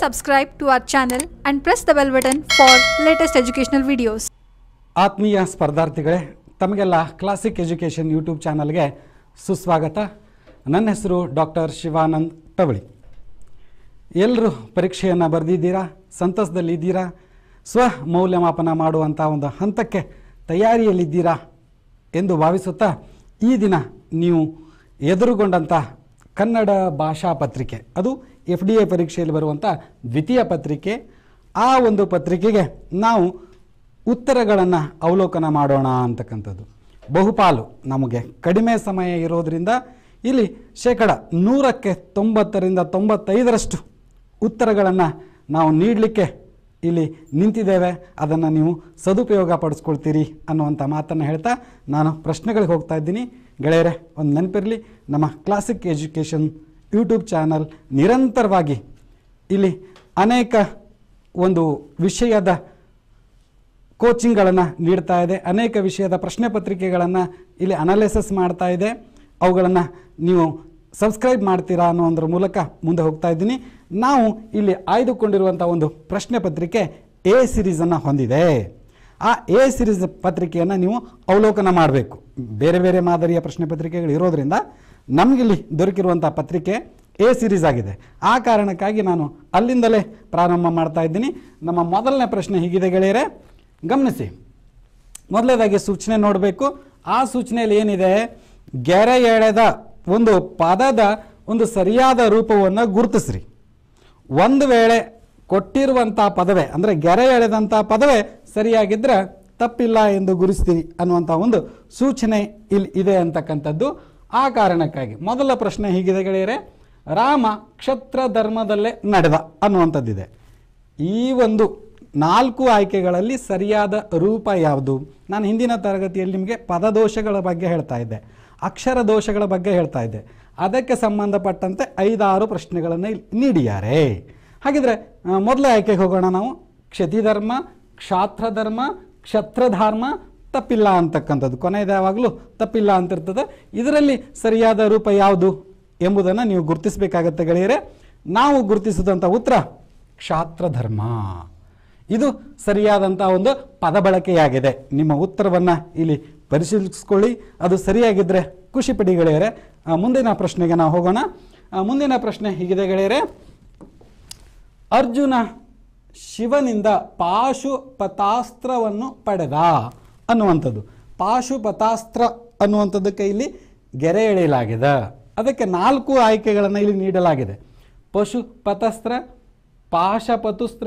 subscribe to our channel and press the bell button for latest educational videos. ಆತ್ಮೀಯ ಸ್ಪರ್ಧಾರ್ಥಿಗಳೇ ತಮಗೆಲ್ಲ classic education YouTube ಚಾನಲ್ಗೆ ಸುಸ್ವಾಗತ ನನ್ನ ಹೆಸರು ಡಾಕ್ಟರ್ ಶಿವಾನಂದ್ ಟವಳಿ ಎಲ್ಲರೂ ಪರೀಕ್ಷೆಯನ್ನು ಬರೆದಿದ್ದೀರಾ ಸಂತಸದಲ್ಲಿದ್ದೀರಾ ಸ್ವ ಮೌಲ್ಯಮಾಪನ ಮಾಡುವಂಥ ಒಂದು ಹಂತಕ್ಕೆ ತಯಾರಿಯಲ್ಲಿದ್ದೀರಾ ಎಂದು ಭಾವಿಸುತ್ತಾ ಈ ದಿನ ನೀವು ಎದುರುಗೊಂಡಂಥ ಕನ್ನಡ ಭಾಷಾ ಪತ್ರಿಕೆ ಅದು ಎಫ್ ಡಿ ಎ ಪರೀಕ್ಷೆಯಲ್ಲಿ ಬರುವಂಥ ದ್ವಿತೀಯ ಪತ್ರಿಕೆ ಆ ಒಂದು ಪತ್ರಿಕೆಗೆ ನಾವು ಉತ್ತರಗಳನ್ನು ಅವಲೋಕನ ಮಾಡೋಣ ಅಂತಕ್ಕಂಥದ್ದು ಬಹುಪಾಲು ನಮಗೆ ಕಡಿಮೆ ಸಮಯ ಇರೋದರಿಂದ ಇಲ್ಲಿ ಶೇಕಡ ನೂರಕ್ಕೆ ತೊಂಬತ್ತರಿಂದ ತೊಂಬತ್ತೈದರಷ್ಟು ಉತ್ತರಗಳನ್ನು ನಾವು ನೀಡಲಿಕ್ಕೆ ಇಲ್ಲಿ ನಿಂತಿದ್ದೇವೆ ಅದನ್ನು ನೀವು ಸದುಪಯೋಗ ಪಡಿಸ್ಕೊಳ್ತೀರಿ ಅನ್ನುವಂಥ ಮಾತನ್ನು ಹೇಳ್ತಾ ನಾನು ಪ್ರಶ್ನೆಗಳಿಗೆ ಹೋಗ್ತಾ ಇದ್ದೀನಿ ಗೆಳೆಯರೆ ಒಂದು ನೆನಪಿರಲಿ ನಮ್ಮ ಕ್ಲಾಸಿಕ್ ಎಜುಕೇಷನ್ ಯೂಟ್ಯೂಬ್ ಚಾನಲ್ ನಿರಂತರವಾಗಿ ಇಲ್ಲಿ ಅನೇಕ ಒಂದು ವಿಷಯದ ಕೋಚಿಂಗ್ಗಳನ್ನು ನೀಡ್ತಾ ಇದೆ ಅನೇಕ ವಿಷಯದ ಪ್ರಶ್ನೆ ಪತ್ರಿಕೆಗಳನ್ನು ಇಲ್ಲಿ ಅನಾಲಿಸಿಸ್ ಮಾಡ್ತಾ ಇದೆ ಅವುಗಳನ್ನು ನೀವು ಸಬ್ಸ್ಕ್ರೈಬ್ ಮಾಡ್ತೀರಾ ಅನ್ನೋದ್ರ ಮೂಲಕ ಮುಂದೆ ಹೋಗ್ತಾ ಇದ್ದೀನಿ ನಾವು ಇಲ್ಲಿ ಆಯ್ದುಕೊಂಡಿರುವಂಥ ಒಂದು ಪ್ರಶ್ನೆ ಪತ್ರಿಕೆ ಎ ಸಿರೀಸನ್ನು ಹೊಂದಿದೆ ಆ ಎ ಸಿರೀಸ್ ಪತ್ರಿಕೆಯನ್ನು ನೀವು ಅವಲೋಕನ ಮಾಡಬೇಕು ಬೇರೆ ಬೇರೆ ಮಾದರಿಯ ಪ್ರಶ್ನೆ ಪತ್ರಿಕೆಗಳು ಇರೋದ್ರಿಂದ ನಮಗಿಲ್ಲಿ ದೊರಕಿರುವಂಥ ಪತ್ರಿಕೆ ಎ ಸಿರೀಸ್ ಆಗಿದೆ ಆ ಕಾರಣಕ್ಕಾಗಿ ನಾನು ಅಲ್ಲಿಂದಲೇ ಪ್ರಾರಂಭ ಮಾಡ್ತಾ ಇದ್ದೀನಿ ನಮ್ಮ ಮೊದಲನೇ ಪ್ರಶ್ನೆ ಹೀಗಿದೆ ಗೆಳೆಯರೆ ಗಮನಿಸಿ ಮೊದಲನೇದಾಗಿ ಸೂಚನೆ ನೋಡಬೇಕು ಆ ಸೂಚನೆಯಲ್ಲಿ ಏನಿದೆ ಗೆರೆ ಎಳೆದ ಒಂದು ಪದದ ಒಂದು ಸರಿಯಾದ ರೂಪವನ್ನು ಗುರುತಿಸ್ರಿ ಒಂದು ವೇಳೆ ಕೊಟ್ಟಿರುವಂಥ ಪದವೇ ಅಂದರೆ ಗೆರೆ ಎಳೆದಂಥ ಪದವೇ ಸರಿಯಾಗಿದ್ದರೆ ತಪ್ಪಿಲ್ಲ ಎಂದು ಗುರುಸ್ತೀರಿ ಅನ್ನುವಂಥ ಒಂದು ಸೂಚನೆ ಇಲ್ಲಿ ಇದೆ ಅಂತಕ್ಕಂಥದ್ದು ಆ ಕಾರಣಕ್ಕಾಗಿ ಮೊದಲ ಪ್ರಶ್ನೆ ಹೀಗಿದೆ ಗೆಳೆಯರೆ ರಾಮ ಕ್ಷತ್ರ ಧರ್ಮದಲ್ಲೇ ನಡೆದ ಅನ್ನುವಂಥದ್ದಿದೆ ಈ ಒಂದು ನಾಲ್ಕು ಆಯ್ಕೆಗಳಲ್ಲಿ ಸರಿಯಾದ ರೂಪ ಯಾವುದು ನಾನು ಹಿಂದಿನ ತರಗತಿಯಲ್ಲಿ ನಿಮಗೆ ಪದದೋಷಗಳ ಬಗ್ಗೆ ಹೇಳ್ತಾ ಇದ್ದೆ ಅಕ್ಷರ ದೋಷಗಳ ಬಗ್ಗೆ ಹೇಳ್ತಾ ಇದ್ದೆ ಅದಕ್ಕೆ ಸಂಬಂಧಪಟ್ಟಂತೆ ಐದಾರು ಪ್ರಶ್ನೆಗಳನ್ನು ಇಲ್ಲಿ ನೀಡಿದ್ದಾರೆ ಹಾಗಿದ್ರೆ ಆ, ಮೊದಲ ಆಯ್ಕೆಗೆ ಹೋಗೋಣ ನಾವು ಕ್ಷತಿಧರ್ಮ ಕ್ಷಾತ್ರಧರ್ಮ ಕ್ಷತ್ರಧರ್ಮ ತಪ್ಪಿಲ್ಲ ಅಂತಕ್ಕಂಥದ್ದು ಕೊನೆಯದು ಯಾವಾಗಲೂ ತಪ್ಪಿಲ್ಲ ಅಂತಿರ್ತದೆ ಇದರಲ್ಲಿ ಸರಿಯಾದ ರೂಪ ಯಾವುದು ಎಂಬುದನ್ನು ನೀವು ಗುರುತಿಸಬೇಕಾಗತ್ತೆ ಗೆಳೆಯರೆ ನಾವು ಗುರುತಿಸಿದಂಥ ಉತ್ತರ ಕ್ಷಾತ್ರಧರ್ಮ ಇದು ಸರಿಯಾದಂಥ ಒಂದು ಪದ ಬಳಕೆಯಾಗಿದೆ ನಿಮ್ಮ ಉತ್ತರವನ್ನು ಇಲ್ಲಿ ಪರಿಶೀಲಿಸ್ಕೊಳ್ಳಿ ಅದು ಸರಿಯಾಗಿದ್ದರೆ ಖುಷಿ ಪಡಿ ಗೆಳೆಯರೆ ಆ, ಮುಂದಿನ ಪ್ರಶ್ನೆಗೆ ನಾವು ಹೋಗೋಣ ಆ, ಮುಂದಿನ ಪ್ರಶ್ನೆ ಹೀಗಿದೆ ಗೆಳೆಯರೆ ಅರ್ಜುನ ಶಿವನಿಂದ ಪಾಶುಪತಾಸ್ತ್ರವನ್ನು ಪಡೆದ ಅನ್ನುವಂಥದ್ದು ಪಾಶುಪತಾಸ್ತ್ರ ಅನ್ನುವಂಥದ್ದಕ್ಕೆ ಇಲ್ಲಿ ಗೆರೆ ಎಳೆಯಲಾಗಿದೆ ಅದಕ್ಕೆ ನಾಲ್ಕು ಆಯ್ಕೆಗಳನ್ನು ಇಲ್ಲಿ ನೀಡಲಾಗಿದೆ ಪಶುಪತಾಸ್ತ್ರ ಪಾಶಪತುಸ್ತ್ರ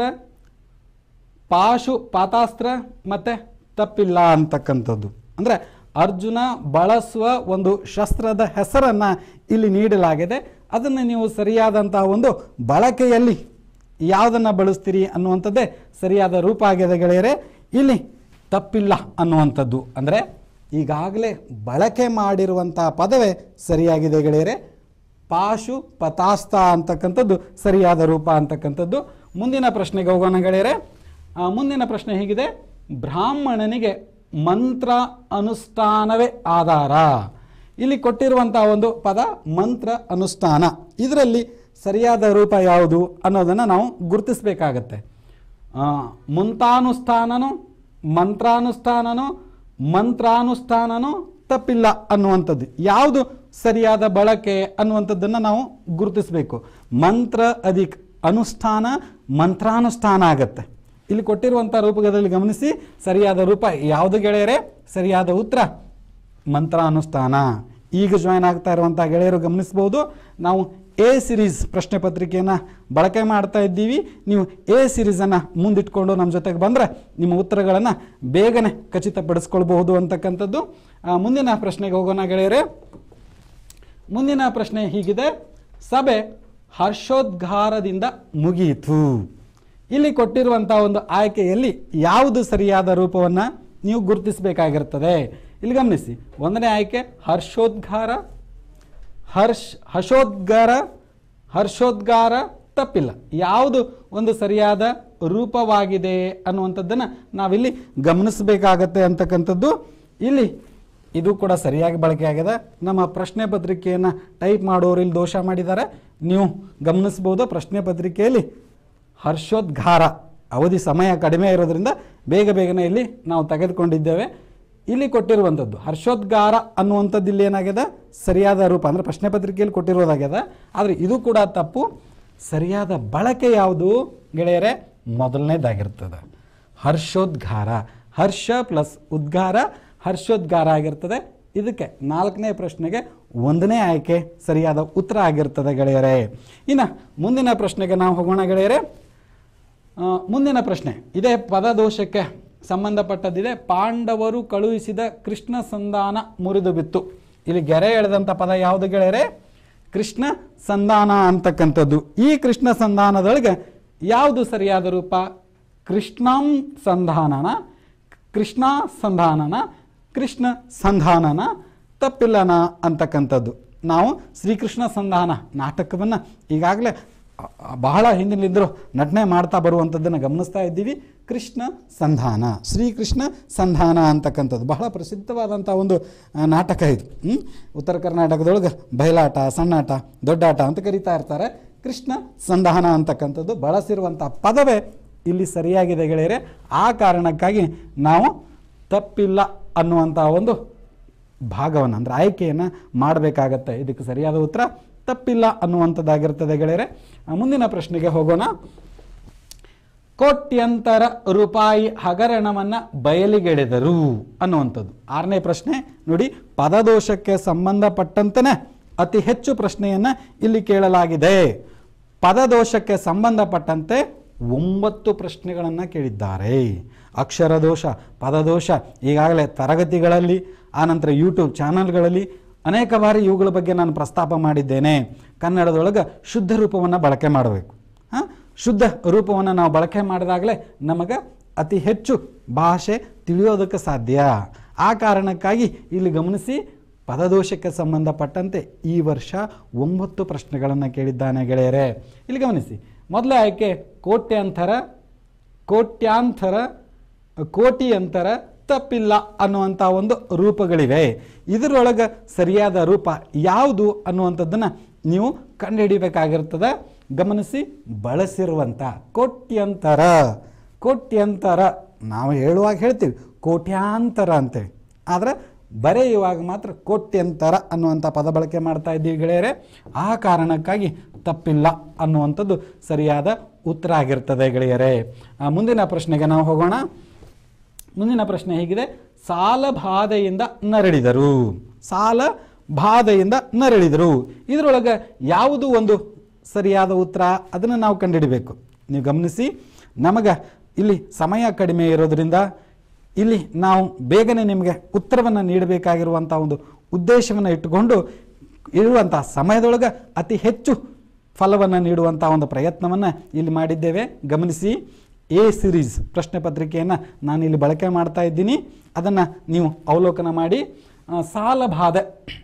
ಪಾಶು ಪಾತಾಸ್ತ್ರ ಮತ್ತು ತಪ್ಪಿಲ್ಲ ಅಂತಕ್ಕಂಥದ್ದು ಅಂದರೆ ಅರ್ಜುನ ಬಳಸುವ ಒಂದು ಶಸ್ತ್ರದ ಹೆಸರನ್ನು ಇಲ್ಲಿ ನೀಡಲಾಗಿದೆ ಅದನ್ನು ನೀವು ಸರಿಯಾದಂತಹ ಒಂದು ಬಳಕೆಯಲ್ಲಿ ಯಾವುದನ್ನು ಬಳಸ್ತೀರಿ ಅನ್ನುವಂಥದ್ದೇ ಸರಿಯಾದ ರೂಪ ಆಗಿದೆ ಗೆಳೆಯರೆ ಇಲ್ಲಿ ತಪ್ಪಿಲ್ಲ ಅನ್ನುವಂಥದ್ದು ಅಂದರೆ ಈಗಾಗಲೇ ಬಳಕೆ ಮಾಡಿರುವಂಥ ಪದವೇ ಸರಿಯಾಗಿದೆ ಗೆಳೆಯರೆ ಪಾಶು ಪತಾಸ್ತ ಅಂತಕ್ಕಂಥದ್ದು ಸರಿಯಾದ ರೂಪ ಅಂತಕ್ಕಂಥದ್ದು ಮುಂದಿನ ಪ್ರಶ್ನೆಗೆ ಹೋಗೋಣ ಗೆಳೆಯರೆ ಆ, ಮುಂದಿನ ಪ್ರಶ್ನೆ ಹೀಗಿದೆ ಬ್ರಾಹ್ಮಣನಿಗೆ ಮಂತ್ರ ಅನುಷ್ಠಾನವೇ ಆಧಾರ ಇಲ್ಲಿ ಕೊಟ್ಟಿರುವಂತಹ ಒಂದು ಪದ ಮಂತ್ರ ಅನುಷ್ಠಾನ ಇದರಲ್ಲಿ ಸರಿಯಾದ ರೂಪ ಯಾವುದು ಅನ್ನೋದನ್ನು ನಾವು ಗುರುತಿಸಬೇಕಾಗತ್ತೆ ಆ, ಮುಂತಾನುಷ್ಠಾನನು ಮಂತ್ರಾನುಷ್ಠಾನನು ಮಂತ್ರಾನುಷ್ಠಾನನು ತಪ್ಪಿಲ್ಲ ಅನ್ನುವಂಥದ್ದು ಯಾವುದು ಸರಿಯಾದ ಬಳಕೆ ಅನ್ನುವಂಥದ್ದನ್ನು ನಾವು ಗುರುತಿಸಬೇಕು ಮಂತ್ರ ಅಧಿಕ್ ಅನುಷ್ಠಾನ ಮಂತ್ರಾನುಷ್ಠಾನ ಆಗತ್ತೆ ಇಲ್ಲಿ ಕೊಟ್ಟಿರುವಂಥ ರೂಪದಲ್ಲಿ ಗಮನಿಸಿ ಸರಿಯಾದ ರೂಪ ಯಾವುದು ಗೆಳೆಯರೆ ಸರಿಯಾದ ಉತ್ತರ ಮಂತ್ರಾನುಷ್ಠಾನ ಈಗ ಜಾಯ್ನ್ ಆಗ್ತಾ ಇರುವಂಥ ಗೆಳೆಯರು ಗಮನಿಸ್ಬೋದು ನಾವು ಎ ಸಿರೀಸ್ ಪ್ರಶ್ನೆ ಪತ್ರಿಕೆಯನ್ನು ಬಳಕೆ ಮಾಡ್ತಾ ಇದ್ದೀವಿ ನೀವು ಎ ಸಿರೀಸನ್ನು ಮುಂದಿಟ್ಕೊಂಡು ನಮ್ಮ ಜೊತೆಗೆ ಬಂದರೆ ನಿಮ್ಮ ಉತ್ತರಗಳನ್ನು ಬೇಗನೆ ಖಚಿತಪಡಿಸ್ಕೊಳ್ಬಹುದು ಅಂತಕ್ಕಂಥದ್ದು ಆ, ಮುಂದಿನ ಪ್ರಶ್ನೆಗೆ ಹೋಗೋಣ ಗೆಳೆಯರೆ ಮುಂದಿನ ಪ್ರಶ್ನೆ ಹೀಗಿದೆ ಸಭೆ ಹರ್ಷೋದ್ಗಾರದಿಂದ ಮುಗಿಯಿತು ಇಲ್ಲಿ ಕೊಟ್ಟಿರುವಂಥ ಒಂದು ಆಯ್ಕೆಯಲ್ಲಿ ಯಾವುದು ಸರಿಯಾದ ರೂಪವನ್ನು ನೀವು ಗುರುತಿಸಬೇಕಾಗಿರ್ತದೆ ಇಲ್ಲಿ ಗಮನಿಸಿ ಒಂದನೇ ಆಯ್ಕೆ ಹರ್ಷೋದ್ಗಾರ ಹರ್ಷ ಹರ್ಷೋದ್ಗಾರ ಹರ್ಷೋದ್ಗಾರ ತಪ್ಪಿಲ್ಲ ಯಾವುದು ಒಂದು ಸರಿಯಾದ ರೂಪವಾಗಿದೆ ಅನ್ನುವಂಥದ್ದನ್ನು ನಾವಿಲ್ಲಿ ಗಮನಿಸಬೇಕಾಗತ್ತೆ ಅಂತಕ್ಕಂಥದ್ದು ಇಲ್ಲಿ ಇದು ಕೂಡ ಸರಿಯಾಗಿ ಬಳಕೆ ಆಗಿದೆ ನಮ್ಮ ಪ್ರಶ್ನೆ ಪತ್ರಿಕೆಯನ್ನು ಟೈಪ್ ಮಾಡೋರು ಇಲ್ಲಿ ದೋಷ ಮಾಡಿದ್ದಾರೆ ನೀವು ಗಮನಿಸ್ಬೋದು ಪ್ರಶ್ನೆ ಪತ್ರಿಕೆಯಲ್ಲಿ ಹರ್ಷೋದ್ಗಾರ ಅವಧಿ ಸಮಯ ಕಡಿಮೆ ಇರೋದ್ರಿಂದ ಬೇಗ ಬೇಗನೆ ಇಲ್ಲಿ ನಾವು ತೆಗೆದುಕೊಂಡಿದ್ದೇವೆ ಇಲ್ಲಿ ಕೊಟ್ಟಿರುವಂಥದ್ದು ಹರ್ಷೋದ್ಗಾರ ಅನ್ನುವಂಥದ್ದು ಇಲ್ಲಿ ಏನಾಗ್ಯದ ಸರಿಯಾದ ರೂಪ ಅಂದರೆ ಪ್ರಶ್ನೆ ಪತ್ರಿಕೆಯಲ್ಲಿ ಕೊಟ್ಟಿರೋದಾಗ್ಯದ ಆದರೆ ಇದು ಕೂಡ ತಪ್ಪು ಸರಿಯಾದ ಬಳಕೆ ಯಾವುದು ಗೆಳೆಯರೆ ಮೊದಲನೇದಾಗಿರ್ತದೆ ಹರ್ಷೋದ್ಗಾರ ಹರ್ಷ ಪ್ಲಸ್ ಉದ್ಗಾರ ಹರ್ಷೋದ್ಗಾರ ಆಗಿರ್ತದೆ ಇದಕ್ಕೆ ನಾಲ್ಕನೇ ಪ್ರಶ್ನೆಗೆ ಒಂದನೇ ಆಯ್ಕೆ ಸರಿಯಾದ ಉತ್ತರ ಆಗಿರ್ತದೆ ಗೆಳೆಯರೇ ಇನ್ನು ಮುಂದಿನ ಪ್ರಶ್ನೆಗೆ ನಾವು ಹೋಗೋಣ ಗೆಳೆಯರೇ ಆ, ಮುಂದಿನ ಪ್ರಶ್ನೆ ಇದೇ ಪದದೋಷಕ್ಕೆ ಸಂಬಂಧಪಟ್ಟದ್ದಿದೆ ಪಾಂಡವರು ಕಳುಹಿಸಿದ ಕೃಷ್ಣ ಸಂಧಾನ ಮುರಿದು ಬಿತ್ತು ಇಲ್ಲಿ ಗೆರೆ ಎಳೆದಂಥ ಪದ ಯಾವುದು ಗೆಳೆಯರೆ ಕೃಷ್ಣ ಸಂಧಾನ ಅಂತಕ್ಕಂಥದ್ದು ಈ ಕೃಷ್ಣ ಸಂಧಾನದೊಳಗೆ ಯಾವುದು ಸರಿಯಾದ ರೂಪ ಕೃಷ್ಣಂ ಸಂಧಾನನ ಕೃಷ್ಣ ಸಂಧಾನನ ಕೃಷ್ಣ ಸಂಧಾನನ ತಪ್ಪಿಲ್ಲನ ಅಂತಕ್ಕಂಥದ್ದು ನಾವು ಶ್ರೀಕೃಷ್ಣ ಸಂಧಾನ ನಾಟಕವನ್ನು ಈಗಾಗಲೇ ಅ- ಅ- ಬಹಳ ಹಿಂದಿನಿಂದಲೂ ನಟನೆ ಮಾಡ್ತಾ ಬರುವಂಥದ್ದನ್ನು ಗಮನಿಸ್ತಾ ಇದ್ದೀವಿ ಕೃಷ್ಣ ಸಂಧಾನ ಶ್ರೀಕೃಷ್ಣ ಸಂಧಾನ ಅಂತಕ್ಕಂಥದ್ದು ಬಹಳ ಪ್ರಸಿದ್ಧವಾದಂಥ ಒಂದು ಆ, ನಾಟಕ ಇದು ಹ್ಮ್? ಉತ್ತರ ಕರ್ನಾಟಕದೊಳಗೆ ಬಯಲಾಟ ಸಣ್ಣಾಟ ದೊಡ್ಡಾಟ ಅಂತ ಕರೀತಾ ಇರ್ತಾರೆ ಕೃಷ್ಣ ಸಂಧಾನ ಅಂತಕ್ಕಂಥದ್ದು ಬಳಸಿರುವಂಥ ಪದವೇ ಇಲ್ಲಿ ಸರಿಯಾಗಿದೆ ಗೆಳೆಯರೆ ಆ ಕಾರಣಕ್ಕಾಗಿ ನಾವು ತಪ್ಪಿಲ್ಲ ಅನ್ನುವಂಥ ಒಂದು ಭಾಗವನ್ನು ಅಂದರೆ ಆಯ್ಕೆಯನ್ನು ಮಾಡಬೇಕಾಗತ್ತೆ ಇದಕ್ಕೆ ಸರಿಯಾದ ಉತ್ತರ ತಪ್ಪಿಲ್ಲ ಅನ್ನುವಂಥದ್ದಾಗಿರ್ತದೆ ಗೆಳೆಯರೆ ಆ, ಮುಂದಿನ ಪ್ರಶ್ನೆಗೆ ಹೋಗೋಣ ಕೋಟ್ಯಂತರ ರೂಪಾಯಿ ಹಗರಣವನ್ನು ಬಯಲಿಗೆಳೆದರು ಅನ್ನುವಂಥದ್ದು ಆರನೇ ಪ್ರಶ್ನೆ ನೋಡಿ ಪದದೋಷಕ್ಕೆ ಸಂಬಂಧಪಟ್ಟಂತೆಯೇ ಅತಿ ಹೆಚ್ಚು ಪ್ರಶ್ನೆಯನ್ನು ಇಲ್ಲಿ ಕೇಳಲಾಗಿದೆ ಪದದೋಷಕ್ಕೆ ಸಂಬಂಧಪಟ್ಟಂತೆ ಒಂಬತ್ತು ಪ್ರಶ್ನೆಗಳನ್ನು ಕೇಳಿದ್ದಾರೆ ಅಕ್ಷರ ದೋಷ ಪದದೋಷ ಈಗಾಗಲೇ ತರಗತಿಗಳಲ್ಲಿ ಆನಂತರ ಯೂಟ್ಯೂಬ್ ಚಾನಲ್ಗಳಲ್ಲಿ ಅನೇಕ ಬಾರಿ ಇವುಗಳ ಬಗ್ಗೆ ನಾನು ಪ್ರಸ್ತಾಪ ಮಾಡಿದ್ದೇನೆ ಕನ್ನಡದೊಳಗೆ ಶುದ್ಧ ರೂಪವನ್ನು ಬಳಕೆ ಮಾಡಬೇಕು ಹಾಂ ಶುದ್ಧ ರೂಪವನ್ನು ನಾವು ಬಳಕೆ ಮಾಡಿದಾಗಲೇ ನಮಗೆ ಅತಿ ಹೆಚ್ಚು ಭಾಷೆ ತಿಳಿಯೋದಕ್ಕೆ ಸಾಧ್ಯ ಆ ಕಾರಣಕ್ಕಾಗಿ ಇಲ್ಲಿ ಗಮನಿಸಿ ಪದದೋಷಕ್ಕೆ ಸಂಬಂಧಪಟ್ಟಂತೆ ಈ ವರ್ಷ ಒಂಬತ್ತು ಪ್ರಶ್ನೆಗಳನ್ನು ಕೇಳಿದ್ದಾನೆ ಗೆಳೆಯರೇ ಇಲ್ಲಿ ಗಮನಿಸಿ ಮೊದಲೇ ಆಯ್ಕೆ ಕೋಟ್ಯಾಂತರ ಕೋಟ್ಯಾಂತರ ಕೋಟಿ ಅಂತರ ತಪ್ಪಿಲ್ಲ ಅನ್ನುವಂಥ ಒಂದು ರೂಪಗಳಿವೆ ಇದರೊಳಗೆ ಸರಿಯಾದ ರೂಪ ಯಾವುದು ಅನ್ನುವಂಥದ್ದನ್ನು ನೀವು ಕಂಡುಹಿಡಿಬೇಕಾಗಿರ್ತದೆ ಗಮನಿಸಿ ಬಳಸಿರುವಂಥ ಕೋಟ್ಯಂತರ ಕೋಟ್ಯಂತರ ನಾವು ಹೇಳುವಾಗ ಹೇಳ್ತೀವಿ ಕೋಟ್ಯಾಂತರ ಅಂತೇಳಿ ಆದರೆ ಬರೆಯುವಾಗ ಮಾತ್ರ ಕೋಟ್ಯಂತರ ಅನ್ನುವಂಥ ಪದ ಬಳಕೆ ಮಾಡ್ತಾ ಇದ್ದೀವಿ ಗೆಳೆಯರೆ ಆ ಕಾರಣಕ್ಕಾಗಿ ತಪ್ಪಿಲ್ಲ ಅನ್ನುವಂಥದ್ದು ಸರಿಯಾದ ಉತ್ತರ ಆಗಿರ್ತದೆ ಗೆಳೆಯರೇ ಆ, ಮುಂದಿನ ಪ್ರಶ್ನೆಗೆ ನಾವು ಹೋಗೋಣ ಮುಂದಿನ ಪ್ರಶ್ನೆ ಹೀಗಿದೆ ಸಾಲ ಬಾಧೆಯಿಂದ ನರಳಿದರು ಸಾಲ ಬಾಧೆಯಿಂದ ನರಳಿದರು ಇದರೊಳಗೆ ಯಾವುದು ಒಂದು ಸರಿಯಾದ ಉತ್ತರ ಅದನ್ನು ನಾವು ಕಂಡುಹಿಡಬೇಕು ನೀವು ಗಮನಿಸಿ ನಮಗೆ ಇಲ್ಲಿ ಸಮಯ ಕಡಿಮೆ ಇರೋದ್ರಿಂದ ಇಲ್ಲಿ ನಾವು ಬೇಗನೆ ನಿಮಗೆ ಉತ್ತರವನ್ನು ನೀಡಬೇಕಾಗಿರುವಂಥ ಒಂದು ಉದ್ದೇಶವನ್ನು ಇಟ್ಟುಕೊಂಡು ಇರುವಂಥ ಸಮಯದೊಳಗೆ ಅತಿ ಹೆಚ್ಚು ಫಲವನ್ನು ನೀಡುವಂಥ ಒಂದು ಪ್ರಯತ್ನವನ್ನು ಇಲ್ಲಿ ಮಾಡಿದ್ದೇವೆ ಗಮನಿಸಿ ಎ ಸಿರೀಸ್ ಪ್ರಶ್ನೆ ಪತ್ರಿಕೆಯನ್ನು ನಾನು ಇಲ್ಲಿ ಬಳಕೆ ಮಾಡ್ತಾ ಇದ್ದೀನಿ ಅದನ್ನು ನೀವು ಅವಲೋಕನ ಮಾಡಿ ಆ, ಸಾಲ ಬಾಧೆ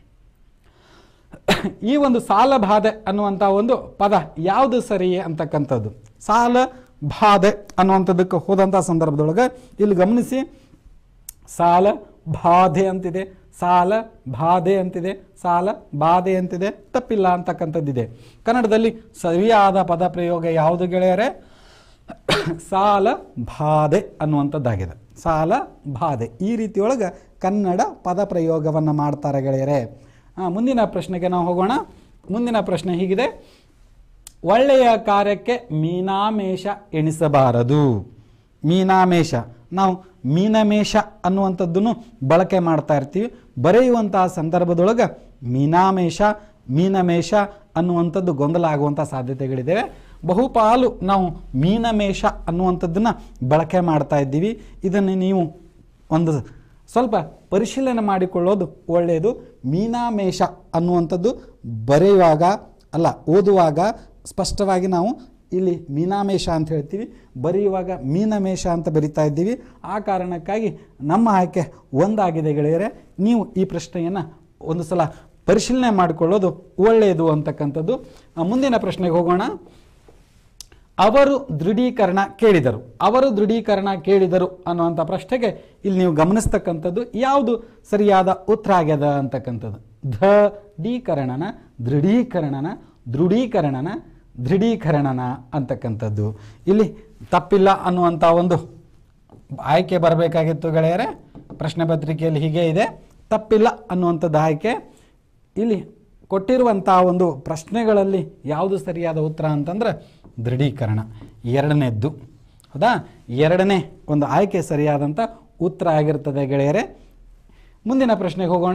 ಈ ಒಂದು ಸಾಲ ಬಾಧೆ ಅನ್ನುವಂಥ ಒಂದು ಪದ ಯಾವುದು ಸರಿ ಅಂತಕ್ಕಂಥದ್ದು ಸಾಲ ಬಾಧೆ ಅನ್ನುವಂಥದ್ದಕ್ಕೆ ಹೋದಂಥ ಸಂದರ್ಭದೊಳಗೆ ಇಲ್ಲಿ ಗಮನಿಸಿ ಸಾಲ ಬಾಧೆ ಅಂತಿದೆ ಸಾಲ ಬಾಧೆ ಅಂತಿದೆ ಸಾಲ ಬಾಧೆ ಅಂತಿದೆ ತಪ್ಪಿಲ್ಲ ಅಂತಕ್ಕಂಥದ್ದಿದೆ ಕನ್ನಡದಲ್ಲಿ ಸರಿಯಾದ ಪದ ಪ್ರಯೋಗ ಯಾವುದು ಗೆಳೆಯರೆ ಸಾಲ ಬಾಧೆ ಅನ್ನುವಂಥದ್ದಾಗಿದೆ ಸಾಲ ಬಾಧೆ ಈ ರೀತಿಯೊಳಗೆ ಕನ್ನಡ ಪದ ಪ್ರಯೋಗವನ್ನು ಮಾಡ್ತಾರೆ ಗೆಳೆಯರೆ ಆ, ಮುಂದಿನ ಪ್ರಶ್ನೆಗೆ ನಾವು ಹೋಗೋಣ ಮುಂದಿನ ಪ್ರಶ್ನೆ ಹೀಗಿದೆ ಒಳ್ಳೆಯ ಕಾರ್ಯಕ್ಕೆ ಮೀನಾಮೇಷ ಎಣಿಸಬಾರದು ಮೀನಾಮೇಷ ನಾವು ಮೀನಮೇಷ ಅನ್ನುವಂಥದ್ದನ್ನು ಬಳಕೆ ಮಾಡ್ತಾ ಇರ್ತೀವಿ ಬರೆಯುವಂತಹ ಸಂದರ್ಭದೊಳಗೆ ಮೀನಾಮೇಷ ಮೀನಮೇಷ ಅನ್ನುವಂಥದ್ದು ಗೊಂದಲ ಆಗುವಂಥ ಸಾಧ್ಯತೆಗಳಿದ್ದಾವೆ ಬಹುಪಾಲು ನಾವು ಮೀನಮೇಷ ಅನ್ನುವಂಥದ್ದನ್ನು ಬಳಕೆ ಮಾಡ್ತಾ ಇದ್ದೀವಿ ಇದನ್ನು ನೀವು ಒಂದು ಸ್ವಲ್ಪ ಪರಿಶೀಲನೆ ಮಾಡಿಕೊಳ್ಳೋದು ಒಳ್ಳೆಯದು ಮೀನಾಮೇಷ ಅನ್ನುವಂಥದ್ದು ಬರೆಯುವಾಗ ಅಲ್ಲ ಓದುವಾಗ ಸ್ಪಷ್ಟವಾಗಿ ನಾವು ಇಲ್ಲಿ ಮೀನಾಮೇಷ ಅಂತ ಹೇಳ್ತೀವಿ ಬರೆಯುವಾಗ ಮೀನಮೇಷ ಅಂತ ಬರಿತಾ ಇದ್ದೀವಿ ಆ ಕಾರಣಕ್ಕಾಗಿ ನಮ್ಮ ಆಯ್ಕೆ ಒಂದಾಗಿದೆ ಗೆಳೆಯರೆ ನೀವು ಈ ಪ್ರಶ್ನೆಯನ್ನು ಒಂದು ಸಲ ಪರಿಶೀಲನೆ ಮಾಡಿಕೊಳ್ಳೋದು ಒಳ್ಳೆಯದು ಅಂತಕ್ಕಂಥದ್ದು ಆ, ಮುಂದಿನ ಪ್ರಶ್ನೆಗೆ ಹೋಗೋಣ ಅವರು ದೃಢೀಕರಣ ಕೇಳಿದರು ಅವರು ದೃಢೀಕರಣ ಕೇಳಿದರು ಅನ್ನುವಂಥ ಪ್ರಶ್ನೆಗೆ ಇಲ್ಲಿ ನೀವು ಗಮನಿಸ್ತಕ್ಕಂಥದ್ದು ಯಾವುದು ಸರಿಯಾದ ಉತ್ತರ ಆಗ್ಯದ ಅಂತಕ್ಕಂಥದ್ದು ಧ ಡೀಕರಣನ ದೃಢೀಕರಣನ ದೃಢೀಕರಣನ ದೃಢೀಕರಣನ ಅಂತಕ್ಕಂಥದ್ದು ಇಲ್ಲಿ ತಪ್ಪಿಲ್ಲ ಅನ್ನುವಂಥ ಒಂದು ಆಯ್ಕೆ ಬರಬೇಕಾಗಿತ್ತು ಗೆಳೆಯರೆ ಪ್ರಶ್ನೆ ಪತ್ರಿಕೆಯಲ್ಲಿ ಹೀಗೆ ಇದೆ ತಪ್ಪಿಲ್ಲ ಅನ್ನುವಂಥದ್ದು ಆಯ್ಕೆ ಇಲ್ಲಿ ಕೊಟ್ಟಿರುವಂಥ ಒಂದು ಪ್ರಶ್ನೆಗಳಲ್ಲಿ ಯಾವುದು ಸರಿಯಾದ ಉತ್ತರ ಅಂತಂದ್ರೆ ದೃಢೀಕರಣ ಎರಡನೇದ್ದು ಹೌದಾ ಎರಡನೇ ಒಂದು ಆಯ್ಕೆ ಸರಿಯಾದಂಥ ಉತ್ತರ ಆಗಿರ್ತದೆ ಗೆಳೆಯರೆ ಮುಂದಿನ ಪ್ರಶ್ನೆಗೆ ಹೋಗೋಣ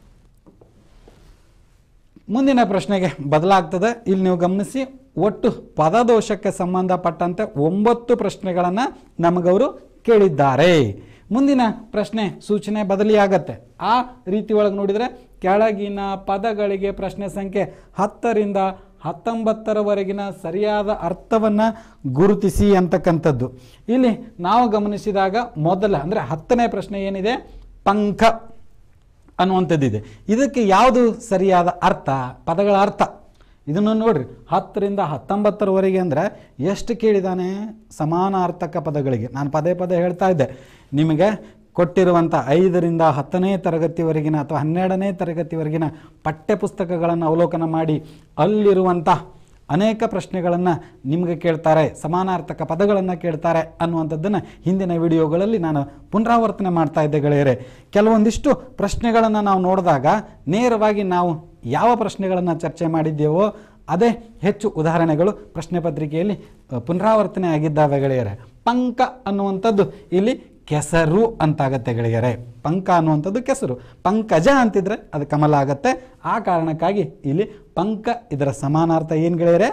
ಮುಂದಿನ ಪ್ರಶ್ನೆಗೆ ಬದಲಾಗ್ತದೆ ಇಲ್ಲಿ ನೀವು ಗಮನಿಸಿ ಒಟ್ಟು ಪದದೋಷಕ್ಕೆ ಸಂಬಂಧಪಟ್ಟಂತೆ ಒಂಬತ್ತು ಪ್ರಶ್ನೆಗಳನ್ನು ನಮಗವರು ಕೇಳಿದ್ದಾರೆ ಮುಂದಿನ ಪ್ರಶ್ನೆ ಸೂಚನೆ ಬದಲಿಯಾಗತ್ತೆ ಆ ರೀತಿ ಒಳಗೆ ನೋಡಿದರೆ ಕೆಳಗಿನ ಪದಗಳಿಗೆ ಪ್ರಶ್ನೆ ಸಂಖ್ಯೆ ಹತ್ತರಿಂದ ಹತ್ತೊಂಬತ್ತರವರೆಗಿನ ಸರಿಯಾದ ಅರ್ಥವನ್ನು ಗುರುತಿಸಿ ಅಂತಕ್ಕಂಥದ್ದು ಇಲ್ಲಿ ನಾವು ಗಮನಿಸಿದಾಗ ಮೊದಲ ಅಂದರೆ ಹತ್ತನೇ ಪ್ರಶ್ನೆ ಏನಿದೆ ಪಂಖ ಅನ್ನುವಂಥದ್ದಿದೆ ಇದಕ್ಕೆ ಯಾವುದು ಸರಿಯಾದ ಅರ್ಥ ಪದಗಳ ಅರ್ಥ ಇದನ್ನು ನೋಡ್ರಿ ಹತ್ತರಿಂದ ಹತ್ತೊಂಬತ್ತರವರೆಗೆ ಅಂದರೆ ಎಷ್ಟು ಕೇಳಿದಾನೆ ಸಮಾನಾರ್ಥಕ ಪದಗಳಿಗೆ ನಾನು ಪದೇ ಪದೇ ಹೇಳ್ತಾ ಇದ್ದೆ ನಿಮಗೆ ಕೊಟ್ಟಿರುವಂಥ ಐದರಿಂದ ಹತ್ತನೇ ತರಗತಿವರೆಗಿನ ಅಥವಾ ಹನ್ನೆರಡನೇ ತರಗತಿವರೆಗಿನ ಪಠ್ಯಪುಸ್ತಕಗಳನ್ನು ಅವಲೋಕನ ಮಾಡಿ ಅಲ್ಲಿರುವಂಥ ಅನೇಕ ಪ್ರಶ್ನೆಗಳನ್ನು ನಿಮಗೆ ಕೇಳ್ತಾರೆ ಸಮಾನಾರ್ಥಕ ಪದಗಳನ್ನು ಕೇಳ್ತಾರೆ ಅನ್ನುವಂಥದ್ದನ್ನು ಹಿಂದಿನ ವಿಡಿಯೋಗಳಲ್ಲಿ ನಾನು ಪುನರಾವರ್ತನೆ ಮಾಡ್ತಾ ಇದ್ದೆ ಗೆಳೆಯರೆ ಕೆಲವೊಂದಿಷ್ಟು ಪ್ರಶ್ನೆಗಳನ್ನು ನಾವು ನೋಡಿದಾಗ ನೇರವಾಗಿ ನಾವು ಯಾವ ಪ್ರಶ್ನೆಗಳನ್ನು ಚರ್ಚೆ ಮಾಡಿದ್ದೇವೋ ಅದೇ ಹೆಚ್ಚು ಉದಾಹರಣೆಗಳು ಪ್ರಶ್ನೆ ಪತ್ರಿಕೆಯಲ್ಲಿ ಅ, ಪುನರಾವರ್ತನೆ ಆಗಿದ್ದಾವೆ ಗೆಳೆಯರೆ ಪಂಕ ಅನ್ನುವಂಥದ್ದು ಇಲ್ಲಿ ಕೆಸರು ಅಂತಾಗತ್ತೆ ಗೆಳೆಯರೆ ಪಂಕ ಅನ್ನುವಂಥದ್ದು ಕೆಸರು ಪಂಕಜ ಅಂತಿದ್ರೆ ಅದು ಕಮಲ ಆಗತ್ತೆ ಆ ಕಾರಣಕ್ಕಾಗಿ ಇಲ್ಲಿ ಪಂಕ ಇದರ ಸಮಾನಾರ್ಥ ಏನು ಗೆಳೆಯರೆ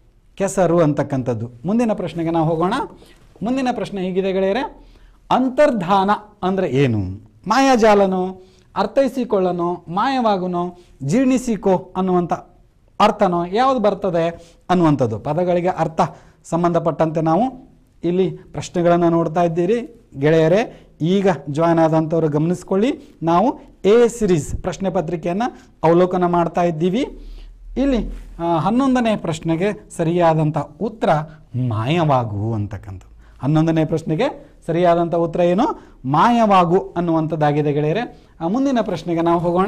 ಕೆಸರು ಅಂತಕ್ಕಂಥದ್ದು ಮುಂದಿನ ಪ್ರಶ್ನೆಗೆ ನಾವು ಹೋಗೋಣ ಮುಂದಿನ ಪ್ರಶ್ನೆ ಹೀಗಿದೆ ಗೆಳೆಯರೆ ಅಂತರ್ಧಾನ ಅಂದರೆ ಏನು ಮಾಯಾಜಾಲನೋ ಅರ್ಥೈಸಿಕೊಳ್ಳನೋ ಮಾಯವಾಗುನೋ ಜೀರ್ಣಿಸಿಕೋ ಅನ್ನುವಂಥ ಅರ್ಥನೋ ಯಾವುದು ಬರ್ತದೆ ಅನ್ನುವಂಥದ್ದು ಪದಗಳಿಗೆ ಅರ್ಥ ಸಂಬಂಧಪಟ್ಟಂತೆ ನಾವು ಇಲ್ಲಿ ಪ್ರಶ್ನೆಗಳನ್ನು ನೋಡ್ತಾ ಇದ್ದೀರಿ ಗೆಳೆಯರೇ ಈಗ ಜಾಯ್ನ್ ಆದಂಥವ್ರು ಗಮನಿಸ್ಕೊಳ್ಳಿ ನಾವು ಎ ಸಿರೀಸ್ ಪ್ರಶ್ನೆ ಪತ್ರಿಕೆಯನ್ನು ಅವಲೋಕನ ಮಾಡ್ತಾ ಇದ್ದೀವಿ ಇಲ್ಲಿ ಆ, ಹನ್ನೊಂದನೇ ಪ್ರಶ್ನೆಗೆ ಸರಿಯಾದಂಥ ಉತ್ತರ ಮಾಯವಾಗು ಅಂತಕ್ಕಂಥದ್ದು ಹನ್ನೊಂದನೇ ಪ್ರಶ್ನೆಗೆ ಸರಿಯಾದಂಥ ಉತ್ತರ ಏನು ಮಾಯವಾಗು ಅನ್ನುವಂಥದ್ದಾಗಿದೆ ಗೆಳೆಯರೆ ಆ, ಮುಂದಿನ ಪ್ರಶ್ನೆಗೆ ನಾವು ಹೋಗೋಣ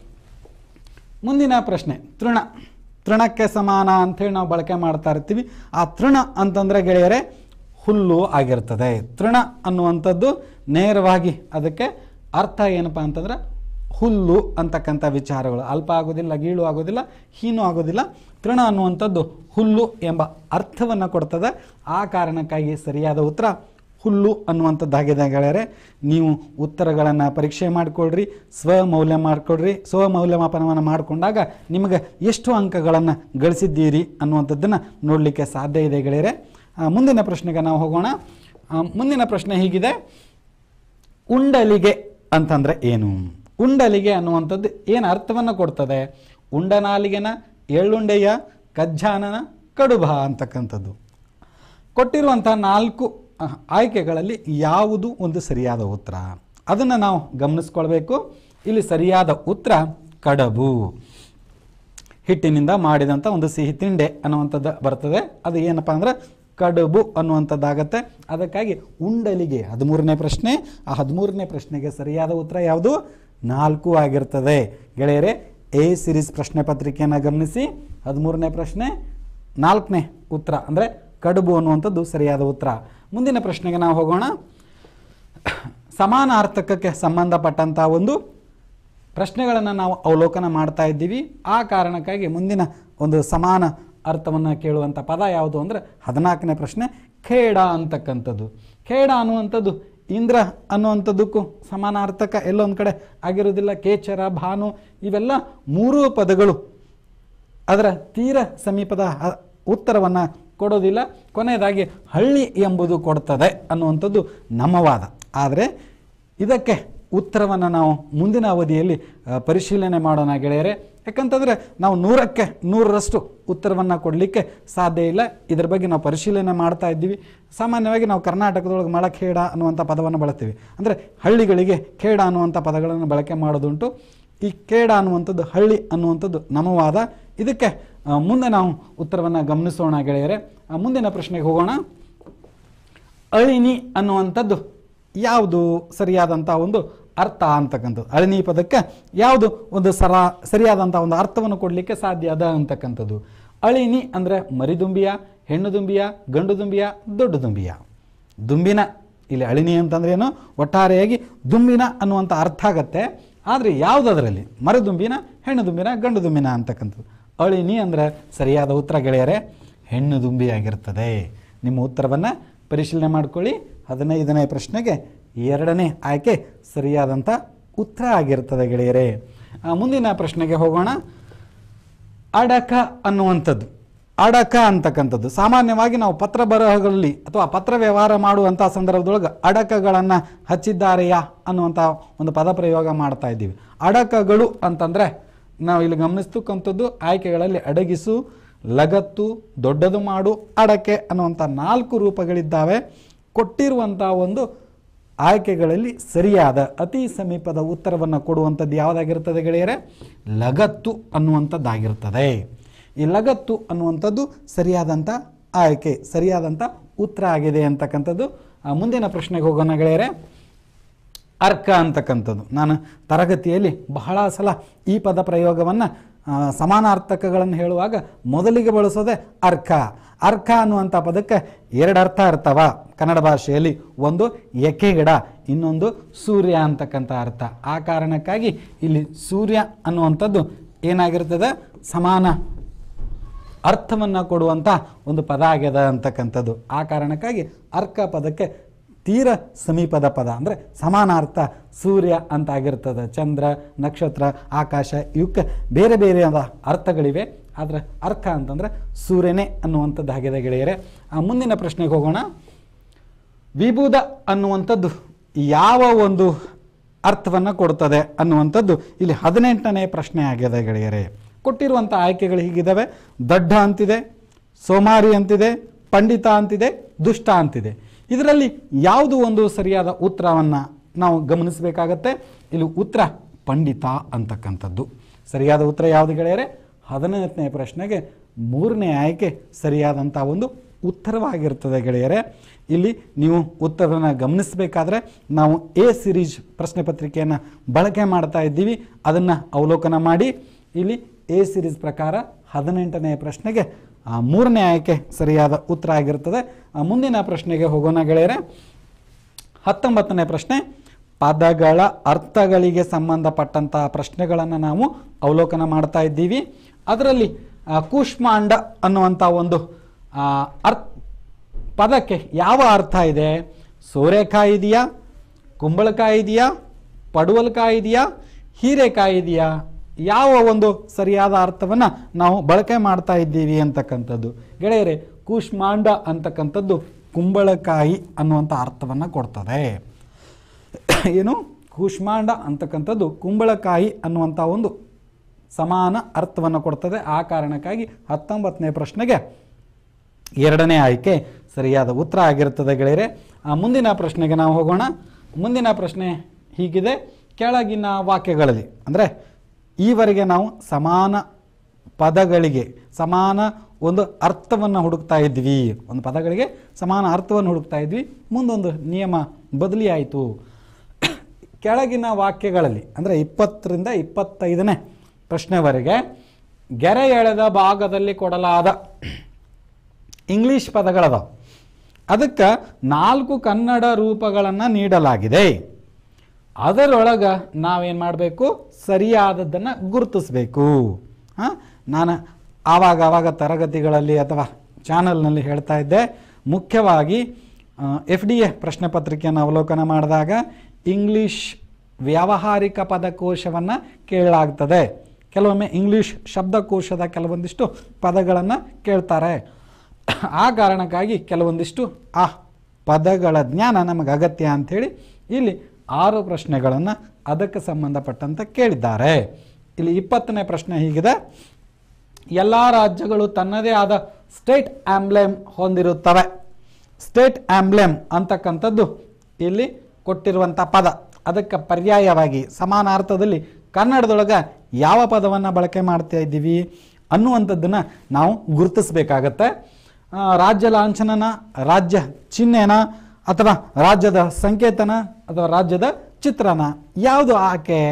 ಮುಂದಿನ ಪ್ರಶ್ನೆ ತೃಣ ತೃಣಕ್ಕೆ ಸಮಾನ ಅಂಥೇಳಿ ನಾವು ಬಳಕೆ ಮಾಡ್ತಾ ಇರ್ತೀವಿ ಆ ತೃಣ ಅಂತಂದರೆ ಗೆಳೆಯರೆ ಹುಲ್ಲು ಆಗಿರ್ತದೆ ತೃಣ ಅನ್ನುವಂಥದ್ದು ನೇರವಾಗಿ ಅದಕ್ಕೆ ಅರ್ಥ ಏನಪ್ಪ ಅಂತಂದ್ರೆ ಹುಲ್ಲು ಅಂತಕ್ಕಂಥ ವಿಚಾರಗಳು ಅಲ್ಪ ಆಗೋದಿಲ್ಲ ಗೀಳು ಆಗೋದಿಲ್ಲ ಹೀನು ಆಗೋದಿಲ್ಲ ತೃಣ ಅನ್ನುವಂಥದ್ದು ಹುಲ್ಲು ಎಂಬ ಅರ್ಥವನ್ನು ಕೊಡ್ತದೆ ಆ ಕಾರಣಕ್ಕಾಗಿ ಸರಿಯಾದ ಉತ್ತರ ಹುಲ್ಲು ಅನ್ನುವಂಥದ್ದಾಗಿದೆ ಗೆಳೆಯರೆ ನೀವು ಉತ್ತರಗಳನ್ನು ಪರೀಕ್ಷೆ ಮಾಡಿಕೊಡ್ರಿ ಸ್ವಮೌಲ್ಯ ಮಾಡಿಕೊಡ್ರಿ ಸ್ವಮೌಲ್ಯಮಾಪನವನ್ನು ಮಾಡಿಕೊಂಡಾಗ ನಿಮಗೆ ಎಷ್ಟು ಅಂಕಗಳನ್ನು ಗಳಿಸಿದ್ದೀರಿ ಅನ್ನುವಂಥದ್ದನ್ನು ನೋಡಲಿಕ್ಕೆ ಸಾಧ್ಯ ಇದೆ ಗೆಳೆಯರೆ ಆ, ಮುಂದಿನ ಪ್ರಶ್ನೆಗೆ ನಾವು ಹೋಗೋಣ ಆ, ಮುಂದಿನ ಪ್ರಶ್ನೆ ಹೀಗಿದೆ ಉಂಡಲಿಗೆ ಅಂತಂದರೆ ಏನು ಉಂಡಲಿಗೆ ಅನ್ನುವಂಥದ್ದು ಏನು ಅರ್ಥವನ್ನು ಕೊಡ್ತದೆ ಉಂಡನಾಲಿಗೆನ ಎಳ್ಳುಂಡೆಯ ಕಜ್ಜಾನನ ಕಡುಬ ಅಂತಕ್ಕಂಥದ್ದು ಕೊಟ್ಟಿರುವಂಥ ನಾಲ್ಕು ಅಹ್, ಆಯ್ಕೆಗಳಲ್ಲಿ ಯಾವುದು ಒಂದು ಸರಿಯಾದ ಉತ್ತರ ಅದನ್ನು ನಾವು ಗಮನಿಸ್ಕೊಳ್ಬೇಕು ಇಲ್ಲಿ ಸರಿಯಾದ ಉತ್ತರ ಕಡಬು ಹಿಟ್ಟಿನಿಂದ ಮಾಡಿದಂಥ ಒಂದು ಸಿಹಿ ತಿಂಡೆ ಅನ್ನುವಂಥದ್ದು ಬರ್ತದೆ ಅದು ಏನಪ್ಪ ಅಂದ್ರೆ ಕಡುಬು ಅನ್ನುವಂಥದ್ದಾಗತ್ತೆ ಅದಕ್ಕಾಗಿ ಉಂಡಲಿಗೆ ಹದಿಮೂರನೇ ಪ್ರಶ್ನೆ ಆ ಹದಿಮೂರನೇ ಪ್ರಶ್ನೆಗೆ ಸರಿಯಾದ ಉತ್ತರ ಯಾವುದು ನಾಲ್ಕು ಆಗಿರ್ತದೆ ಗೆಳೆಯರೆ ಎ ಸಿರೀಸ್ ಪ್ರಶ್ನೆ ಪತ್ರಿಕೆಯನ್ನು ಗಮನಿಸಿ ಹದಿಮೂರನೇ ಪ್ರಶ್ನೆ ನಾಲ್ಕನೇ ಉತ್ತರ ಅಂದರೆ ಕಡುಬು ಅನ್ನುವಂಥದ್ದು ಸರಿಯಾದ ಉತ್ತರ ಮುಂದಿನ ಪ್ರಶ್ನೆಗೆ ನಾವು ಹೋಗೋಣ ಸಮಾನಾರ್ಥಕಕ್ಕೆ ಸಂಬಂಧಪಟ್ಟಂಥ ಒಂದು ಪ್ರಶ್ನೆಗಳನ್ನು ನಾವು ಅವಲೋಕನ ಮಾಡ್ತಾ ಇದ್ದೀವಿ ಆ ಕಾರಣಕ್ಕಾಗಿ ಮುಂದಿನ ಒಂದು ಸಮಾನ ಅರ್ಥವನ್ನು ಕೇಳುವಂಥ ಪದ ಯಾವುದು ಅಂದರೆ ಹದಿನಾಲ್ಕನೇ ಪ್ರಶ್ನೆ ಖೇಡ ಅಂತಕ್ಕಂಥದ್ದು ಖೇಡ ಅನ್ನುವಂಥದ್ದು ಇಂದ್ರ ಅನ್ನುವಂಥದ್ದಕ್ಕೂ ಸಮಾನಾರ್ಥಕ ಎಲ್ಲೊಂದು ಕಡೆ ಆಗಿರೋದಿಲ್ಲ ಕೇಚರ ಭಾನು ಇವೆಲ್ಲ ಮೂರೂ ಪದಗಳು ಅದರ ತೀರ ಸಮೀಪದ ಹ- ಉತ್ತರವನ್ನು ಕೊಡೋದಿಲ್ಲ ಕೊನೆಯದಾಗಿ ಹಳ್ಳಿ ಎಂಬುದು ಕೊಡ್ತದೆ ಅನ್ನುವಂಥದ್ದು ನಮ್ಮ ವಾದ ಆದರೆ ಇದಕ್ಕೆ ಉತ್ತರವನ್ನು ನಾವು ಮುಂದಿನ ಅವಧಿಯಲ್ಲಿ ಆ, ಪರಿಶೀಲನೆ ಮಾಡೋಣ ಗೆಳೆಯರೆ ಯಾಕಂತಂದರೆ ನಾವು ನೂರಕ್ಕೆ ನೂರರಷ್ಟು ಉತ್ತರವನ್ನು ಕೊಡಲಿಕ್ಕೆ ಸಾಧ್ಯ ಇಲ್ಲ ಇದರ ಬಗ್ಗೆ ನಾವು ಪರಿಶೀಲನೆ ಮಾಡ್ತಾ ಇದ್ದೀವಿ ಸಾಮಾನ್ಯವಾಗಿ ನಾವು ಕರ್ನಾಟಕದೊಳಗೆ ಮಳಖೇಡ ಅನ್ನುವಂಥ ಪದವನ್ನು ಬಳಸ್ತೀವಿ ಅಂದರೆ ಹಳ್ಳಿಗಳಿಗೆ ಖೇಡ ಅನ್ನುವಂಥ ಪದಗಳನ್ನು ಬಳಕೆ ಮಾಡೋದುಂಟು ಈ ಕೇಡ ಅನ್ನುವಂಥದ್ದು ಹಳ್ಳಿ ಅನ್ನುವಂಥದ್ದು ನಮ್ಮ ವಾದ ಇದಕ್ಕೆ ಆ, ಮುಂದೆ ನಾವು ಉತ್ತರವನ್ನು ಗಮನಿಸೋಣ ಗೆಳೆಯರೆ ಆ, ಮುಂದಿನ ಪ್ರಶ್ನೆಗೆ ಹೋಗೋಣ ಅಳಿನಿ ಅನ್ನುವಂಥದ್ದು ಯಾವುದು ಸರಿಯಾದಂಥ ಒಂದು ಅರ್ಥ ಅಂತಕ್ಕಂಥದ್ದು ಅಳಿನಿ ಪದಕ್ಕೆ ಯಾವುದು ಒಂದು ಸರ ಸರಿಯಾದಂಥ ಒಂದು ಅರ್ಥವನ್ನು ಕೊಡಲಿಕ್ಕೆ ಸಾಧ್ಯ ಅದ ಅಂತಕ್ಕಂಥದ್ದು ಅಳಿನಿ ಅಂದರೆ ಮರಿದುಂಬಿಯ ಹೆಣ್ಣು ದುಂಬಿಯ ಗಂಡು ದುಂಬಿಯ ದೊಡ್ಡ ದುಂಬಿಯ ದುಂಬಿನ ಇಲ್ಲಿ ಅಳಿನಿ ಅಂತಂದ್ರೆ ಏನು ಒಟ್ಟಾರೆಯಾಗಿ ದುಂಬಿನ ಅನ್ನುವಂಥ ಅರ್ಥ ಆಗತ್ತೆ ಆದರೆ ಯಾವುದದರಲ್ಲಿ ಮರದುಂಬಿನ ಹೆಣ್ಣು ದುಂಬಿನ ಗಂಡು ದುಂಬಿನ ಅಂತಕ್ಕಂಥದ್ದು ಅಳಿನಿ ಅಂದರೆ ಸರಿಯಾದ ಉತ್ತರ ಗೆಳೆಯರೆ ಹೆಣ್ಣು ದುಂಬಿಯಾಗಿರ್ತದೆ ನಿಮ್ಮ ಉತ್ತರವನ್ನು ಪರಿಶೀಲನೆ ಮಾಡ್ಕೊಳ್ಳಿ ಹದಿನೈದನೇ ಪ್ರಶ್ನೆಗೆ ಎರಡನೇ ಆಯ್ಕೆ ಸರಿಯಾದಂಥ ಉತ್ತರ ಆಗಿರ್ತದೆ ಗೆಳೆಯರೆ ಆ, ಮುಂದಿನ ಪ್ರಶ್ನೆಗೆ ಹೋಗೋಣ ಅಡಕ ಅನ್ನುವಂಥದ್ದು ಅಡಕ ಅಂತಕ್ಕಂಥದ್ದು ಸಾಮಾನ್ಯವಾಗಿ ನಾವು ಪತ್ರ ಬರಹಗಳಲ್ಲಿ ಅಥವಾ ಪತ್ರ ವ್ಯವಹಾರ ಮಾಡುವಂಥ ಸಂದರ್ಭದೊಳಗೆ ಅಡಕಗಳನ್ನು ಹಚ್ಚಿದ್ದಾರೆಯಾ ಅನ್ನುವಂಥ ಒಂದು ಪದ ಪ್ರಯೋಗ ಮಾಡ್ತಾ ಇದ್ದೀವಿ ಅಡಕಗಳು ಅಂತಂದರೆ ನಾವು ಇಲ್ಲಿ ಗಮನಿಸ್ತಕ್ಕಂಥದ್ದು ಆಯ್ಕೆಗಳಲ್ಲಿ ಅಡಗಿಸು ಲಗತ್ತು ದೊಡ್ಡದು ಮಾಡು ಅಡಕೆ ಅನ್ನುವಂಥ ನಾಲ್ಕು ರೂಪಗಳಿದ್ದಾವೆ ಕೊಟ್ಟಿರುವಂಥ ಒಂದು ಆಯ್ಕೆಗಳಲ್ಲಿ ಸರಿಯಾದ ಅತಿ ಸಮೀಪದ ಉತ್ತರವನ್ನು ಕೊಡುವಂಥದ್ದು ಯಾವುದಾಗಿರ್ತದೆ ಗೆಳೆಯರೆ ಲಗತ್ತು ಅನ್ನುವಂಥದ್ದಾಗಿರ್ತದೆ ಈ ಲಗತ್ತು ಅನ್ನುವಂಥದ್ದು ಸರಿಯಾದಂಥ ಆಯ್ಕೆ ಸರಿಯಾದಂಥ ಉತ್ತರ ಆಗಿದೆ ಅಂತಕ್ಕಂಥದ್ದು ಆ, ಮುಂದಿನ ಪ್ರಶ್ನೆಗೆ ಹೋಗೋಣ ಗೆಳೆಯರೆ ಅರ್ಕ ಅಂತಕ್ಕಂಥದ್ದು ನಾನು ತರಗತಿಯಲ್ಲಿ ಬಹಳ ಸಲ ಈ ಪದ ಪ್ರಯೋಗವನ್ನು ಸಮಾನಾರ್ಥಕಗಳನ್ನು ಹೇಳುವಾಗ ಮೊದಲಿಗೆ ಬಳಸೋದೇ ಅರ್ಕ ಅರ್ಕ ಅನ್ನುವಂಥ ಪದಕ್ಕೆ ಎರಡು ಅರ್ಥ ಇರ್ತಾವ ಕನ್ನಡ ಭಾಷೆಯಲ್ಲಿ ಒಂದು ಎಕೆ ಗಿಡ ಇನ್ನೊಂದು ಸೂರ್ಯ ಅಂತಕ್ಕಂಥ ಅರ್ಥ ಆ ಕಾರಣಕ್ಕಾಗಿ ಇಲ್ಲಿ ಸೂರ್ಯ ಅನ್ನುವಂಥದ್ದು ಏನಾಗಿರ್ತದೆ ಸಮಾನ ಅರ್ಥವನ್ನು ಕೊಡುವಂಥ ಒಂದು ಪದ ಆಗ್ಯದ ಅಂತಕ್ಕಂಥದ್ದು ಆ ಕಾರಣಕ್ಕಾಗಿ ಅರ್ಕ ಪದಕ್ಕೆ ತೀರ ಸಮೀಪದ ಪದ ಅಂದರೆ ಸಮಾನಾರ್ಥ ಸೂರ್ಯ ಅಂತ ಆಗಿರ್ತದೆ ಚಂದ್ರ ನಕ್ಷತ್ರ ಆಕಾಶ ಇವಕ್ಕೆ ಬೇರೆ ಬೇರೆ ಅರ್ಥಗಳಿವೆ ಆದರೆ ಅರ್ಕ ಅಂತಂದರೆ ಸೂರ್ಯನೇ ಅನ್ನುವಂಥದ್ದು ಆಗಿದೆ ಗೆಳೆಯರೆ ಆ ಮುಂದಿನ ಪ್ರಶ್ನೆಗೆ ಹೋಗೋಣ ವಿಭುದ ಅನ್ನುವಂಥದ್ದು ಯಾವ ಒಂದು ಅರ್ಥವನ್ನು ಕೊಡ್ತದೆ ಅನ್ನುವಂಥದ್ದು ಇಲ್ಲಿ ಹದಿನೆಂಟನೇ ಪ್ರಶ್ನೆ ಆಗಿದೆ ಗೆಳೆಯರೆ ಕೊಟ್ಟಿರುವಂಥ ಆಯ್ಕೆಗಳು ಹೀಗಿದ್ದಾವೆ ದಡ್ಡ ಅಂತಿದೆ ಸೋಮಾರಿ ಅಂತಿದೆ ಪಂಡಿತ ಅಂತಿದೆ ದುಷ್ಟ ಅಂತಿದೆ ಇದರಲ್ಲಿ ಯಾವುದು ಒಂದು ಸರಿಯಾದ ಉತ್ತರವನ್ನು ನಾವು ಗಮನಿಸಬೇಕಾಗತ್ತೆ ಇಲ್ಲಿ ಉತ್ತರ ಪಂಡಿತ ಅಂತಕ್ಕಂಥದ್ದು ಸರಿಯಾದ ಉತ್ತರ ಯಾವುದು ಗೆಳೆಯರೆ ಹದಿನೆಂಟನೇ ಪ್ರಶ್ನೆಗೆ ಮೂರನೇ ಆಯ್ಕೆ ಸರಿಯಾದಂಥ ಒಂದು ಉತ್ತರವಾಗಿರ್ತದೆ ಗೆಳೆಯರೆ ಇಲ್ಲಿ ನೀವು ಉತ್ತರವನ್ನು ಗಮನಿಸಬೇಕಾದ್ರೆ ನಾವು ಎ ಸಿರೀಸ್ ಪ್ರಶ್ನೆ ಪತ್ರಿಕೆಯನ್ನು ಬಳಕೆ ಮಾಡ್ತಾ ಇದ್ದೀವಿ ಅದನ್ನು ಅವಲೋಕನ ಮಾಡಿ ಇಲ್ಲಿ ಎ ಸಿರೀಸ್ ಪ್ರಕಾರ ಹದಿನೆಂಟನೇ ಪ್ರಶ್ನೆಗೆ ಆ, ಮೂರನೇ ಆಯ್ಕೆ ಸರಿಯಾದ ಉತ್ತರ ಆಗಿರ್ತದೆ ಆ, ಮುಂದಿನ ಪ್ರಶ್ನೆಗೆ ಹೋಗೋಣ ಗೆಳೆಯರೆ ಹತ್ತೊಂಬತ್ತನೇ ಪ್ರಶ್ನೆ ಪದಗಳ ಅರ್ಥಗಳಿಗೆ ಸಂಬಂಧಪಟ್ಟಂತಹ ಪ್ರಶ್ನೆಗಳನ್ನು ನಾವು ಅವಲೋಕನ ಮಾಡ್ತಾ ಇದ್ದೀವಿ ಅದರಲ್ಲಿ ಆ, ಕೂಷ್ಮಾಂಡ ಅನ್ನುವಂಥ ಒಂದು ಆ, ಅರ್ಥ ಪದಕ್ಕೆ ಯಾವ ಅರ್ಥ ಇದೆ ಸೋರೆಕಾಯಿ ಇದೆಯಾ ಕುಂಬಳಕಾಯಿ ಇದೆಯಾ ಪಡುವಲಕಾಯಿ ಇದೆಯಾ ಹೀರೆಕಾಯಿ ಇದೆಯಾ ಯಾವ ಒಂದು ಸರಿಯಾದ ಅರ್ಥವನ್ನು ನಾವು ಬಳಕೆ ಮಾಡ್ತಾ ಇದ್ದೀವಿ ಅಂತಕ್ಕಂಥದ್ದು ಗೆಳೆಯರೆ ಕೂಷ್ಮಾಂಡ ಅಂತಕ್ಕಂಥದ್ದು ಕುಂಬಳಕಾಯಿ ಅನ್ನುವಂಥ ಅರ್ಥವನ್ನು ಕೊಡ್ತದೆ ಏನು ಕೂಷ್ಮಾಂಡ ಅಂತಕ್ಕಂಥದ್ದು ಕುಂಬಳಕಾಯಿ ಅನ್ನುವಂಥ ಒಂದು ಸಮಾನ ಅರ್ಥವನ್ನು ಕೊಡ್ತದೆ ಆ ಕಾರಣಕ್ಕಾಗಿ ಹತ್ತೊಂಬತ್ತನೇ ಪ್ರಶ್ನೆಗೆ ಎರಡನೇ ಆಯ್ಕೆ ಸರಿಯಾದ ಉತ್ತರ ಆಗಿರ್ತದೆ ಗೆಳೆಯರೆ ಆ ಮುಂದಿನ ಪ್ರಶ್ನೆಗೆ ನಾವು ಹೋಗೋಣ ಮುಂದಿನ ಪ್ರಶ್ನೆ ಹೀಗಿದೆ ಕೆಳಗಿನ ವಾಕ್ಯಗಳಲ್ಲಿ ಅಂದರೆ ಈವರೆಗೆ ನಾವು ಸಮಾನ ಪದಗಳಿಗೆ ಸಮಾನ ಒಂದು ಅರ್ಥವನ್ನು ಹುಡುಕ್ತಾ ಇದ್ವಿ ಒಂದು ಪದಗಳಿಗೆ ಸಮಾನ ಅರ್ಥವನ್ನು ಹುಡುಕ್ತಾ ಇದ್ವಿ ಮುಂದೊಂದು ನಿಯಮ ಬದಲಿ ಆಯಿತು ಕೆಳಗಿನ ವಾಕ್ಯಗಳಲ್ಲಿ ಅಂದರೆ ಇಪ್ಪತ್ತರಿಂದ ಇಪ್ಪತ್ತೈದನೇ ಪ್ರಶ್ನೆವರೆಗೆ ಗೆರೆ ಎಳೆದ ಭಾಗದಲ್ಲಿ ಕೊಡಲಾದ ಇಂಗ್ಲಿಷ್ ಪದಗಳದಾವ ಅದಕ್ಕೆ ನಾಲ್ಕು ಕನ್ನಡ ರೂಪಗಳನ್ನು ನೀಡಲಾಗಿದೆ ಅದರೊಳಗೆ ನಾವೇನು ಮಾಡಬೇಕು ಸರಿಯಾದದ್ದನ್ನು ಗುರುತಿಸಬೇಕು ಹಾಂ ನಾನು ಆವಾಗ ಆವಾಗ ತರಗತಿಗಳಲ್ಲಿ ಅಥವಾ ಚಾನಲ್ನಲ್ಲಿ ಹೇಳ್ತಾ ಇದ್ದೆ ಮುಖ್ಯವಾಗಿ ಎಫ್ ಡಿ ಎ ಪ್ರಶ್ನೆ ಪತ್ರಿಕೆಯನ್ನು ಅವಲೋಕನ ಮಾಡಿದಾಗ ಇಂಗ್ಲಿಷ್ ವ್ಯಾವಹಾರಿಕ ಪದಕೋಶವನ್ನು ಕೇಳಲಾಗ್ತದೆ ಕೆಲವೊಮ್ಮೆ ಇಂಗ್ಲಿಷ್ ಶಬ್ದಕೋಶದ ಕೆಲವೊಂದಿಷ್ಟು ಪದಗಳನ್ನು ಕೇಳ್ತಾರೆ ಆ ಕಾರಣಕ್ಕಾಗಿ ಕೆಲವೊಂದಿಷ್ಟು ಆ ಪದಗಳ ಜ್ಞಾನ ನಮಗೆ ಅಗತ್ಯ ಅಂಥೇಳಿ ಇಲ್ಲಿ ಆರು ಪ್ರಶ್ನೆಗಳನ್ನು ಅದಕ್ಕೆ ಸಂಬಂಧಪಟ್ಟಂತೆ ಕೇಳಿದ್ದಾರೆ ಇಲ್ಲಿ ಇಪ್ಪತ್ತನೇ ಪ್ರಶ್ನೆ ಹೀಗಿದೆ ಎಲ್ಲ ರಾಜ್ಯಗಳು ತನ್ನದೇ ಆದ ಸ್ಟೇಟ್ ಆಂಬ್ಲೆಮ್ ಹೊಂದಿರುತ್ತವೆ ಸ್ಟೇಟ್ ಆಂಬ್ಲೆಮ್ ಅಂತಕ್ಕಂಥದ್ದು ಇಲ್ಲಿ ಕೊಟ್ಟಿರುವಂಥ ಪದ ಅದಕ್ಕೆ ಪರ್ಯಾಯವಾಗಿ ಸಮಾನಾರ್ಥದಲ್ಲಿ ಕನ್ನಡದೊಳಗೆ ಯಾವ ಪದವನ್ನು ಬಳಕೆ ಮಾಡ್ತಾ ಇದ್ದೀವಿ ಅನ್ನುವಂಥದ್ದನ್ನು ನಾವು ಗುರುತಿಸಬೇಕಾಗತ್ತೆ ಆ, ರಾಜ್ಯ ಲಾಂಛನನ ರಾಜ್ಯ ಚಿಹ್ನೆನ ಅಥವಾ ರಾಜ್ಯದ ಸಂಕೇತನ ಅಥವಾ ರಾಜ್ಯದ ಚಿತ್ರನ ಯಾವುದು ಆಕೆ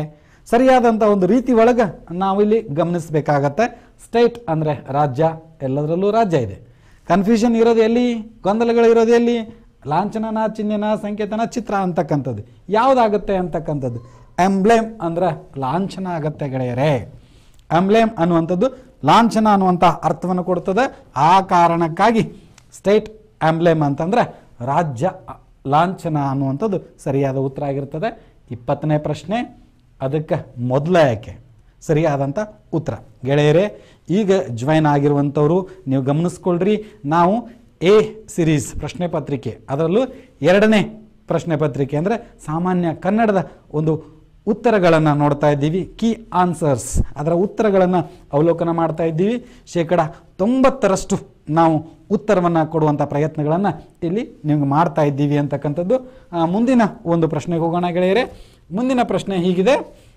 ಸರಿಯಾದಂಥ ಒಂದು ರೀತಿ ಒಳಗೆ ನಾವಿಲ್ಲಿ ಗಮನಿಸಬೇಕಾಗತ್ತೆ ಸ್ಟೇಟ್ ಅಂದರೆ ರಾಜ್ಯ ಎಲ್ಲದರಲ್ಲೂ ರಾಜ್ಯ ಇದೆ ಕನ್ಫ್ಯೂಷನ್ ಇರೋದು ಎಲ್ಲಿ ಗೊಂದಲಗಳು ಇರೋದು ಎಲ್ಲಿ ಲಾಂಛನನ ಚಿಹ್ನೆನ ಸಂಕೇತನ ಚಿತ್ರ ಅಂತಕ್ಕಂಥದ್ದು ಯಾವುದಾಗುತ್ತೆ ಅಂತಕ್ಕಂಥದ್ದು ಎಂಬ್ಲೇಮ್ ಅಂದ್ರೆ ಲಾಂಛನ ಆಗತ್ತೆ ಗೆಳೆಯರೇ ಎಂಬ್ಲೇಮ್ ಅನ್ನುವಂಥದ್ದು ಲಾಂಛನ ಅನ್ನುವಂಥ ಅರ್ಥವನ್ನು ಕೊಡ್ತದೆ ಆ ಕಾರಣಕ್ಕಾಗಿ ಸ್ಟೇಟ್ ಎಂಬ್ಲೇಮ್ ಅಂತಂದ್ರೆ ರಾಜ್ಯ ಲಾಂಛನ ಅನ್ನುವಂಥದ್ದು ಸರಿಯಾದ ಉತ್ತರ ಆಗಿರ್ತದೆ ಇಪ್ಪತ್ತನೇ ಪ್ರಶ್ನೆ ಅದಕ್ಕೆ ಮೊದಲ ಆಯ್ಕೆ ಸರಿಯಾದಂಥ ಉತ್ತರ ಗೆಳೆಯರೇ ಈಗ ಜಾಯ್ನ್ ಆಗಿರುವಂಥವ್ರು ನೀವು ಗಮನಿಸ್ಕೊಳ್ರಿ ನಾವು ಎ ಸಿರೀಸ್ ಪ್ರಶ್ನೆ ಪತ್ರಿಕೆ ಅದರಲ್ಲೂ ಎರಡನೇ ಪ್ರಶ್ನೆ ಪತ್ರಿಕೆ ಅಂದರೆ ಸಾಮಾನ್ಯ ಕನ್ನಡದ ಒಂದು ಉತ್ತರಗಳನ್ನು ನೋಡ್ತಾ ಇದ್ದೀವಿ ಕೀ ಆನ್ಸರ್ಸ್ ಅದರ ಉತ್ತರಗಳನ್ನು ಅವಲೋಕನ ಮಾಡ್ತಾ ಇದ್ದೀವಿ ಶೇಕಡ ತೊಂಬತ್ತರಷ್ಟು ನಾವು ಉತ್ತರವನ್ನು ಕೊಡುವಂಥ ಪ್ರಯತ್ನಗಳನ್ನು ಇಲ್ಲಿ ನಿಮ್ಗೆ ಮಾಡ್ತಾ ಇದ್ದೀವಿ ಅಂತಕ್ಕಂಥದ್ದು ಆ, ಮುಂದಿನ ಒಂದು ಪ್ರಶ್ನೆಗೆ ಹೋಗೋಣ ಗೆಳೆಯರೆ ಮುಂದಿನ ಪ್ರಶ್ನೆ ಹೀಗಿದೆ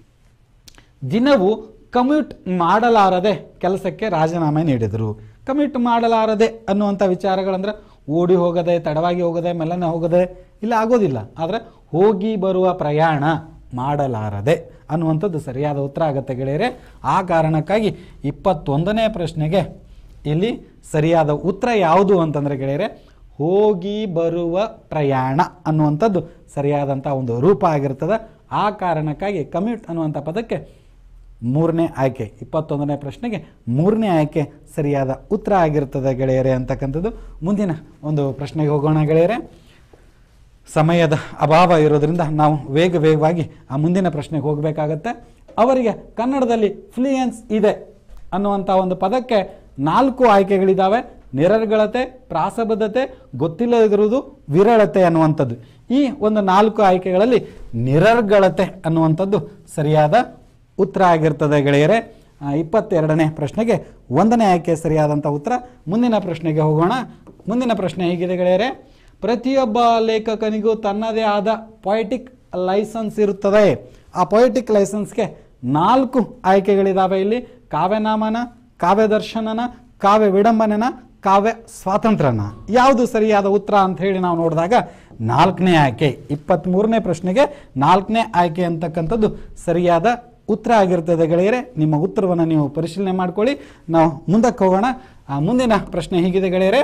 ದಿನವೂ ಕಮ್ಯೂಟ್ ಮಾಡಲಾರದೆ ಕೆಲಸಕ್ಕೆ ರಾಜೀನಾಮೆ ನೀಡಿದರು ಕಮ್ಯೂಟ್ ಮಾಡಲಾರದೆ ಅನ್ನುವಂಥ ವಿಚಾರಗಳಂದ್ರೆ ಓಡಿ ಹೋಗದೆ ತಡವಾಗಿ ಹೋಗದೆ ಮೆಲ್ಲನೆ ಹೋಗದೆ ಇಲ್ಲ ಆಗೋದಿಲ್ಲ ಆದರೆ ಹೋಗಿ ಬರುವ ಪ್ರಯಾಣ ಮಾಡಲಾರದೆ ಅನ್ನುವಂಥದ್ದು ಸರಿಯಾದ ಉತ್ತರ ಆಗುತ್ತೆ ಗೆಳೆಯರೆ ಆ ಕಾರಣಕ್ಕಾಗಿ ಇಪ್ಪತ್ತೊಂದನೇ ಪ್ರಶ್ನೆಗೆ ಇಲ್ಲಿ ಸರಿಯಾದ ಉತ್ತರ ಯಾವುದು ಅಂತಂದರೆ ಗೆಳೆಯರೆ ಹೋಗಿ ಬರುವ ಪ್ರಯಾಣ ಅನ್ನುವಂಥದ್ದು ಸರಿಯಾದಂಥ ಒಂದು ರೂಪ ಆಗಿರ್ತದೆ ಆ ಕಾರಣಕ್ಕಾಗಿ ಕಮ್ಯೂಟ್ ಅನ್ನುವಂಥ ಪದಕ್ಕೆ ಮೂರನೇ ಆಯ್ಕೆ ಇಪ್ಪತ್ತೊಂದನೇ ಪ್ರಶ್ನೆಗೆ ಮೂರನೇ ಆಯ್ಕೆ ಸರಿಯಾದ ಉತ್ತರ ಆಗಿರ್ತದೆ ಗೆಳೆಯರೆ ಅಂತಕ್ಕಂಥದ್ದು ಮುಂದಿನ ಒಂದು ಪ್ರಶ್ನೆಗೆ ಹೋಗೋಣ ಗೆಳೆಯರೆ ಸಮಯದ ಅಭಾವ ಇರೋದ್ರಿಂದ ನಾವು ವೇಗ ವೇಗವಾಗಿ ಆ ಮುಂದಿನ ಪ್ರಶ್ನೆಗೆ ಹೋಗಬೇಕಾಗತ್ತೆ ಅವರಿಗೆ ಕನ್ನಡದಲ್ಲಿ ಫ್ಲೂಯೆನ್ಸ್ ಇದೆ ಅನ್ನುವಂಥ ಒಂದು ಪದಕ್ಕೆ ನಾಲ್ಕು ಆಯ್ಕೆಗಳಿದ್ದಾವೆ ನಿರರ್ಗಳತೆ ಪ್ರಾಸಬದ್ಧತೆ ಗೊತ್ತಿಲ್ಲದಿರುವುದು ವಿರಳತೆ ಅನ್ನುವಂಥದ್ದು ಈ ಒಂದು ನಾಲ್ಕು ಆಯ್ಕೆಗಳಲ್ಲಿ ನಿರರ್ಗಳತೆ ಅನ್ನುವಂಥದ್ದು ಸರಿಯಾದ ಉತ್ತರ ಆಗಿರ್ತದೆ ಗೆಳೆಯರೆ ಆ, ಇಪ್ಪತ್ತೆರಡನೇ ಪ್ರಶ್ನೆಗೆ ಒಂದನೇ ಆಯ್ಕೆ ಸರಿಯಾದಂಥ ಉತ್ತರ ಮುಂದಿನ ಪ್ರಶ್ನೆಗೆ ಹೋಗೋಣ ಮುಂದಿನ ಪ್ರಶ್ನೆ ಹೀಗಿದೆ ಗೆಳೆಯರೆ ಪ್ರತಿಯೊಬ್ಬ ಲೇಖಕನಿಗೂ ತನ್ನದೇ ಆದ ಪೊಯಿಟಿಕ್ ಲೈಸೆನ್ಸ್ ಇರುತ್ತದೆ ಆ ಪೊಯಿಟಿಕ್ ಲೈಸೆನ್ಸ್ಗೆ ನಾಲ್ಕು ಆಯ್ಕೆಗಳಿದ್ದಾವೆ ಇಲ್ಲಿ ಕಾವ್ಯನಾಮನ ಕಾವ್ಯದರ್ಶನನ ಕಾವ್ಯ ವಿಡಂಬನೆನ ಕಾವ್ಯ ಸ್ವಾತಂತ್ರ್ಯನ ಯಾವುದು ಸರಿಯಾದ ಉತ್ತರ ಅಂತ ಹೇಳಿ ನಾವು ನೋಡಿದಾಗ ನಾಲ್ಕನೇ ಆಯ್ಕೆ ಇಪ್ಪತ್ತ್ಮೂರನೇ ಪ್ರಶ್ನೆಗೆ ನಾಲ್ಕನೇ ಆಯ್ಕೆ ಅಂತಕ್ಕಂಥದ್ದು ಸರಿಯಾದ ಉತ್ತರ ಆಗಿರ್ತದೆ ಗೆಳೆಯರೆ ನಿಮ್ಮ ಉತ್ತರವನ್ನು ನೀವು ಪರಿಶೀಲನೆ ಮಾಡ್ಕೊಳ್ಳಿ ನಾವು ಮುಂದಕ್ಕೆ ಹೋಗೋಣ ಆ ಮುಂದಿನ ಪ್ರಶ್ನೆ ಹೀಗಿದೆ ಗೆಳೆಯರೆ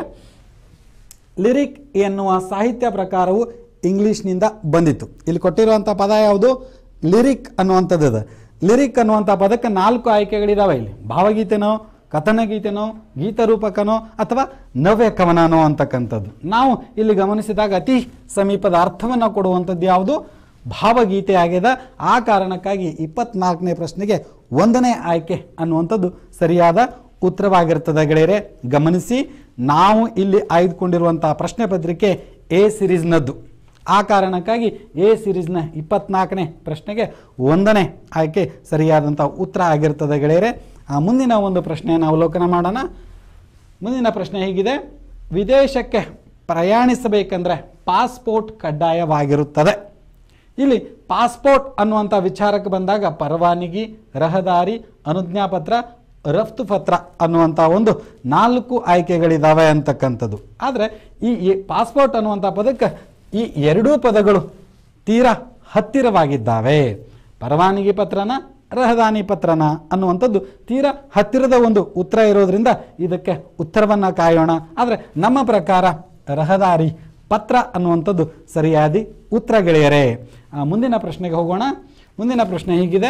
ಲಿರಿಕ್ ಎನ್ನುವ ಸಾಹಿತ್ಯ ಪ್ರಕಾರವು ಇಂಗ್ಲೀಷ್ನಿಂದ ಬಂದಿತ್ತು ಇಲ್ಲಿ ಕೊಟ್ಟಿರುವಂಥ ಪದ ಯಾವುದು ಲಿರಿಕ್ ಅನ್ನುವಂಥದ್ದು ಇದೆ ಲಿರಿಕ್ ಅನ್ನುವಂಥ ಪದಕ್ಕೆ ನಾಲ್ಕು ಆಯ್ಕೆಗಳಿದಾವೆ ಇಲ್ಲಿ ಭಾವಗೀತೆನೋ ಕಥನಗೀತೆನೋ ಗೀತರೂಪಕನೋ ಅಥವಾ ನವ್ಯ ಕವನನೋ ಅಂತಕ್ಕಂಥದ್ದು ನಾವು ಇಲ್ಲಿ ಗಮನಿಸಿದಾಗ ಅತಿ ಸಮೀಪದ ಅರ್ಥವನ್ನು ಕೊಡುವಂಥದ್ದು ಯಾವುದು ಭಾವಗೀತೆ ಆಗ್ಯದ ಆ ಕಾರಣಕ್ಕಾಗಿ ಇಪ್ಪತ್ನಾಲ್ಕನೇ ಪ್ರಶ್ನೆಗೆ ಒಂದನೇ ಆಯ್ಕೆ ಅನ್ನುವಂಥದ್ದು ಸರಿಯಾದ ಉತ್ತರವಾಗಿರ್ತದೆ ಗೆಳೆಯರೆ ಗಮನಿಸಿ ನಾವು ಇಲ್ಲಿ ಆಯ್ದುಕೊಂಡಿರುವಂಥ ಪ್ರಶ್ನೆ ಪತ್ರಿಕೆ ಎ ಸಿರೀಸ್ನದ್ದು ಆ ಕಾರಣಕ್ಕಾಗಿ ಎ ಸಿರೀಸ್ನ ಇಪ್ಪತ್ನಾಲ್ಕನೇ ಪ್ರಶ್ನೆಗೆ ಒಂದನೇ ಆಯ್ಕೆ ಸರಿಯಾದಂಥ ಉತ್ತರ ಆಗಿರ್ತದೆ ಗೆಳೆಯರೆ ಆ ಮುಂದಿನ ಒಂದು ಪ್ರಶ್ನೆಯನ್ನು ಅವಲೋಕನ ಮಾಡೋಣ ಮುಂದಿನ ಪ್ರಶ್ನೆ ಹೀಗಿದೆ ವಿದೇಶಕ್ಕೆ ಪ್ರಯಾಣಿಸಬೇಕೆಂದರೆ ಪಾಸ್ಪೋರ್ಟ್ ಕಡ್ಡಾಯವಾಗಿರುತ್ತದೆ ಇಲ್ಲಿ ಪಾಸ್ಪೋರ್ಟ್ ಅನ್ನುವಂಥ ವಿಚಾರಕ್ಕೆ ಬಂದಾಗ ಪರವಾನಗಿ ರಹದಾರಿ ಅನುಜ್ಞಾಪತ್ರ ರಫ್ತು ಪತ್ರ ಅನ್ನುವಂಥ ಒಂದು ನಾಲ್ಕು ಆಯ್ಕೆಗಳಿದ್ದಾವೆ ಅಂತಕ್ಕಂಥದ್ದು ಆದರೆ ಈ ಈ ಪಾಸ್ಪೋರ್ಟ್ ಅನ್ನುವಂಥ ಪದಕ್ಕೆ ಈ ಎರಡೂ ಪದಗಳು ತೀರಾ ಹತ್ತಿರವಾಗಿದ್ದಾವೆ ಪರವಾನಗಿ ಪತ್ರನ ರಹದಾನಿ ಪತ್ರನ ಅನ್ನುವಂಥದ್ದು ತೀರಾ ಹತ್ತಿರದ ಒಂದು ಉತ್ತರ ಇರೋದ್ರಿಂದ ಇದಕ್ಕೆ ಉತ್ತರವನ್ನು ಕಾಯೋಣ ಆದರೆ ನಮ್ಮ ಪ್ರಕಾರ ರಹದಾರಿ ಪತ್ರ ಅನ್ನುವಂಥದ್ದು ಸರಿಯಾದಿ ಉತ್ತರ ಗೆಳೆಯರೇ ಆ, ಮುಂದಿನ ಪ್ರಶ್ನೆಗೆ ಹೋಗೋಣ ಮುಂದಿನ ಪ್ರಶ್ನೆ ಹೀಗಿದೆ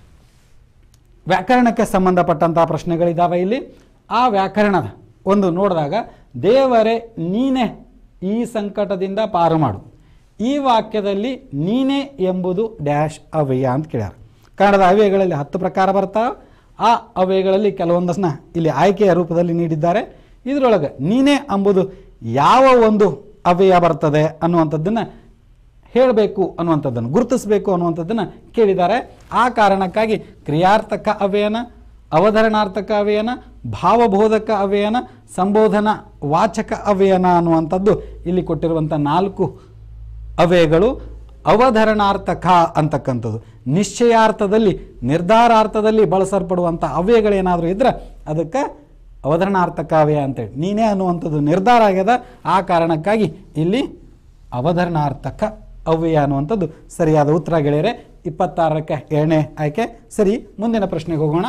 ವ್ಯಾಕರಣಕ್ಕೆ ಸಂಬಂಧಪಟ್ಟಂಥ ಪ್ರಶ್ನೆಗಳಿದ್ದಾವೆ ಇಲ್ಲಿ ಆ ವ್ಯಾಕರಣದ ಒಂದು ನೋಡಿದಾಗ ದೇವರೇ ನೀನೇ ಈ ಸಂಕಟದಿಂದ ಪಾರು ಮಾಡು ಈ ವಾಕ್ಯದಲ್ಲಿ ನೀನೇ ಎಂಬುದು ಡ್ಯಾಶ್ ಅವ್ಯಯ ಅಂತ ಕೇಳ್ಯಾರ ಕನ್ನಡದ ಅವ್ಯಯಗಳಲ್ಲಿ ಹತ್ತು ಪ್ರಕಾರ ಬರ್ತಾವೆ ಆ ಅವ್ಯಯಗಳಲ್ಲಿ ಕೆಲವೊಂದನ್ನ ಇಲ್ಲಿ ಆಯ್ಕೆಯ ರೂಪದಲ್ಲಿ ನೀಡಿದ್ದಾರೆ ಇದರೊಳಗೆ ನೀನೇ ಎಂಬುದು ಯಾವ ಒಂದು ಅವ್ಯಯ ಬರ್ತದೆ ಅನ್ನುವಂಥದ್ದನ್ನು ಹೇಳಬೇಕು ಅನ್ನುವಂಥದ್ದನ್ನು ಗುರುತಿಸಬೇಕು ಅನ್ನುವಂಥದ್ದನ್ನು ಕೇಳಿದ್ದಾರೆ ಆ ಕಾರಣಕ್ಕಾಗಿ ಕ್ರಿಯಾರ್ಥಕ ಅವ್ಯಯನ ಅವಧರಣಾರ್ಥಕ ಅವ್ಯಯನ ಭಾವಬೋಧಕ ಅವ್ಯಯನ ಸಂಬೋಧನ ವಾಚಕ ಅವ್ಯಯನ ಅನ್ನುವಂಥದ್ದು ಇಲ್ಲಿ ಕೊಟ್ಟಿರುವಂಥ ನಾಲ್ಕು ಅವ್ಯಯಗಳು ಅವಧರಣಾರ್ಥಕ ಅಂತಕ್ಕಂಥದ್ದು ನಿಶ್ಚಯಾರ್ಥದಲ್ಲಿ ನಿರ್ಧಾರಾರ್ಥದಲ್ಲಿ ಬಳಸಲ್ಪಡುವಂಥ ಅವ್ಯಯಗಳೇನಾದರೂ ಇದ್ರೆ ಅದಕ್ಕೆ ಅವಧರಣಾರ್ಥಕ ಅವ್ಯಯ ಅಂತೇಳಿ ನೀನೇ ಅನ್ನುವಂಥದ್ದು ನಿರ್ಧಾರ ಆಗ್ಯದ ಆ ಕಾರಣಕ್ಕಾಗಿ ಇಲ್ಲಿ ಅವಧರಣಾರ್ಥಕ ಅವ್ಯಯ ಅನ್ನುವಂಥದ್ದು ಸರಿಯಾದ ಉತ್ತರ ಗೆಳೆಯರೆ ಇಪ್ಪತ್ತಾರಕ್ಕೆ ಎರಡನೇ ಆಯ್ಕೆ ಸರಿ ಮುಂದಿನ ಪ್ರಶ್ನೆಗೆ ಹೋಗೋಣ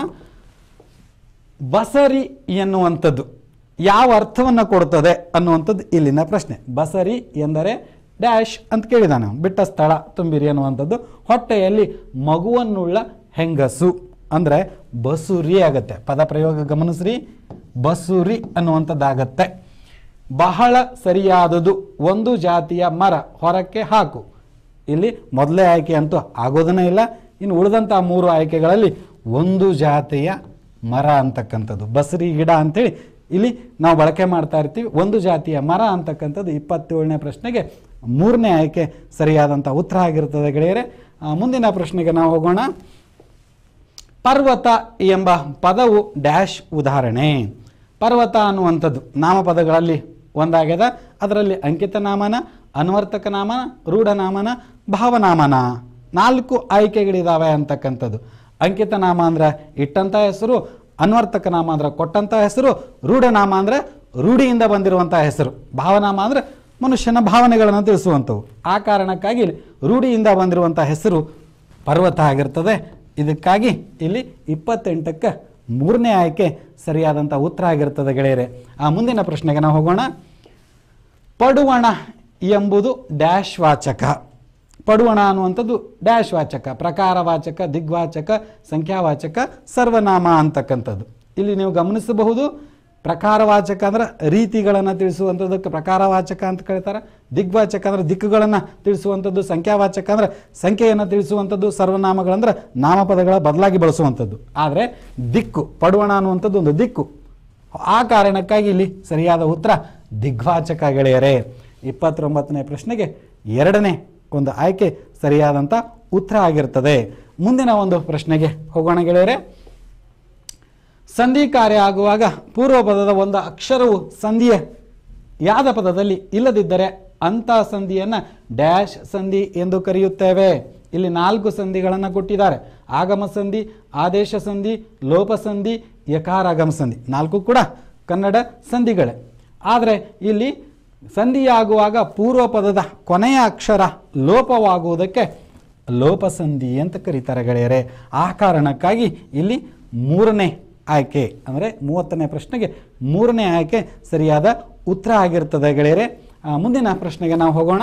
ಬಸರಿ ಎನ್ನುವಂಥದ್ದು ಯಾವ ಅರ್ಥವನ್ನು ಕೊಡ್ತದೆ ಅನ್ನುವಂಥದ್ದು ಇಲ್ಲಿನ ಪ್ರಶ್ನೆ ಬಸರಿ ಎಂದರೆ ಡ್ಯಾಶ್ ಅಂತ ಕೇಳಿದ ನಾವು ಬಿಟ್ಟ ಸ್ಥಳ ತುಂಬಿರಿ ಅನ್ನುವಂಥದ್ದು ಹೊಟ್ಟೆಯಲ್ಲಿ ಮಗುವನ್ನುಳ್ಳ ಹೆಂಗಸು ಅಂದರೆ ಬಸುರಿ ಆಗತ್ತೆ ಪದ ಪ್ರಯೋಗ ಗಮನಿಸ್ರಿ ಬಸುರಿ ಅನ್ನುವಂಥದ್ದಾಗತ್ತೆ ಬಹಳ ಸರಿಯಾದದು ಒಂದು ಜಾತಿಯ ಮರ ಹೊರಕ್ಕೆ ಹಾಕು ಇಲ್ಲಿ ಮೊದಲೇ ಆಯ್ಕೆ ಅಂತೂ ಆಗೋದನ್ನೇ ಇಲ್ಲ ಇನ್ನು ಉಳಿದಂಥ ಮೂರು ಆಯ್ಕೆಗಳಲ್ಲಿ ಒಂದು ಜಾತಿಯ ಮರ ಅಂತಕ್ಕಂಥದ್ದು ಬಸರಿ ಗಿಡ ಅಂತೇಳಿ ಇಲ್ಲಿ ನಾವು ಬಳಕೆ ಮಾಡ್ತಾ ಇರ್ತೀವಿ ಒಂದು ಜಾತಿಯ ಮರ ಅಂತಕ್ಕಂಥದ್ದು ಇಪ್ಪತ್ತೇಳನೇ ಪ್ರಶ್ನೆಗೆ ಮೂರನೇ ಆಯ್ಕೆ ಸರಿಯಾದಂಥ ಉತ್ತರ ಆಗಿರ್ತದೆ ಗೆಳೆಯರೆ ಆ, ಮುಂದಿನ ಪ್ರಶ್ನೆಗೆ ನಾವು ಹೋಗೋಣ ಪರ್ವತ ಎಂಬ ಪದವು ಡ್ಯಾಶ್ ಉದಾಹರಣೆ ಪರ್ವತ ಅನ್ನುವಂಥದ್ದು ನಾಮಪದಗಳಲ್ಲಿ ಒಂದಾಗ್ಯದ ಅದರಲ್ಲಿ ಅಂಕಿತ ನಾಮನ ಅನ್ವರ್ತಕ ನಾಮನ ರೂಢನಾಮನ ಭಾವನಾಮನ ನಾಲ್ಕು ಆಯ್ಕೆಗಳಿದಾವೆ ಅಂತಕ್ಕಂಥದ್ದು ಅಂಕಿತ ನಾಮ ಅಂದ್ರೆ ಇಟ್ಟಂಥ ಹೆಸರು ಅನ್ವರ್ತಕ ನಾಮ ಅಂದ್ರೆ ಕೊಟ್ಟಂಥ ಹೆಸರು ರೂಢನಾಮ ಅಂದ್ರೆ ರೂಢಿಯಿಂದ ಬಂದಿರುವಂಥ ಹೆಸರು ಭಾವನಾಮ ಅಂದ್ರೆ ಮನುಷ್ಯನ ಭಾವನೆಗಳನ್ನು ತಿಳಿಸುವಂಥವು ಆ ಕಾರಣಕ್ಕಾಗಿ ಇಲ್ಲಿ ರೂಢಿಯಿಂದ ಬಂದಿರುವಂಥ ಹೆಸರು ಪರ್ವತ ಆಗಿರ್ತದೆ ಇದಕ್ಕಾಗಿ ಇಲ್ಲಿ ಇಪ್ಪತ್ತೆಂಟಕ್ಕೆ ಮೂರನೇ ಆಯ್ಕೆ ಸರಿಯಾದಂಥ ಉತ್ತರ ಆಗಿರ್ತದೆ ಗೆಳೆಯರೆ ಆ ಮುಂದಿನ ಪ್ರಶ್ನೆಗೆ ನಾವು ಹೋಗೋಣ ಪಡುವಣ ಎಂಬುದು ಡ್ಯಾಶ್ ವಾಚಕ ಪಡುವಣ ಅನ್ನುವಂಥದ್ದು ಡ್ಯಾಶ್ ವಾಚಕ ಪ್ರಕಾರವಾಚಕ ದಿಗ್ವಾಚಕ ಸಂಖ್ಯಾವಾಚಕ ಸರ್ವನಾಮ ಅಂತಕ್ಕಂಥದ್ದು ಇಲ್ಲಿ ನೀವು ಗಮನಿಸಬಹುದು ಪ್ರಕಾರವಾಚಕ ಅಂದ್ರೆ ರೀತಿಗಳನ್ನು ತಿಳಿಸುವಂಥದ್ದಕ್ಕೆ ಪ್ರಕಾರವಾಚಕ ಅಂತ ಕರೀತಾರೆ ದಿಗ್ವಾಚಕ ಅಂದ್ರೆ ದಿಕ್ಕುಗಳನ್ನು ತಿಳಿಸುವಂಥದ್ದು ಸಂಖ್ಯಾವಾಚಕ ಅಂದ್ರೆ ಸಂಖ್ಯೆಯನ್ನು ತಿಳಿಸುವಂಥದ್ದು ಸರ್ವನಾಮಗಳಂದ್ರೆ ನಾಮಪದಗಳ ಬದಲಾಗಿ ಬಳಸುವಂಥದ್ದು ಆದರೆ ದಿಕ್ಕು ಪಡುವಣ ಅನ್ನುವಂಥದ್ದು ಒಂದು ದಿಕ್ಕು ಆ ಕಾರಣಕ್ಕಾಗಿ ಇಲ್ಲಿ ಸರಿಯಾದ ಉತ್ತರ ದಿಗ್ವಾಚಕ ಗೆಳೆಯರೇ ಇಪ್ಪತ್ತೊಂಬತ್ತನೇ ಪ್ರಶ್ನೆಗೆ ಎರಡನೇ ಒಂದು ಆಯ್ಕೆ ಸರಿಯಾದಂಥ ಉತ್ತರ ಆಗಿರ್ತದೆ ಮುಂದಿನ ಒಂದು ಪ್ರಶ್ನೆಗೆ ಹೋಗೋಣ ಗೆಳೆಯರೆ ಸಂಧಿ ಕಾರ್ಯ ಆಗುವಾಗ ಪೂರ್ವ ಪದದ ಒಂದು ಅಕ್ಷರವು ಸಂಧಿಯ ಯಾದ ಪದದಲ್ಲಿ ಇಲ್ಲದಿದ್ದರೆ ಅಂಥ ಸಂಧಿಯನ್ನು ಡ್ಯಾಶ್ ಸಂಧಿ ಎಂದು ಕರೆಯುತ್ತೇವೆ ಇಲ್ಲಿ ನಾಲ್ಕು ಸಂಧಿಗಳನ್ನು ಕೊಟ್ಟಿದ್ದಾರೆ ಆಗಮ ಸಂಧಿ ಆದೇಶ ಸಂಧಿ ಲೋಪ ಸಂಧಿ ಯಕಾರಾಗಮ ಸಂಧಿ ನಾಲ್ಕು ಕೂಡ ಕನ್ನಡ ಸಂಧಿಗಳೇ ಆದರೆ ಇಲ್ಲಿ ಸಂಧಿಯಾಗುವಾಗ ಪೂರ್ವ ಪದದ ಕೊನೆಯ ಅಕ್ಷರ ಲೋಪವಾಗುವುದಕ್ಕೆ ಲೋಪಸಂಧಿ ಅಂತ ಕರೀತಾರೆ ಗೆಳೆಯರೆ ಆ ಕಾರಣಕ್ಕಾಗಿ ಇಲ್ಲಿ ಮೂರನೇ ಆಯ್ಕೆ ಅಂದರೆ ಮೂವತ್ತನೇ ಪ್ರಶ್ನೆಗೆ ಮೂರನೇ ಆಯ್ಕೆ ಸರಿಯಾದ ಉತ್ತರ ಆಗಿರ್ತದೆ ಗೆಳೆಯರೆ ಆ, ಮುಂದಿನ ಪ್ರಶ್ನೆಗೆ ನಾವು ಹೋಗೋಣ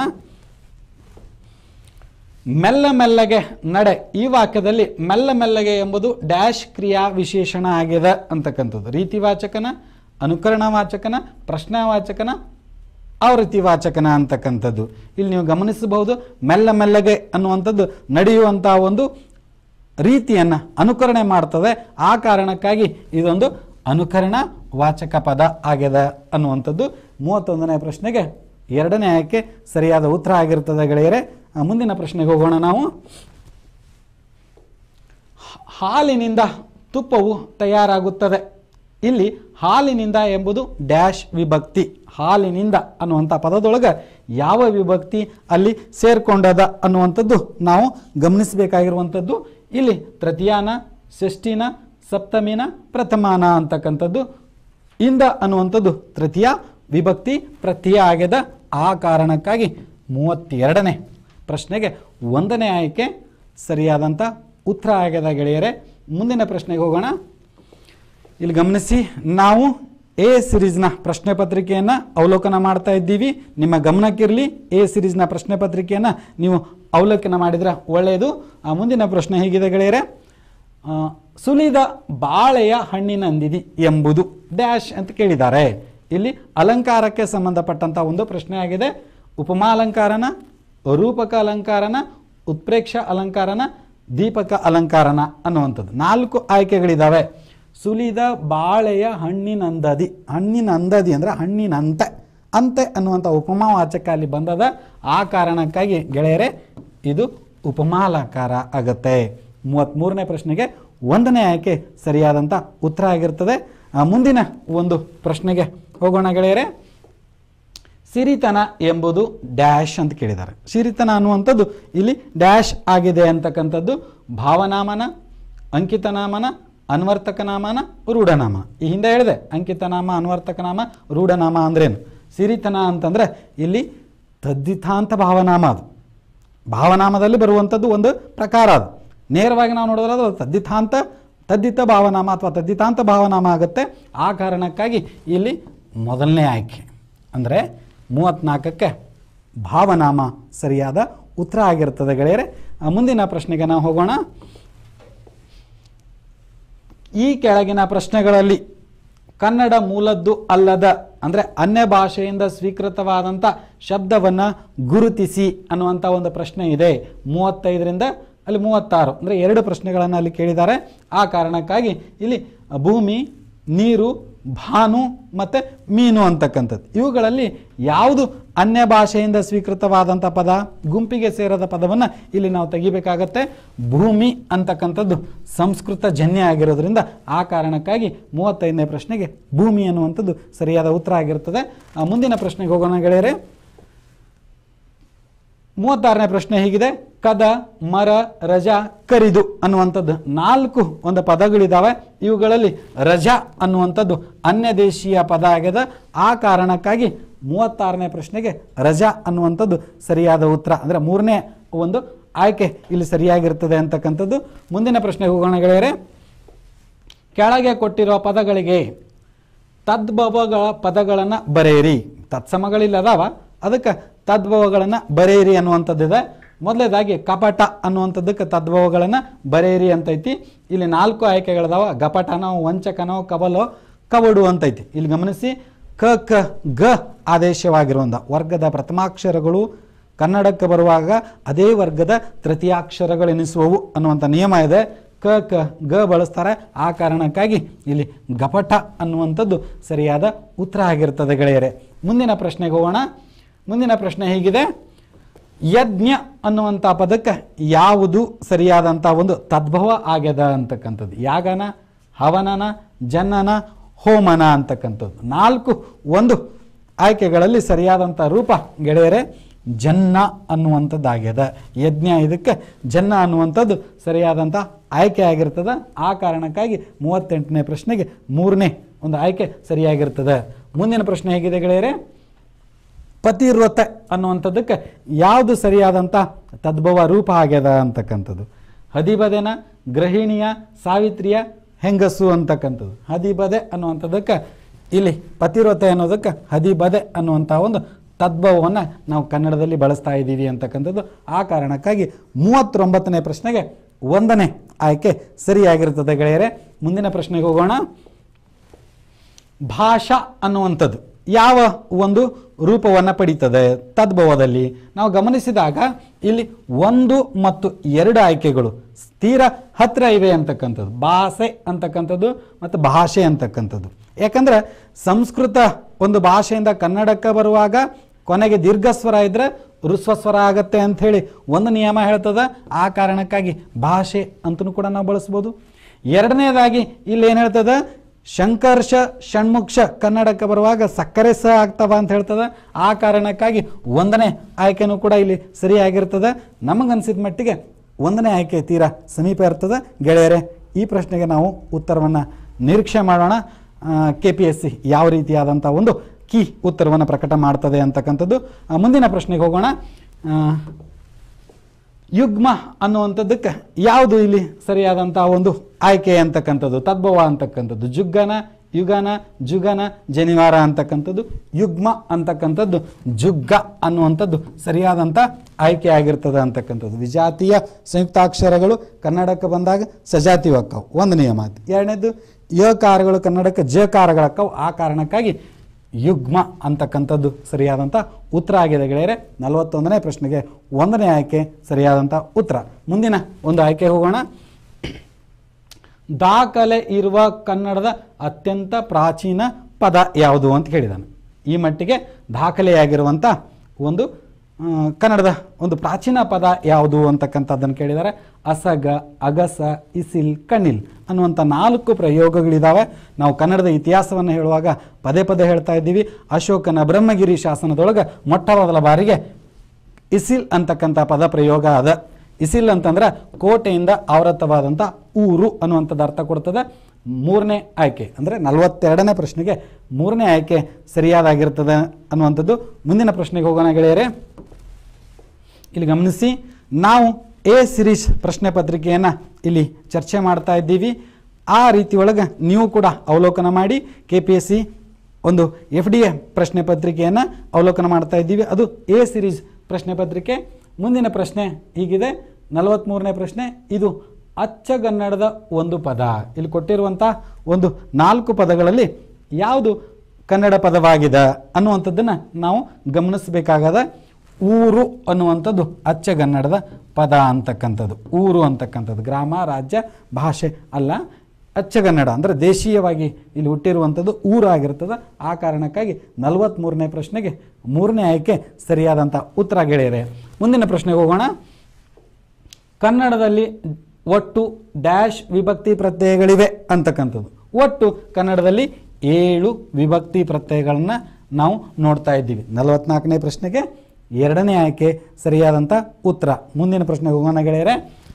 ಮೆಲ್ಲ ಮೆಲ್ಲಗೆ ನಡೆ ಈ ವಾಕ್ಯದಲ್ಲಿ ಮೆಲ್ಲ ಮೆಲ್ಲಗೆ ಎಂಬುದು ಡ್ಯಾಶ್ ಕ್ರಿಯಾ ವಿಶೇಷಣ ಆಗಿದೆ ಅಂತಕ್ಕಂಥದ್ದು ರೀತಿವಾಚಕನ ಅನುಕರಣವಾಚಕನ ಪ್ರಶ್ನಾವಾಚಕನ ಆವೃತ್ತಿವಾಚಕನ ಅಂತಕ್ಕಂಥದ್ದು ಇಲ್ಲಿ ನೀವು ಗಮನಿಸಬಹುದು ಮೆಲ್ಲ ಮೆಲ್ಲಗೆ ಅನ್ನುವಂಥದ್ದು ನಡೆಯುವಂಥ ಒಂದು ರೀತಿಯನ್ನು ಅನುಕರಣೆ ಮಾಡ್ತದೆ ಆ ಕಾರಣಕ್ಕಾಗಿ ಇದೊಂದು ಅನುಕರಣ ವಾಚಕ ಪದ ಆಗ್ಯದ ಅನ್ನುವಂಥದ್ದು ಮೂವತ್ತೊಂದನೇ ಪ್ರಶ್ನೆಗೆ ಎರಡನೇ ಆಯ್ಕೆ ಸರಿಯಾದ ಉತ್ತರ ಆಗಿರ್ತದೆ ಗೆಳೆಯರೆ ಆ, ಮುಂದಿನ ಪ್ರಶ್ನೆಗೆ ಹೋಗೋಣ ನಾವು ಹ- ಹಾಲಿನಿಂದ ತುಪ್ಪವು ತಯಾರಾಗುತ್ತದೆ ಇಲ್ಲಿ ಹಾಲಿನಿಂದ ಎಂಬುದು ಡ್ಯಾಶ್ ವಿಭಕ್ತಿ ಹಾಲಿನಿಂದ ಅನ್ನುವಂಥ ಪದದೊಳಗೆ ಯಾವ ವಿಭಕ್ತಿ ಅಲ್ಲಿ ಸೇರ್ಕೊಂಡದ ಅನ್ನುವಂಥದ್ದು ನಾವು ಗಮನಿಸಬೇಕಾಗಿರುವಂಥದ್ದು ಇಲ್ಲಿ ತೃತೀಯಾನ ಷಷ್ಠಿನ ಸಪ್ತಮಿನ ಪ್ರಥಮಾನ ಅಂತಕ್ಕಂಥದ್ದು ಇಂದ ಅನ್ನುವಂಥದ್ದು ತೃತೀಯ ವಿಭಕ್ತಿ ಪ್ರತ್ಯಯ ಆಗ್ಯದ ಆ ಕಾರಣಕ್ಕಾಗಿ ಮೂವತ್ತೆರಡನೇ ಪ್ರಶ್ನೆಗೆ ಒಂದನೇ ಆಯ್ಕೆ ಸರಿಯಾದಂಥ ಉತ್ತರ ಆಗ್ಯದ ಗೆಳೆಯರೆ ಮುಂದಿನ ಪ್ರಶ್ನೆಗೆ ಹೋಗೋಣ ಇಲ್ಲಿ ಗಮನಿಸಿ ನಾವು ಎ ಸಿರೀಸ್ನ ಪ್ರಶ್ನೆ ಪತ್ರಿಕೆಯನ್ನು ಅವಲೋಕನ ಮಾಡ್ತಾ ಇದ್ದೀವಿ ನಿಮ್ಮ ಗಮನಕ್ಕಿರಲಿ ಎ ಸಿರೀಸ್ನ ಪ್ರಶ್ನೆ ಪತ್ರಿಕೆಯನ್ನು ನೀವು ಅವಲೋಕನ ಮಾಡಿದ್ರೆ ಒಳ್ಳೆಯದು ಆ ಮುಂದಿನ ಪ್ರಶ್ನೆ ಹೇಗಿದೆ ಗೆಳೆಯರೆ ಆ, ಸುಲಿದ ಬಾಳೆಯ ಹಣ್ಣಿನಂದಿದಿ ಎಂಬುದು ಡ್ಯಾಶ್ ಅಂತ ಕೇಳಿದ್ದಾರೆ ಇಲ್ಲಿ ಅಲಂಕಾರಕ್ಕೆ ಸಂಬಂಧಪಟ್ಟಂಥ ಒಂದು ಪ್ರಶ್ನೆ ಆಗಿದೆ ಉಪಮಾಲಂಕಾರನ ರೂಪಕ ಅಲಂಕಾರನ ಉತ್ಪ್ರೇಕ್ಷ ಅಲಂಕಾರನ ದೀಪಕ ಅಲಂಕಾರನ ಅನ್ನುವಂಥದ್ದು ನಾಲ್ಕು ಆಯ್ಕೆಗಳಿದ್ದಾವೆ ಸುಲಿದ ಬಾಳೆಯ ಹಣ್ಣಿನಂದದಿ ಹಣ್ಣಿನಂದದಿ ಅಂದರೆ ಹಣ್ಣಿನಂತೆ ಅಂತೆ ಅನ್ನುವಂಥ ಉಪಮಾವಾಚಕ ಅಲ್ಲಿ ಬಂದದ ಆ ಕಾರಣಕ್ಕಾಗಿ ಗೆಳೆಯರೆ ಇದು ಉಪಮಾಲಂಕಾರ ಆಗತ್ತೆ ಮೂವತ್ತ್ಮೂರನೇ ಪ್ರಶ್ನೆಗೆ ಒಂದನೇ ಆಯ್ಕೆ ಸರಿಯಾದಂಥ ಉತ್ತರ ಆಗಿರ್ತದೆ ಆ, ಮುಂದಿನ ಒಂದು ಪ್ರಶ್ನೆಗೆ ಹೋಗೋಣ ಗೆಳೆಯರೆ ಸಿರಿತನ ಎಂಬುದು ಡ್ಯಾಶ್ ಅಂತ ಕೇಳಿದ್ದಾರೆ ಸಿರಿತನ ಅನ್ನುವಂಥದ್ದು ಇಲ್ಲಿ ಡ್ಯಾಶ್ ಆಗಿದೆ ಅಂತಕ್ಕಂಥದ್ದು ಭಾವನಾಮನ ಅಂಕಿತನಾಮನ ಅನ್ವರ್ತಕನಾಮನ ರೂಢನಾಮ ಈ ಹಿಂದೆ ಹೇಳಿದೆ ಅಂಕಿತನಾಮ ಅನ್ವರ್ತಕನಾಮ ರೂಢನಾಮ ಅಂದ್ರೇನು ಸಿರಿತನ ಅಂತಂದ್ರೆ ಇಲ್ಲಿ ತದ್ದಿತಾಂತ ಭಾವನಾಮ ಅದು ಭಾವನಾಮದಲ್ಲಿ ಬರುವಂಥದ್ದು ಒಂದು ಪ್ರಕಾರ ಅದು ನೇರವಾಗಿ ನಾವು ನೋಡಿದ್ರೆ ಅದು ತದ್ದಿತಾಂತ ತದ್ದಿತ ಭಾವನಾಮ ಅಥವಾ ತದ್ದಿತಾಂತ ಭಾವನಾಮ ಆಗುತ್ತೆ ಆ ಕಾರಣಕ್ಕಾಗಿ ಇಲ್ಲಿ ಮೊದಲನೇ ಆಯ್ಕೆ ಅಂದರೆ ಮೂವತ್ತ್ನಾಲ್ಕಕ್ಕೆ ಭಾವನಾಮ ಸರಿಯಾದ ಉತ್ತರ ಆಗಿರ್ತದೆ ಗೆಳೆಯರೆ ಆ, ಮುಂದಿನ ಪ್ರಶ್ನೆಗೆ ನಾವು ಹೋಗೋಣ ಈ ಕೆಳಗಿನ ಪ್ರಶ್ನೆಗಳಲ್ಲಿ ಕನ್ನಡ ಮೂಲದ್ದು ಅಲ್ಲದ ಅಂದರೆ ಅನ್ಯ ಭಾಷೆಯಿಂದ ಸ್ವೀಕೃತವಾದಂಥ ಶಬ್ದವನ್ನು ಗುರುತಿಸಿ ಅನ್ನುವಂಥ ಒಂದು ಪ್ರಶ್ನೆ ಇದೆ ಮೂವತ್ತೈದರಿಂದ ಅಲ್ಲಿ ಮೂವತ್ತಾರು ಅಂದರೆ ಎರಡು ಪ್ರಶ್ನೆಗಳನ್ನು ಅಲ್ಲಿ ಕೇಳಿದ್ದಾರೆ ಆ ಕಾರಣಕ್ಕಾಗಿ ಇಲ್ಲಿ ಭೂಮಿ ನೀರು ಭಾನು ಮತ್ತು ಮೀನು ಅಂತಕ್ಕಂಥದ್ದು ಇವುಗಳಲ್ಲಿ ಯಾವುದು ಅನ್ಯ ಭಾಷೆಯಿಂದ ಸ್ವೀಕೃತವಾದಂಥ ಪದ ಗುಂಪಿಗೆ ಸೇರದ ಪದವನ್ನು ಇಲ್ಲಿ ನಾವು ತೆಗಿಬೇಕಾಗತ್ತೆ ಭೂಮಿ ಅಂತಕ್ಕಂಥದ್ದು ಸಂಸ್ಕೃತ ಜನ್ಯ ಆಗಿರೋದ್ರಿಂದ ಆ ಕಾರಣಕ್ಕಾಗಿ ಮೂವತ್ತೈದನೇ ಪ್ರಶ್ನೆಗೆ ಭೂಮಿ ಅನ್ನುವಂಥದ್ದು ಸರಿಯಾದ ಉತ್ತರ ಆಗಿರ್ತದೆ ಆ, ಮುಂದಿನ ಪ್ರಶ್ನೆಗೆ ಹೋಗೋಣ ಗೆಳೆಯರೆ ಮೂವತ್ತಾರನೇ ಪ್ರಶ್ನೆ ಹೀಗಿದೆ ಕದ ಮರ ರಜ ಕರಿದು ಅನ್ನುವಂಥದ್ದು ನಾಲ್ಕು ಒಂದು ಪದಗಳಿದ್ದಾವೆ ಇವುಗಳಲ್ಲಿ ರಜ ಅನ್ನುವಂಥದ್ದು ಅನ್ಯ ದೇಶೀಯ ಪದ ಆಗ್ಯದ ಆ ಕಾರಣಕ್ಕಾಗಿ ಮೂವತ್ತಾರನೇ ಪ್ರಶ್ನೆಗೆ ರಜ ಅನ್ನುವಂಥದ್ದು ಸರಿಯಾದ ಉತ್ತರ ಅಂದರೆ ಮೂರನೇ ಒಂದು ಆಯ್ಕೆ ಇಲ್ಲಿ ಸರಿಯಾಗಿರ್ತದೆ ಅಂತಕ್ಕಂಥದ್ದು ಮುಂದಿನ ಪ್ರಶ್ನೆಗೆ ಹೋಗೋಣ ಗೆಳೆಯರೆ ಕೆಳಗೆ ಕೊಟ್ಟಿರುವ ಪದಗಳಿಗೆ ತದ್ಭವಗಳ ಪದಗಳನ್ನು ಬರೆಯಿರಿ ತತ್ಸಮಗಳಿಲ್ಲ ಅದಾವ ಅದಕ್ಕೆ ತದ್ಭವಗಳನ್ನು ಬರೆಯಿರಿ ಅನ್ನುವಂಥದ್ದಿದೆ ಮೊದಲೇದಾಗಿ ಕಪಟ ಅನ್ನುವಂಥದ್ದಕ್ಕೆ ತದ್ಭವಗಳನ್ನು ಬರೆಯಿರಿ ಅಂತೈತಿ ಇಲ್ಲಿ ನಾಲ್ಕು ಆಯ್ಕೆಗಳಿದಾವ ಗಪಟನೋ ವಂಚಕನೋ ಕಬಲೋ ಕವಡು ಅಂತೈತಿ ಇಲ್ಲಿ ಗಮನಿಸಿ ಕ ಕ ಗ ಆದೇಶವಾಗಿರುವಂಥ ವರ್ಗದ ಪ್ರಥಮಾಕ್ಷರಗಳು ಕನ್ನಡಕ್ಕೆ ಬರುವಾಗ ಅದೇ ವರ್ಗದ ತೃತೀಯಾಕ್ಷರಗಳೆನಿಸುವವು ಅನ್ನುವಂಥ ನಿಯಮ ಇದೆ ಕ ಕ ಗ ಬಳಸ್ತಾರೆ ಆ ಕಾರಣಕ್ಕಾಗಿ ಇಲ್ಲಿ ಗಪಟ ಅನ್ನುವಂಥದ್ದು ಸರಿಯಾದ ಉತ್ತರ ಆಗಿರ್ತದೆ ಗೆಳೆಯರೆ ಮುಂದಿನ ಪ್ರಶ್ನೆಗೆ ಹೋಗೋಣ ಮುಂದಿನ ಪ್ರಶ್ನೆ ಹೀಗಿದೆ ಯಜ್ಞ ಅನ್ನುವಂಥ ಪದಕ್ಕೆ ಯಾವುದು ಸರಿಯಾದಂಥ ಒಂದು ತದ್ಭವ ಆಗ್ಯದ ಅಂತಕ್ಕಂಥದ್ದು ಯಾಗನ ಹವನನ ಜನ್ನನ ಹೋಮನ ಅಂತಕ್ಕಂಥದ್ದು ನಾಲ್ಕು ಒಂದು ಆಯ್ಕೆಗಳಲ್ಲಿ ಸರಿಯಾದಂಥ ರೂಪ ಗೆಳೆಯರೆ ಜನ್ನ ಅನ್ನುವಂಥದ್ದಾಗ್ಯದ ಯಜ್ಞ ಇದಕ್ಕೆ ಜನ್ನ ಅನ್ನುವಂಥದ್ದು ಸರಿಯಾದಂಥ ಆಯ್ಕೆ ಆಗಿರ್ತದೆ ಆ ಕಾರಣಕ್ಕಾಗಿ ಮೂವತ್ತೆಂಟನೇ ಪ್ರಶ್ನೆಗೆ ಮೂರನೇ ಒಂದು ಆಯ್ಕೆ ಸರಿಯಾಗಿರ್ತದೆ ಮುಂದಿನ ಪ್ರಶ್ನೆ ಹೇಗಿದೆ ಗೆಳೆಯರೆ ಪತಿವ್ರತ ಅನ್ನುವಂಥದ್ದಕ್ಕೆ ಯಾವುದು ಸರಿಯಾದಂಥ ತದ್ಭವ ರೂಪ ಆಗ್ಯದ ಅಂತಕ್ಕಂಥದ್ದು ಹದಿಬದೆನ ಗೃಹಿಣಿಯ ಸಾವಿತ್ರಿಯ ಹೆಂಗಸು ಅಂತಕ್ಕಂಥದ್ದು ಹದಿಬದೆ ಅನ್ನುವಂಥದ್ದಕ್ಕೆ ಇಲ್ಲಿ ಪತಿವ್ರತೆ ಅನ್ನೋದಕ್ಕೆ ಹದಿಬದೆ ಅನ್ನುವಂಥ ಒಂದು ತದ್ಭವವನ್ನು ನಾವು ಕನ್ನಡದಲ್ಲಿ ಬಳಸ್ತಾ ಇದ್ದೀವಿ ಅಂತಕ್ಕಂಥದ್ದು ಆ ಕಾರಣಕ್ಕಾಗಿ ಮೂವತ್ತೊಂಬತ್ತನೇ ಪ್ರಶ್ನೆಗೆ ಒಂದನೇ ಆಯ್ಕೆ ಸರಿಯಾಗಿರ್ತದೆ ಗೆಳೆಯರೆ ಮುಂದಿನ ಪ್ರಶ್ನೆಗೆ ಹೋಗೋಣ ಭಾಷಾ ಅನ್ನುವಂಥದ್ದು ಯಾವ ಒಂದು ರೂಪವನ್ನು ಪಡೀತದೆ ತದ್ಭವದಲ್ಲಿ ನಾವು ಗಮನಿಸಿದಾಗ ಇಲ್ಲಿ ಒಂದು ಮತ್ತು ಎರಡು ಆಯ್ಕೆಗಳು ತೀರ ಹತ್ರ ಇವೆ ಅಂತಕ್ಕಂಥದ್ದು ಭಾಷೆ ಅಂತಕ್ಕಂಥದ್ದು ಮತ್ತು ಭಾಷೆ ಅಂತಕ್ಕಂಥದ್ದು ಯಾಕಂದ್ರೆ ಸಂಸ್ಕೃತ ಒಂದು ಭಾಷೆಯಿಂದ ಕನ್ನಡಕ್ಕೆ ಬರುವಾಗ ಕೊನೆಗೆ ದೀರ್ಘಸ್ವರ ಇದ್ರೆ ಋಸ್ವಸ್ವರ ಆಗತ್ತೆ ಅಂಥೇಳಿ ಒಂದು ನಿಯಮ ಹೇಳ್ತದ ಆ ಕಾರಣಕ್ಕಾಗಿ ಭಾಷೆ ಅಂತಲೂ ಕೂಡ ನಾವು ಬಳಸ್ಬೋದು ಎರಡನೇದಾಗಿ ಇಲ್ಲಿ ಏನು ಹೇಳ್ತದ ಶಂಕರ್ಷ ಷಣ್ಮುಕ್ಷ ಕನ್ನಡಕ್ಕೆ ಬರುವಾಗ ಸಕ್ಕರೆ ಸ ಆಗ್ತವ ಅಂತ ಹೇಳ್ತದ ಆ ಕಾರಣಕ್ಕಾಗಿ ಒಂದನೇ ಆಯ್ಕೆನೂ ಕೂಡ ಇಲ್ಲಿ ಸರಿಯಾಗಿರ್ತದೆ ನಮಗನ್ಸಿದ ಮಟ್ಟಿಗೆ ಒಂದನೇ ಆಯ್ಕೆ ತೀರಾ ಸಮೀಪ ಇರ್ತದೆ ಗೆಳೆಯರೆ ಈ ಪ್ರಶ್ನೆಗೆ ನಾವು ಉತ್ತರವನ್ನು ನಿರೀಕ್ಷೆ ಮಾಡೋಣ ಕೆ ಪಿ ಎಸ್ ಸಿ ಯಾವ ರೀತಿಯಾದಂಥ ಒಂದು ಕೀ ಉತ್ತರವನ್ನು ಪ್ರಕಟ ಮಾಡ್ತದೆ ಅಂತಕ್ಕಂಥದ್ದು ಆ, ಮುಂದಿನ ಪ್ರಶ್ನೆಗೆ ಹೋಗೋಣ ಆ, ಯುಗ್ಮ ಅನ್ನುವಂಥದ್ದಕ್ಕೆ ಯಾವುದು ಇಲ್ಲಿ ಸರಿಯಾದಂಥ ಒಂದು ಆಯ್ಕೆ ಅಂತಕ್ಕಂಥದ್ದು ತದ್ಭವ ಅಂತಕ್ಕಂಥದ್ದು ಜುಗ್ಗನ ಯುಗನ ಜುಗನ ಜನಿವಾರ ಅಂತಕ್ಕಂಥದ್ದು ಯುಗ್ಮ ಅಂತಕ್ಕಂಥದ್ದು ಜುಗ್ಗ ಅನ್ನುವಂಥದ್ದು ಸರಿಯಾದಂಥ ಆಯ್ಕೆ ಆಗಿರ್ತದೆ ಅಂತಕ್ಕಂಥದ್ದು ವಿಜಾತಿಯ ಸಂಯುಕ್ತಾಕ್ಷರಗಳು ಕನ್ನಡಕ್ಕೆ ಬಂದಾಗ ಸಜಾತಿ ಅಕ್ಕವು ಒಂದು ನಿಯಮ ಆಯ್ತು ಎರಡನೇದು ಯಕಾರಗಳು ಕನ್ನಡಕ್ಕೆ ಜಕಾರಗಳಕ್ಕವು ಆ ಕಾರಣಕ್ಕಾಗಿ ಯುಗ್ಮ ಅಂತಕ್ಕಂಥದ್ದು ಸರಿಯಾದಂಥ ಉತ್ತರ ಆಗಿದೆ ಗೆಳೆಯರೆ ನಲವತ್ತೊಂದನೇ ಪ್ರಶ್ನೆಗೆ ಒಂದನೇ ಆಯ್ಕೆ ಸರಿಯಾದಂಥ ಉತ್ತರ ಮುಂದಿನ ಒಂದು ಆಯ್ಕೆ ಹೋಗೋಣ ದಾಖಲೆ ಇರುವ ಕನ್ನಡದ ಅತ್ಯಂತ ಪ್ರಾಚೀನ ಪದ ಯಾವುದು ಅಂತ ಕೇಳಿದಾನೆ ಈ ಮಟ್ಟಿಗೆ ದಾಖಲೆಯಾಗಿರುವಂಥ ಒಂದು ಆ, ಕನ್ನಡದ ಒಂದು ಪ್ರಾಚೀನ ಪದ ಯಾವುದು ಅಂತಕ್ಕಂಥದ್ದನ್ನು ಕೇಳಿದ್ದಾರೆ ಅಸಗ ಅಗಸ ಇಸಿಲ್ ಕಣ್ಣಿಲ್ ಅನ್ನುವಂಥ ನಾಲ್ಕು ಪ್ರಯೋಗಗಳಿದ್ದಾವೆ ನಾವು ಕನ್ನಡದ ಇತಿಹಾಸವನ್ನು ಹೇಳುವಾಗ ಪದೇ ಪದೇ ಹೇಳ್ತಾ ಇದ್ದೀವಿ ಅಶೋಕನ ಬ್ರಹ್ಮಗಿರಿ ಶಾಸನದೊಳಗೆ ಮೊಟ್ಟ ಮೊದಲ ಬಾರಿಗೆ ಇಸಿಲ್ ಅಂತಕ್ಕಂಥ ಪದ ಪ್ರಯೋಗ ಅದ ಇಸಿಲ್ ಅಂತಂದ್ರೆ ಕೋಟೆಯಿಂದ ಆವೃತವಾದಂಥ ಊರು ಅನ್ನುವಂಥದ್ದು ಅರ್ಥ ಕೊಡ್ತದೆ ಮೂರನೇ ಆಯ್ಕೆ ಅಂದರೆ ನಲವತ್ತೆರಡನೇ ಪ್ರಶ್ನೆಗೆ ಮೂರನೇ ಆಯ್ಕೆ ಸರಿಯಾದಾಗಿರ್ತದೆ ಅನ್ನುವಂಥದ್ದು ಮುಂದಿನ ಪ್ರಶ್ನೆಗೆ ಹೋಗೋಣ ಗೆಳೆಯರೆ ಇಲ್ಲಿ ಗಮನಿಸಿ ನಾವು ಎ ಸಿರೀಸ್ ಪ್ರಶ್ನೆ ಪತ್ರಿಕೆಯನ್ನು ಇಲ್ಲಿ ಚರ್ಚೆ ಮಾಡ್ತಾ ಇದ್ದೀವಿ ಆ ರೀತಿ ಒಳಗೆ ನೀವು ಕೂಡ ಅವಲೋಕನ ಮಾಡಿ ಕೆ ಪಿ ಎಸ್ ಸಿ ಒಂದು ಎಫ್ ಡಿ ಎ ಪ್ರಶ್ನೆ ಪತ್ರಿಕೆಯನ್ನು ಅವಲೋಕನ ಮಾಡ್ತಾ ಇದ್ದೀವಿ ಅದು ಎ ಸಿರೀಸ್ ಪ್ರಶ್ನೆ ಪತ್ರಿಕೆ ಮುಂದಿನ ಪ್ರಶ್ನೆ ಹೀಗಿದೆ ನಲವತ್ತ್ಮೂರನೇ ಪ್ರಶ್ನೆ ಇದು ಅಚ್ಚಗನ್ನಡದ ಒಂದು ಪದ ಇಲ್ಲಿ ಕೊಟ್ಟಿರುವಂಥ ಒಂದು ನಾಲ್ಕು ಪದಗಳಲ್ಲಿ ಯಾವುದು ಕನ್ನಡ ಪದವಾಗಿದೆ ಅನ್ನುವಂಥದ್ದನ್ನು ನಾವು ಗಮನಿಸಬೇಕಾಗದ ಊರು ಅನ್ನುವಂಥದ್ದು ಅಚ್ಚಗನ್ನಡದ ಪದ ಅಂತಕ್ಕಂಥದ್ದು ಊರು ಅಂತಕ್ಕಂಥದ್ದು ಗ್ರಾಮ ರಾಜ್ಯ ಭಾಷೆ ಅಲ್ಲ ಅಚ್ಚಗನ್ನಡ ಅಂದರೆ ದೇಶೀಯವಾಗಿ ಇಲ್ಲಿ ಹುಟ್ಟಿರುವಂಥದ್ದು ಊರು ಆಗಿರ್ತದೆ ಆ ಕಾರಣಕ್ಕಾಗಿ ನಲವತ್ತ್ಮೂರನೇ ಪ್ರಶ್ನೆಗೆ ಮೂರನೇ ಆಯ್ಕೆ ಸರಿಯಾದಂಥ ಉತ್ತರ ಗೆಳೆಯರೆ ಮುಂದಿನ ಪ್ರಶ್ನೆಗೆ ಹೋಗೋಣ ಕನ್ನಡದಲ್ಲಿ ಒಟ್ಟು ಡ್ಯಾಶ್ ವಿಭಕ್ತಿ ಪ್ರತ್ಯಯಗಳಿವೆ ಅಂತಕ್ಕಂಥದ್ದು ಒಟ್ಟು ಕನ್ನಡದಲ್ಲಿ ಏಳು ವಿಭಕ್ತಿ ಪ್ರತ್ಯಯಗಳನ್ನು ನಾವು ನೋಡ್ತಾ ಇದ್ದೀವಿ ನಲವತ್ನಾಲ್ಕನೇ ಪ್ರಶ್ನೆಗೆ ಎರಡನೇ ಆಯ್ಕೆ ಸರಿಯಾದಂಥ ಉತ್ತರ ಮುಂದಿನ ಪ್ರಶ್ನೆಗೆ ಹೋಗೋಣ ಗೆಳೆಯರೆ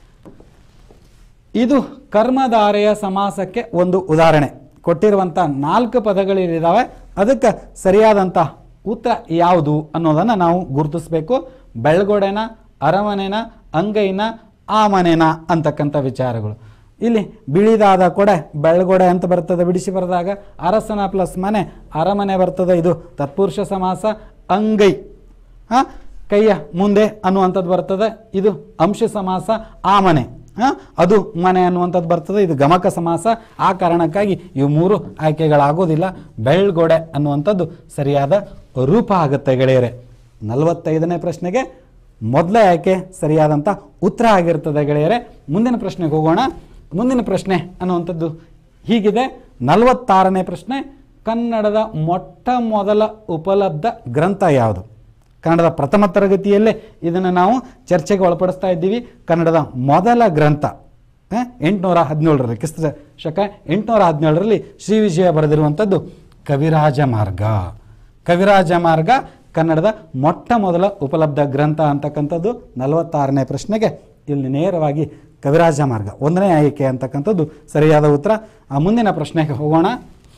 ಇದು ಕರ್ಮಧಾರೆಯ ಸಮಾಸಕ್ಕೆ ಒಂದು ಉದಾಹರಣೆ ಕೊಟ್ಟಿರುವಂಥ ನಾಲ್ಕು ಪದಗಳಿದ್ದಾವೆ ಅದಕ್ಕೆ ಸರಿಯಾದಂಥ ಉತ್ತರ ಯಾವುದು ಅನ್ನೋದನ್ನು ನಾವು ಗುರುತಿಸಬೇಕು ಬೆಳ್ಗೊಡೆನ ಅರಮನೆನ ಅಂಗೈನ ಆಮನೆನ ಅಂತಕ್ಕಂಥ ವಿಚಾರಗಳು ಇಲ್ಲಿ ಬಿಳಿದಾದ ಕೊಡೆ ಬೆಳ್ಗೊಡೆ ಅಂತ ಬರ್ತದೆ ಬಿಡಿಸಿ ಬರೆದಾಗ ಅರಸನ ಪ್ಲಸ್ ಮನೆ ಅರಮನೆ ಬರ್ತದೆ ಇದು ತತ್ಪುರುಷ ಸಮಾಸ ಅಂಗೈ ಆ, ಕೈಯ ಮುಂದೆ ಅನ್ನುವಂಥದ್ದು ಬರ್ತದೆ ಇದು ಅಂಶ ಸಮಾಸ ಆ ಮನೆ ಆ, ಅದು ಮನೆ ಅನ್ನುವಂಥದ್ದು ಬರ್ತದೆ ಇದು ಗಮಕ ಸಮಾಸ ಆ ಕಾರಣಕ್ಕಾಗಿ ಇವು ಮೂರು ಆಯ್ಕೆಗಳಾಗೋದಿಲ್ಲ ಬೆಳ್ಗೊಡೆ ಅನ್ನುವಂಥದ್ದು ಸರಿಯಾದ ರೂಪ ಆಗುತ್ತೆ ಗೆಳೆಯರೆ ನಲವತ್ತೈದನೇ ಪ್ರಶ್ನೆಗೆ ಮೊದಲೇ ಆಯ್ಕೆ ಸರಿಯಾದಂಥ ಉತ್ತರ ಆಗಿರ್ತದೆ ಗೆಳೆಯರೆ ಮುಂದಿನ ಪ್ರಶ್ನೆಗೆ ಹೋಗೋಣ ಮುಂದಿನ ಪ್ರಶ್ನೆ ಅನ್ನುವಂಥದ್ದು ಹೀಗಿದೆ ನಲವತ್ತಾರನೇ ಪ್ರಶ್ನೆ ಕನ್ನಡದ ಮೊಟ್ಟ ಮೊದಲ ಉಪಲಬ್ಧ ಗ್ರಂಥ ಯಾವುದು ಕನ್ನಡದ ಪ್ರಥಮ ತರಗತಿಯಲ್ಲೇ ಇದನ್ನು ನಾವು ಚರ್ಚೆಗೆ ಒಳಪಡಿಸ್ತಾ ಇದ್ದೀವಿ ಕನ್ನಡದ ಮೊದಲ ಗ್ರಂಥ ಆ, ಎಂಟುನೂರ ಹದಿನೇಳರಲ್ಲಿ ಕ್ರಿಸ್ತ ಶಕ ಎಂಟುನೂರ ಹದಿನೇಳರಲ್ಲಿ ಶ್ರೀ ವಿಜಯ ಬರೆದಿರುವಂಥದ್ದು ಕವಿರಾಜ ಮಾರ್ಗ ಕವಿರಾಜ ಮಾರ್ಗ ಕನ್ನಡದ ಮೊಟ್ಟ ಮೊದಲ ಉಪಲಬ್ಧ ಗ್ರಂಥ ಅಂತಕ್ಕಂಥದ್ದು ನಲವತ್ತಾರನೇ ಪ್ರಶ್ನೆಗೆ ಇಲ್ಲಿ ನೇರವಾಗಿ ಕವಿರಾಜ ಮಾರ್ಗ ಒಂದನೇ ಆಯ್ಕೆ ಅಂತಕ್ಕಂಥದ್ದು ಸರಿಯಾದ ಉತ್ತರ ಆ ಮುಂದಿನ ಪ್ರಶ್ನೆಗೆ ಹೋಗೋಣ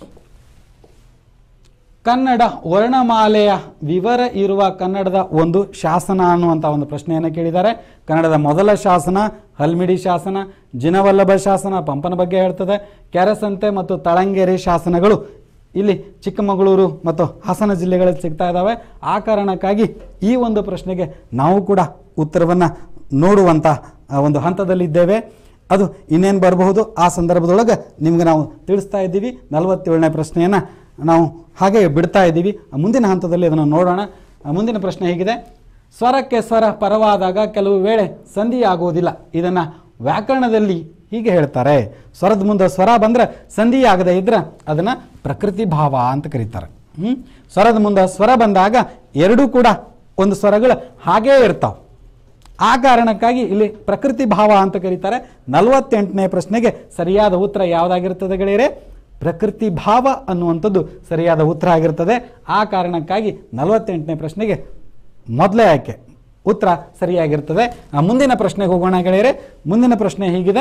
ಕನ್ನಡ ವರ್ಣಮಾಲೆಯ ವಿವರ ಇರುವ ಕನ್ನಡದ ಒಂದು ಶಾಸನ ಅನ್ನುವಂಥ ಒಂದು ಪ್ರಶ್ನೆಯನ್ನು ಕೇಳಿದ್ದಾರೆ ಕನ್ನಡದ ಮೊದಲ ಶಾಸನ ಹಲ್ಮಿಡಿ ಶಾಸನ ಜಿನವಲ್ಲಭ ಶಾಸನ ಪಂಪನ ಬಗ್ಗೆ ಹೇಳ್ತದೆ ಕೆರಸಂತೆ ಮತ್ತು ತಳಂಗೆರೆ ಶಾಸನಗಳು ಇಲ್ಲಿ ಚಿಕ್ಕಮಗಳೂರು ಮತ್ತು ಹಾಸನ ಜಿಲ್ಲೆಗಳಲ್ಲಿ ಸಿಗ್ತಾ ಇದ್ದಾವೆ ಆ ಕಾರಣಕ್ಕಾಗಿ ಈ ಒಂದು ಪ್ರಶ್ನೆಗೆ ನಾವು ಕೂಡ ಉತ್ತರವನ್ನು ನೋಡುವಂಥ ಆ, ಒಂದು ಹಂತದಲ್ಲಿದ್ದೇವೆ ಅದು ಇನ್ನೇನು ಬರಬಹುದು ಆ ಸಂದರ್ಭದೊಳಗೆ ನಿಮ್ಗೆ ನಾವು ತಿಳಿಸ್ತಾ ಇದ್ದೀವಿ ನಲವತ್ತೇಳನೇ ಪ್ರಶ್ನೆಯನ್ನು ನಾವು ಹಾಗೆ ಬಿಡ್ತಾ ಇದ್ದೀವಿ ಆ ಮುಂದಿನ ಹಂತದಲ್ಲಿ ಅದನ್ನು ನೋಡೋಣ ಆ ಮುಂದಿನ ಪ್ರಶ್ನೆ ಹೇಗಿದೆ ಸ್ವರಕ್ಕೆ ಸ್ವರ ಪರವಾದಾಗ ಕೆಲವು ವೇಳೆ ಸಂಧಿ ಆಗುವುದಿಲ್ಲ ಇದನ್ನು ವ್ಯಾಕರಣದಲ್ಲಿ ಹೀಗೆ ಹೇಳ್ತಾರೆ ಸ್ವರದ ಮುಂದೆ ಸ್ವರ ಬಂದರೆ ಸಂಧಿ ಆಗದೆ ಇದ್ರೆ ಅದನ್ನು ಪ್ರಕೃತಿ ಭಾವ ಅಂತ ಕರೀತಾರೆ ಹ್ಮ್? ಸ್ವರದ ಮುಂದೆ ಸ್ವರ ಬಂದಾಗ ಎರಡೂ ಕೂಡ ಒಂದು ಸ್ವರಗಳು ಹಾಗೇ ಇರ್ತಾವೆ ಆ ಕಾರಣಕ್ಕಾಗಿ ಇಲ್ಲಿ ಪ್ರಕೃತಿ ಭಾವ ಅಂತ ಕರೀತಾರೆ ನಲವತ್ತೆಂಟನೇ ಪ್ರಶ್ನೆಗೆ ಸರಿಯಾದ ಉತ್ತರ ಯಾವುದಾಗಿರ್ತದೆ ಗೆಳೆಯರೆ ಪ್ರಕೃತಿ ಭಾವ ಅನ್ನುವಂಥದ್ದು ಸರಿಯಾದ ಉತ್ತರ ಆಗಿರ್ತದೆ ಆ ಕಾರಣಕ್ಕಾಗಿ ನಲವತ್ತೆಂಟನೇ ಪ್ರಶ್ನೆಗೆ ಮೊದಲೇ ಆಯ್ಕೆ ಉತ್ತರ ಸರಿಯಾಗಿರ್ತದೆ ಆ ಮುಂದಿನ ಪ್ರಶ್ನೆಗೆ ಹೋಗೋಣ ಗೆಳೆಯರೆ ಮುಂದಿನ ಪ್ರಶ್ನೆ ಹೀಗಿದೆ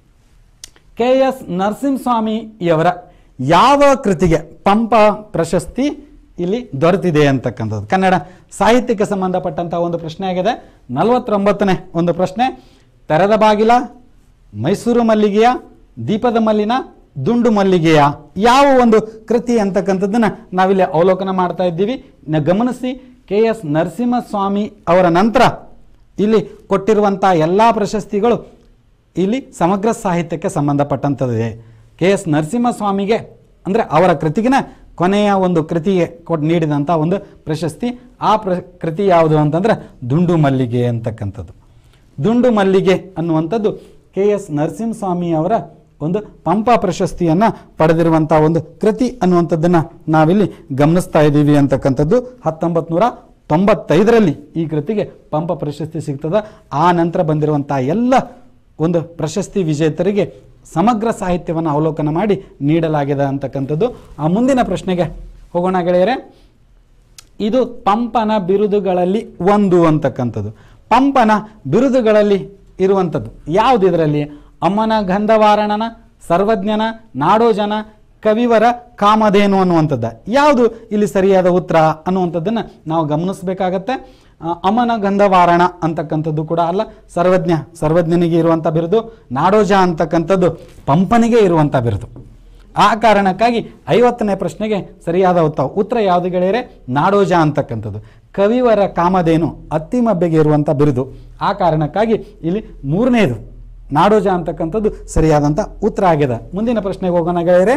ಕೆ ಎಸ್ ನರಸಿಂಹಸ್ವಾಮಿಯವರ ಯಾವ ಕೃತಿಗೆ ಪಂಪ ಪ್ರಶಸ್ತಿ ಇಲ್ಲಿ ದೊರೆತಿದೆ ಅಂತಕ್ಕಂಥದ್ದು ಕನ್ನಡ ಸಾಹಿತ್ಯಕ್ಕೆ ಸಂಬಂಧಪಟ್ಟಂಥ ಒಂದು ಪ್ರಶ್ನೆ ಆಗಿದೆ ನಲವತ್ತೊಂಬತ್ತನೇ ಒಂದು ಪ್ರಶ್ನೆ ತೆರೆದ ಬಾಗಿಲ ಮೈಸೂರು ಮಲ್ಲಿಗೆಯ ದೀಪದ ಮಲ್ಲಿನ ದುಂಡು ಮಲ್ಲಿಗೆಯ ಯಾವ ಒಂದು ಕೃತಿ ಅಂತಕ್ಕಂಥದ್ದನ್ನು ನಾವಿಲ್ಲಿ ಅವಲೋಕನ ಮಾಡ್ತಾ ಇದ್ದೀವಿ ನ- ಗಮನಿಸಿ ಕೆ ಎಸ್ ನರಸಿಂಹಸ್ವಾಮಿ ಅವರ ನಂತರ ಇಲ್ಲಿ ಕೊಟ್ಟಿರುವಂಥ ಎಲ್ಲ ಪ್ರಶಸ್ತಿಗಳು ಇಲ್ಲಿ ಸಮಗ್ರ ಸಾಹಿತ್ಯಕ್ಕೆ ಸಂಬಂಧಪಟ್ಟಂಥದ್ದಿದೆ ಕೆ ಎಸ್ ನರಸಿಂಹಸ್ವಾಮಿಗೆ ಅಂದರೆ ಅವರ ಕೃತಿಗಿನ ಕೊನೆಯ ಒಂದು ಕೃತಿಗೆ ಕೊಟ್ಟು ನೀಡಿದಂಥ ಒಂದು ಪ್ರಶಸ್ತಿ ಆ ಪ್ರ ಕೃತಿ ಯಾವುದು ಅಂತಂದ್ರೆ ದುಂಡು ಮಲ್ಲಿಗೆ ಅಂತಕ್ಕಂಥದ್ದು ದುಂಡು ಮಲ್ಲಿಗೆ ಅನ್ನುವಂಥದ್ದು ಕೆ ಎಸ್ ನರಸಿಂಹಸ್ವಾಮಿ ಅವರ ಒಂದು ಪಂಪ ಪ್ರಶಸ್ತಿಯನ್ನು ಪಡೆದಿರುವಂಥ ಒಂದು ಕೃತಿ ಅನ್ನುವಂಥದ್ದನ್ನು ನಾವಿಲ್ಲಿ ಗಮನಿಸ್ತಾ ಇದ್ದೀವಿ ಅಂತಕ್ಕಂಥದ್ದು ಹತ್ತೊಂಬತ್ತು ನೂರ ತೊಂಬತ್ತೈದರಲ್ಲಿ ಈ ಕೃತಿಗೆ ಪಂಪ ಪ್ರಶಸ್ತಿ ಸಿಗ್ತದೆ ಆ ನಂತರ ಬಂದಿರುವಂಥ ಎಲ್ಲ ಒಂದು ಪ್ರಶಸ್ತಿ ವಿಜೇತರಿಗೆ ಸಮಗ್ರ ಸಾಹಿತ್ಯವನ್ನು ಅವಲೋಕನ ಮಾಡಿ ನೀಡಲಾಗಿದೆ ಅಂತಕ್ಕಂಥದ್ದು ಆ ಮುಂದಿನ ಪ್ರಶ್ನೆಗೆ ಹೋಗೋಣ ಗೆಳೆಯರೆ ಇದು ಪಂಪನ ಬಿರುದುಗಳಲ್ಲಿ ಒಂದು ಅಂತಕ್ಕಂಥದ್ದು ಪಂಪನ ಬಿರುದುಗಳಲ್ಲಿ ಇರುವಂಥದ್ದು ಯಾವುದು ಇದರಲ್ಲಿ ಅಮ್ಮನ ಗಂಧವಾರಣನ ಸರ್ವಜ್ಞನ ನಾಡೋಜನ ಕವಿವರ ಕಾಮಧೇನು ಅನ್ನುವಂಥದ್ದು ಯಾವುದು ಇಲ್ಲಿ ಸರಿಯಾದ ಉತ್ತರ ಅನ್ನುವಂಥದ್ದನ್ನು ನಾವು ಗಮನಿಸಬೇಕಾಗತ್ತೆ ಆ, ಅಮನ ಗಂಧವಾರಣ ಅಂತಕ್ಕಂಥದ್ದು ಕೂಡ ಅಲ್ಲ ಸರ್ವಜ್ಞ ಸರ್ವಜ್ಞನಿಗೆ ಇರುವಂಥ ಬಿರುದು ನಾಡೋಜ ಅಂತಕ್ಕಂಥದ್ದು ಪಂಪನಿಗೆ ಇರುವಂಥ ಬಿರುದು ಆ ಕಾರಣಕ್ಕಾಗಿ ಐವತ್ತನೇ ಪ್ರಶ್ನೆಗೆ ಸರಿಯಾದ ಉತ್ತರ ಉತ್ತರ ಯಾವುದು ಗೆಳೆಯರೆ ನಾಡೋಜ ಅಂತಕ್ಕಂಥದ್ದು ಕವಿವರ ಕಾಮಧೇನು ಅತ್ತಿಮಬ್ಬೆಗೆ ಇರುವಂಥ ಬಿರುದು ಆ ಕಾರಣಕ್ಕಾಗಿ ಇಲ್ಲಿ ಮೂರನೇದು ನಾಡೋಜ ಅಂತಕ್ಕಂಥದ್ದು ಸರಿಯಾದಂಥ ಉತ್ತರ ಆಗಿದೆ ಮುಂದಿನ ಪ್ರಶ್ನೆಗೆ ಹೋಗೋಣ ಗೆಳೆಯರೆ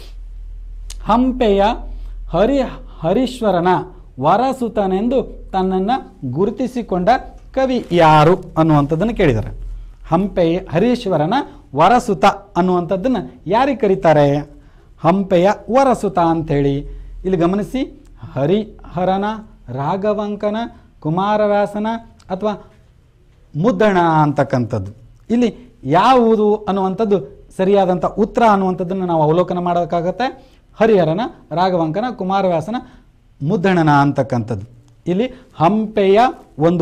ಹಂಪೆಯ ಹರಿ ಹರೀಶ್ವರನ ವರಸುತನೆಂದು ತನ್ನನ್ನು ಗುರುತಿಸಿಕೊಂಡ ಕವಿ ಯಾರು ಅನ್ನುವಂಥದ್ದನ್ನು ಕೇಳಿದ್ದಾರೆ ಹಂಪೆಯ ಹರೀಶ್ವರನ ವರಸುತ ಅನ್ನುವಂಥದ್ದನ್ನು ಯಾರಿಗೆ ಕರೀತಾರೆ ಹಂಪೆಯ ವರಸುತ ಅಂಥೇಳಿ ಇಲ್ಲಿ ಗಮನಿಸಿ ಹರಿಹರನ ರಾಘವಂಕನ ಕುಮಾರವ್ಯಾಸನ ಅಥವಾ ಮುದ್ದಣ ಅಂತಕ್ಕಂಥದ್ದು ಇಲ್ಲಿ ಯಾವುದು ಅನ್ನುವಂಥದ್ದು ಸರಿಯಾದಂಥ ಉತ್ತರ ಅನ್ನುವಂಥದ್ದನ್ನು ನಾವು ಅವಲೋಕನ ಮಾಡೋಕ್ಕಾಗತ್ತೆ ಹರಿಹರನ ರಾಘವಂಕನ ಕುಮಾರವ್ಯಾಸನ ಮುದ್ದಣನ ಅಂತಕ್ಕಂಥದ್ದು ಇಲ್ಲಿ ಹಂಪೆಯ ಒಂದು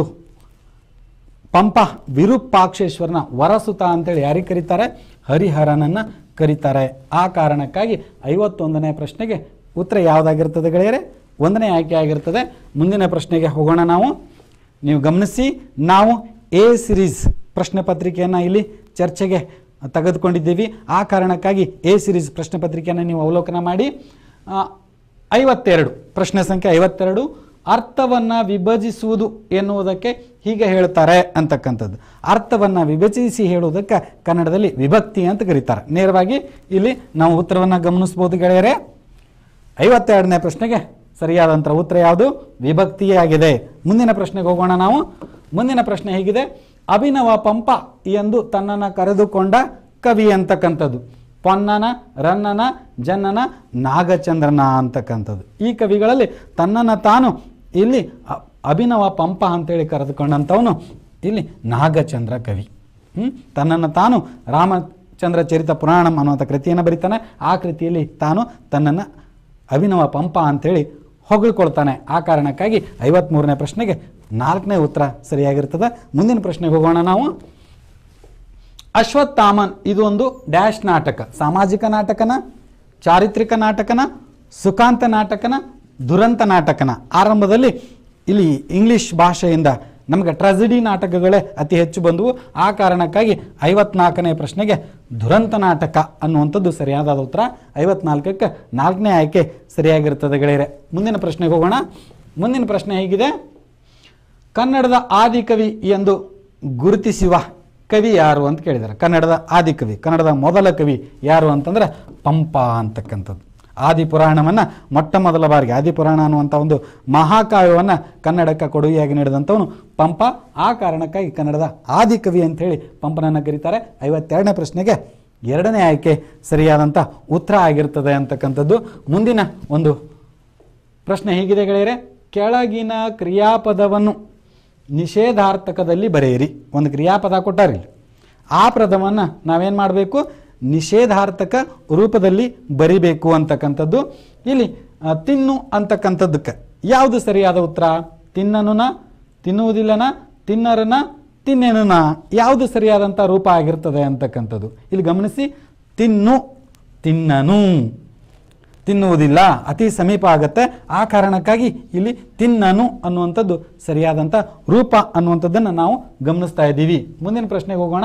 ಪಂಪ ವಿರೂಪಾಕ್ಷೇಶ್ವರನ ವರಸುತ ಅಂತೇಳಿ ಯಾರಿಗೆ ಕರೀತಾರೆ ಹರಿಹರನನ್ನು ಕರೀತಾರೆ ಆ ಕಾರಣಕ್ಕಾಗಿ ಐವತ್ತೊಂದನೇ ಪ್ರಶ್ನೆಗೆ ಉತ್ತರ ಯಾವುದಾಗಿರ್ತದೆ ಗೆಳೆಯರೆ ಒಂದನೇ ಆಯ್ಕೆ ಆಗಿರ್ತದೆ ಮುಂದಿನ ಪ್ರಶ್ನೆಗೆ ಹೋಗೋಣ ನಾವು ನೀವು ಗಮನಿಸಿ ನಾವು ಎ ಸಿರೀಸ್ ಪ್ರಶ್ನೆ ಪತ್ರಿಕೆಯನ್ನು ಇಲ್ಲಿ ಚರ್ಚೆಗೆ ತೆಗೆದುಕೊಂಡಿದ್ದೀವಿ ಆ ಕಾರಣಕ್ಕಾಗಿ ಎ ಸಿರೀಸ್ ಪ್ರಶ್ನೆ ಪತ್ರಿಕೆಯನ್ನು ನೀವು ಅವಲೋಕನ ಮಾಡಿ ಆ, ಐವತ್ತೆರಡು ಪ್ರಶ್ನೆ ಸಂಖ್ಯೆ ಐವತ್ತೆರಡು ಅರ್ಥವನ್ನು ವಿಭಜಿಸುವುದು ಎನ್ನುವುದಕ್ಕೆ ಹೀಗೆ ಹೇಳ್ತಾರೆ ಅಂತಕ್ಕಂಥದ್ದು ಅರ್ಥವನ್ನು ವಿಭಜಿಸಿ ಹೇಳುವುದಕ್ಕೆ ಕನ್ನಡದಲ್ಲಿ ವಿಭಕ್ತಿ ಅಂತ ಕರೀತಾರೆ ನೇರವಾಗಿ ಇಲ್ಲಿ ನಾವು ಉತ್ತರವನ್ನು ಗಮನಿಸ್ಬೋದು ಗೆಳೆಯರೆ ಐವತ್ತೆರಡನೇ ಪ್ರಶ್ನೆಗೆ ಸರಿಯಾದಂಥ ಉತ್ತರ ಯಾವುದು ವಿಭಕ್ತಿಯೇ ಆಗಿದೆ ಮುಂದಿನ ಪ್ರಶ್ನೆಗೆ ಹೋಗೋಣ ನಾವು ಮುಂದಿನ ಪ್ರಶ್ನೆ ಹೇಗಿದೆ ಅಭಿನವ ಪಂಪ ಎಂದು ತನ್ನನ್ನು ಕರೆದುಕೊಂಡ ಕವಿ ಅಂತಕ್ಕಂಥದ್ದು ಪೊನ್ನನ ರನ್ನನ ಜನ್ನನ ನಾಗಚಂದ್ರನ ಅಂತಕ್ಕಂಥದ್ದು ಈ ಕವಿಗಳಲ್ಲಿ ತನ್ನನ್ನು ತಾನು ಇಲ್ಲಿ ಅ- ಅಭಿನವ ಪಂಪ ಅಂತೇಳಿ ಕರೆದುಕೊಂಡಂಥವನು ಇಲ್ಲಿ ನಾಗಚಂದ್ರ ಕವಿ ಹ್ಮ್? ತನ್ನನ್ನು ತಾನು ರಾಮಚಂದ್ರ ಚರಿತ ಪುರಾಣಂ ಅನ್ನುವಂಥ ಕೃತಿಯನ್ನು ಬರೀತಾನೆ ಆ ಕೃತಿಯಲ್ಲಿ ತಾನು ತನ್ನನ್ನು ಅಭಿನವ ಪಂಪ ಅಂತೇಳಿ ಹೊಗಳ್ಕೊಳ್ತಾನೆ ಆ ಕಾರಣಕ್ಕಾಗಿ ಐವತ್ಮೂರನೇ ಪ್ರಶ್ನೆಗೆ ನಾಲ್ಕನೇ ಉತ್ತರ ಸರಿಯಾಗಿರ್ತದೆ ಮುಂದಿನ ಪ್ರಶ್ನೆಗೆ ಹೋಗೋಣ ನಾವು ಅಶ್ವತ್ಥಾಮನ್ ಇದು ಒಂದು ಡ್ಯಾಶ್ ನಾಟಕ ಸಾಮಾಜಿಕ ನಾಟಕನ ಚಾರಿತ್ರಿಕ ನಾಟಕನ ಸುಖಾಂತ ನಾಟಕನ ದುರಂತ ನಾಟಕನ ಆರಂಭದಲ್ಲಿ ಇಲ್ಲಿ ಇಂಗ್ಲಿಷ್ ಭಾಷೆಯಿಂದ ನಮಗೆ ಟ್ರಾಜಿಡಿ ನಾಟಕಗಳೇ ಅತಿ ಹೆಚ್ಚು ಬಂದವು ಆ ಕಾರಣಕ್ಕಾಗಿ ಐವತ್ನಾಲ್ಕನೇ ಪ್ರಶ್ನೆಗೆ ದುರಂತ ನಾಟಕ ಅನ್ನುವಂಥದ್ದು ಸರಿಯಾದ ಉತ್ತರ ಐವತ್ನಾಲ್ಕಕ್ಕೆ ನಾಲ್ಕನೇ ಆಯ್ಕೆ ಸರಿಯಾಗಿರ್ತದೆ ಗೆಳೆಯರೆ ಮುಂದಿನ ಪ್ರಶ್ನೆಗೆ ಹೋಗೋಣ ಮುಂದಿನ ಪ್ರಶ್ನೆ ಹೇಗಿದೆ ಕನ್ನಡದ ಆದಿಕವಿ ಎಂದು ಗುರುತಿಸುವ ಕವಿ ಯಾರು ಅಂತ ಕೇಳಿದ್ದಾರೆ ಕನ್ನಡದ ಆದಿಕವಿ ಕನ್ನಡದ ಮೊದಲ ಕವಿ ಯಾರು ಅಂತಂದ್ರೆ ಪಂಪ ಅಂತಕ್ಕಂಥದ್ದು ಆದಿಪುರಾಣವನ್ನು ಮೊಟ್ಟ ಮೊದಲ ಬಾರಿಗೆ ಆದಿಪುರಾಣ ಅನ್ನುವಂಥ ಒಂದು ಮಹಾಕಾವ್ಯವನ್ನು ಕನ್ನಡಕ್ಕೆ ಕೊಡುಗೆಯಾಗಿ ನೀಡಿದಂಥವನು ಪಂಪ ಆ ಕಾರಣಕ್ಕಾಗಿ ಕನ್ನಡದ ಆದಿಕವಿ ಅಂಥೇಳಿ ಪಂಪನನ್ನು ಕರೀತಾರೆ ಐವತ್ತೆರಡನೇ ಪ್ರಶ್ನೆಗೆ ಎರಡನೇ ಆಯ್ಕೆ ಸರಿಯಾದಂಥ ಉತ್ತರ ಆಗಿರ್ತದೆ ಅಂತಕ್ಕಂಥದ್ದು ಮುಂದಿನ ಒಂದು ಪ್ರಶ್ನೆ ಹೀಗಿದೆ ಗೆಳೆಯರೆ ಕೆಳಗಿನ ಕ್ರಿಯಾಪದವನ್ನು ನಿಷೇಧಾರ್ಥಕದಲ್ಲಿ ಬರೆಯಿರಿ ಒಂದು ಕ್ರಿಯಾಪದ ಕೊಟ್ಟಾರಿಲ್ಲ ಆ ಪದವನ್ನು ನಾವೇನು ಮಾಡಬೇಕು ನಿಷೇಧಾರ್ಥಕ ರೂಪದಲ್ಲಿ ಬರಿಬೇಕು ಅಂತಕ್ಕಂಥದ್ದು ಇಲ್ಲಿ ಆ, ತಿನ್ನು ಅಂತಕ್ಕಂಥದ್ದಕ್ಕೆ ಯಾವುದು ಸರಿಯಾದ ಉತ್ತರ ತಿನ್ನನುನ ತಿನ್ನುವುದಿಲ್ಲನ ತಿನ್ನರನ ತಿನ್ನೆನುನ ಯಾವುದು ಸರಿಯಾದಂಥ ರೂಪ ಆಗಿರ್ತದೆ ಅಂತಕ್ಕಂಥದ್ದು ಇಲ್ಲಿ ಗಮನಿಸಿ ತಿನ್ನು ತಿನ್ನನು ತಿನ್ನುವುದಿಲ್ಲ ಅತಿ ಸಮೀಪ ಆಗತ್ತೆ ಆ ಕಾರಣಕ್ಕಾಗಿ ಇಲ್ಲಿ ತಿನ್ನನು ಅನ್ನುವಂಥದ್ದು ಸರಿಯಾದಂಥ ರೂಪ ಅನ್ನುವಂಥದ್ದನ್ನು ನಾವು ಗಮನಿಸ್ತಾ ಇದ್ದೀವಿ ಮುಂದಿನ ಪ್ರಶ್ನೆಗೆ ಹೋಗೋಣ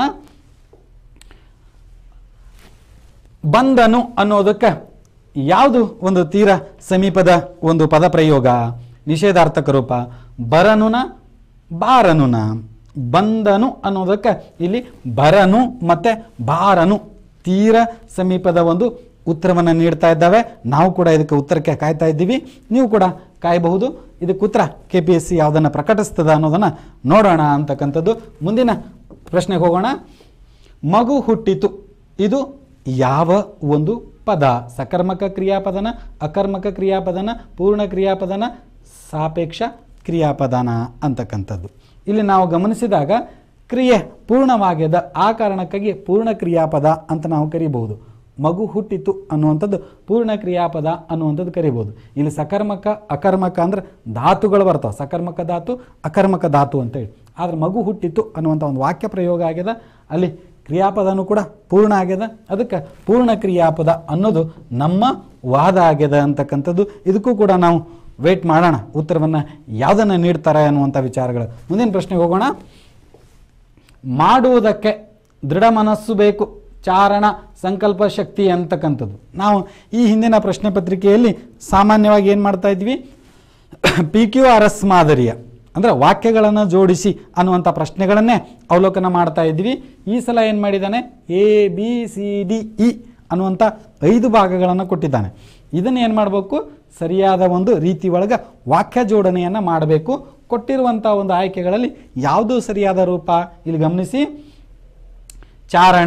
ಬಂದನು ಅನ್ನೋದಕ್ಕೆ ಯಾವುದು ಒಂದು ತೀರ ಸಮೀಪದ ಒಂದು ಪದ ಪ್ರಯೋಗ ನಿಷೇಧಾರ್ಥಕ ರೂಪ ಬರನುನ ಬಾರನುನ ಬಂದನು ಅನ್ನೋದಕ್ಕೆ ಇಲ್ಲಿ ಬರನು ಮತ್ತೆ ಬಾರನು ತೀರ ಸಮೀಪದ ಒಂದು ಉತ್ತರವನ್ನು ನೀಡ್ತಾ ಇದ್ದಾವೆ ನಾವು ಕೂಡ ಇದಕ್ಕೆ ಉತ್ತರಕ್ಕೆ ಕಾಯ್ತಾ ಇದ್ದೀವಿ ನೀವು ಕೂಡ ಕಾಯಬಹುದು ಇದಕ್ಕೆ ಉತ್ತರ ಕೆ ಪಿ ಎಸ್ ಸಿ ಯಾವುದನ್ನು ಪ್ರಕಟಿಸ್ತದ ಅನ್ನೋದನ್ನು ನೋಡೋಣ ಅಂತಕ್ಕಂಥದ್ದು ಮುಂದಿನ ಪ್ರಶ್ನೆಗೆ ಹೋಗೋಣ ಮಗು ಹುಟ್ಟಿತು ಇದು ಯಾವ ಒಂದು ಪದ ಸಕರ್ಮಕ ಕ್ರಿಯಾಪದನ ಅಕರ್ಮಕ ಕ್ರಿಯಾಪದನ ಪೂರ್ಣ ಕ್ರಿಯಾಪದನ ಸಾಪೇಕ್ಷ ಕ್ರಿಯಾಪದನ ಅಂತಕ್ಕಂಥದ್ದು ಇಲ್ಲಿ ನಾವು ಗಮನಿಸಿದಾಗ ಕ್ರಿಯೆ ಪೂರ್ಣವಾಗ್ಯದ ಆ ಕಾರಣಕ್ಕಾಗಿ ಪೂರ್ಣ ಕ್ರಿಯಾಪದ ಅಂತ ನಾವು ಕರಿಬಹುದು ಮಗು ಹುಟ್ಟಿತು ಅನ್ನುವಂಥದ್ದು ಪೂರ್ಣ ಕ್ರಿಯಾಪದ ಅನ್ನುವಂಥದ್ದು ಕರಿಬೋದು ಇಲ್ಲಿ ಸಕರ್ಮಕ ಅಕರ್ಮಕ ಅಂದ್ರೆ ಧಾತುಗಳು ಬರ್ತಾವೆ ಸಕರ್ಮಕ ಧಾತು ಅಕರ್ಮಕ ಧಾತು ಅಂತೇಳಿ ಆದ್ರೆ ಮಗು ಹುಟ್ಟಿತು ಅನ್ನುವಂಥ ಒಂದು ವಾಕ್ಯ ಪ್ರಯೋಗ ಆಗ್ಯದ ಅಲ್ಲಿ ಕ್ರಿಯಾಪದನೂ ಕೂಡ ಪೂರ್ಣ ಆಗ್ಯದ ಅದಕ್ಕೆ ಪೂರ್ಣ ಕ್ರಿಯಾಪದ ಅನ್ನೋದು ನಮ್ಮ ವಾದ ಆಗ್ಯದ ಅಂತಕ್ಕಂಥದ್ದು ಇದಕ್ಕೂ ಕೂಡ ನಾವು ವೆಯ್ಟ್ ಮಾಡೋಣ ಉತ್ತರವನ್ನು ಯಾವುದನ್ನು ನೀಡ್ತಾರೆ ಅನ್ನುವಂಥ ವಿಚಾರಗಳು ಮುಂದಿನ ಪ್ರಶ್ನೆಗೆ ಹೋಗೋಣ ಮಾಡುವುದಕ್ಕೆ ದೃಢ ಮನಸ್ಸು ಬೇಕು ಚಾರಣ ಸಂಕಲ್ಪ ಶಕ್ತಿ ಅಂತಕ್ಕಂಥದ್ದು ನಾವು ಈ ಹಿಂದಿನ ಪ್ರಶ್ನೆ ಪತ್ರಿಕೆಯಲ್ಲಿ ಸಾಮಾನ್ಯವಾಗಿ ಏನು ಮಾಡ್ತಾ ಇದ್ವಿ ಪಿ ಕ್ಯೂ ಆರ್ ಎಸ್ ಮಾದರಿಯ ಅಂದರೆ ವಾಕ್ಯಗಳನ್ನು ಜೋಡಿಸಿ ಅನ್ನುವಂಥ ಪ್ರಶ್ನೆಗಳನ್ನೇ ಅವಲೋಕನ ಮಾಡ್ತಾ ಇದ್ವಿ ಈ ಸಲ ಏನು ಮಾಡಿದ್ದಾನೆ A B C D E ಅನ್ನುವಂಥ ಐದು ಭಾಗಗಳನ್ನು ಕೊಟ್ಟಿದ್ದಾನೆ ಇದನ್ನು ಏನು ಮಾಡಬೇಕು ಸರಿಯಾದ ಒಂದು ರೀತಿ ಒಳಗೆ ವಾಕ್ಯ ಜೋಡಣೆಯನ್ನು ಮಾಡಬೇಕು ಕೊಟ್ಟಿರುವಂಥ ಒಂದು ಆಯ್ಕೆಗಳಲ್ಲಿ ಯಾವುದು ಸರಿಯಾದ ರೂಪ ಇಲ್ಲಿ ಗಮನಿಸಿ ಚಾರಣ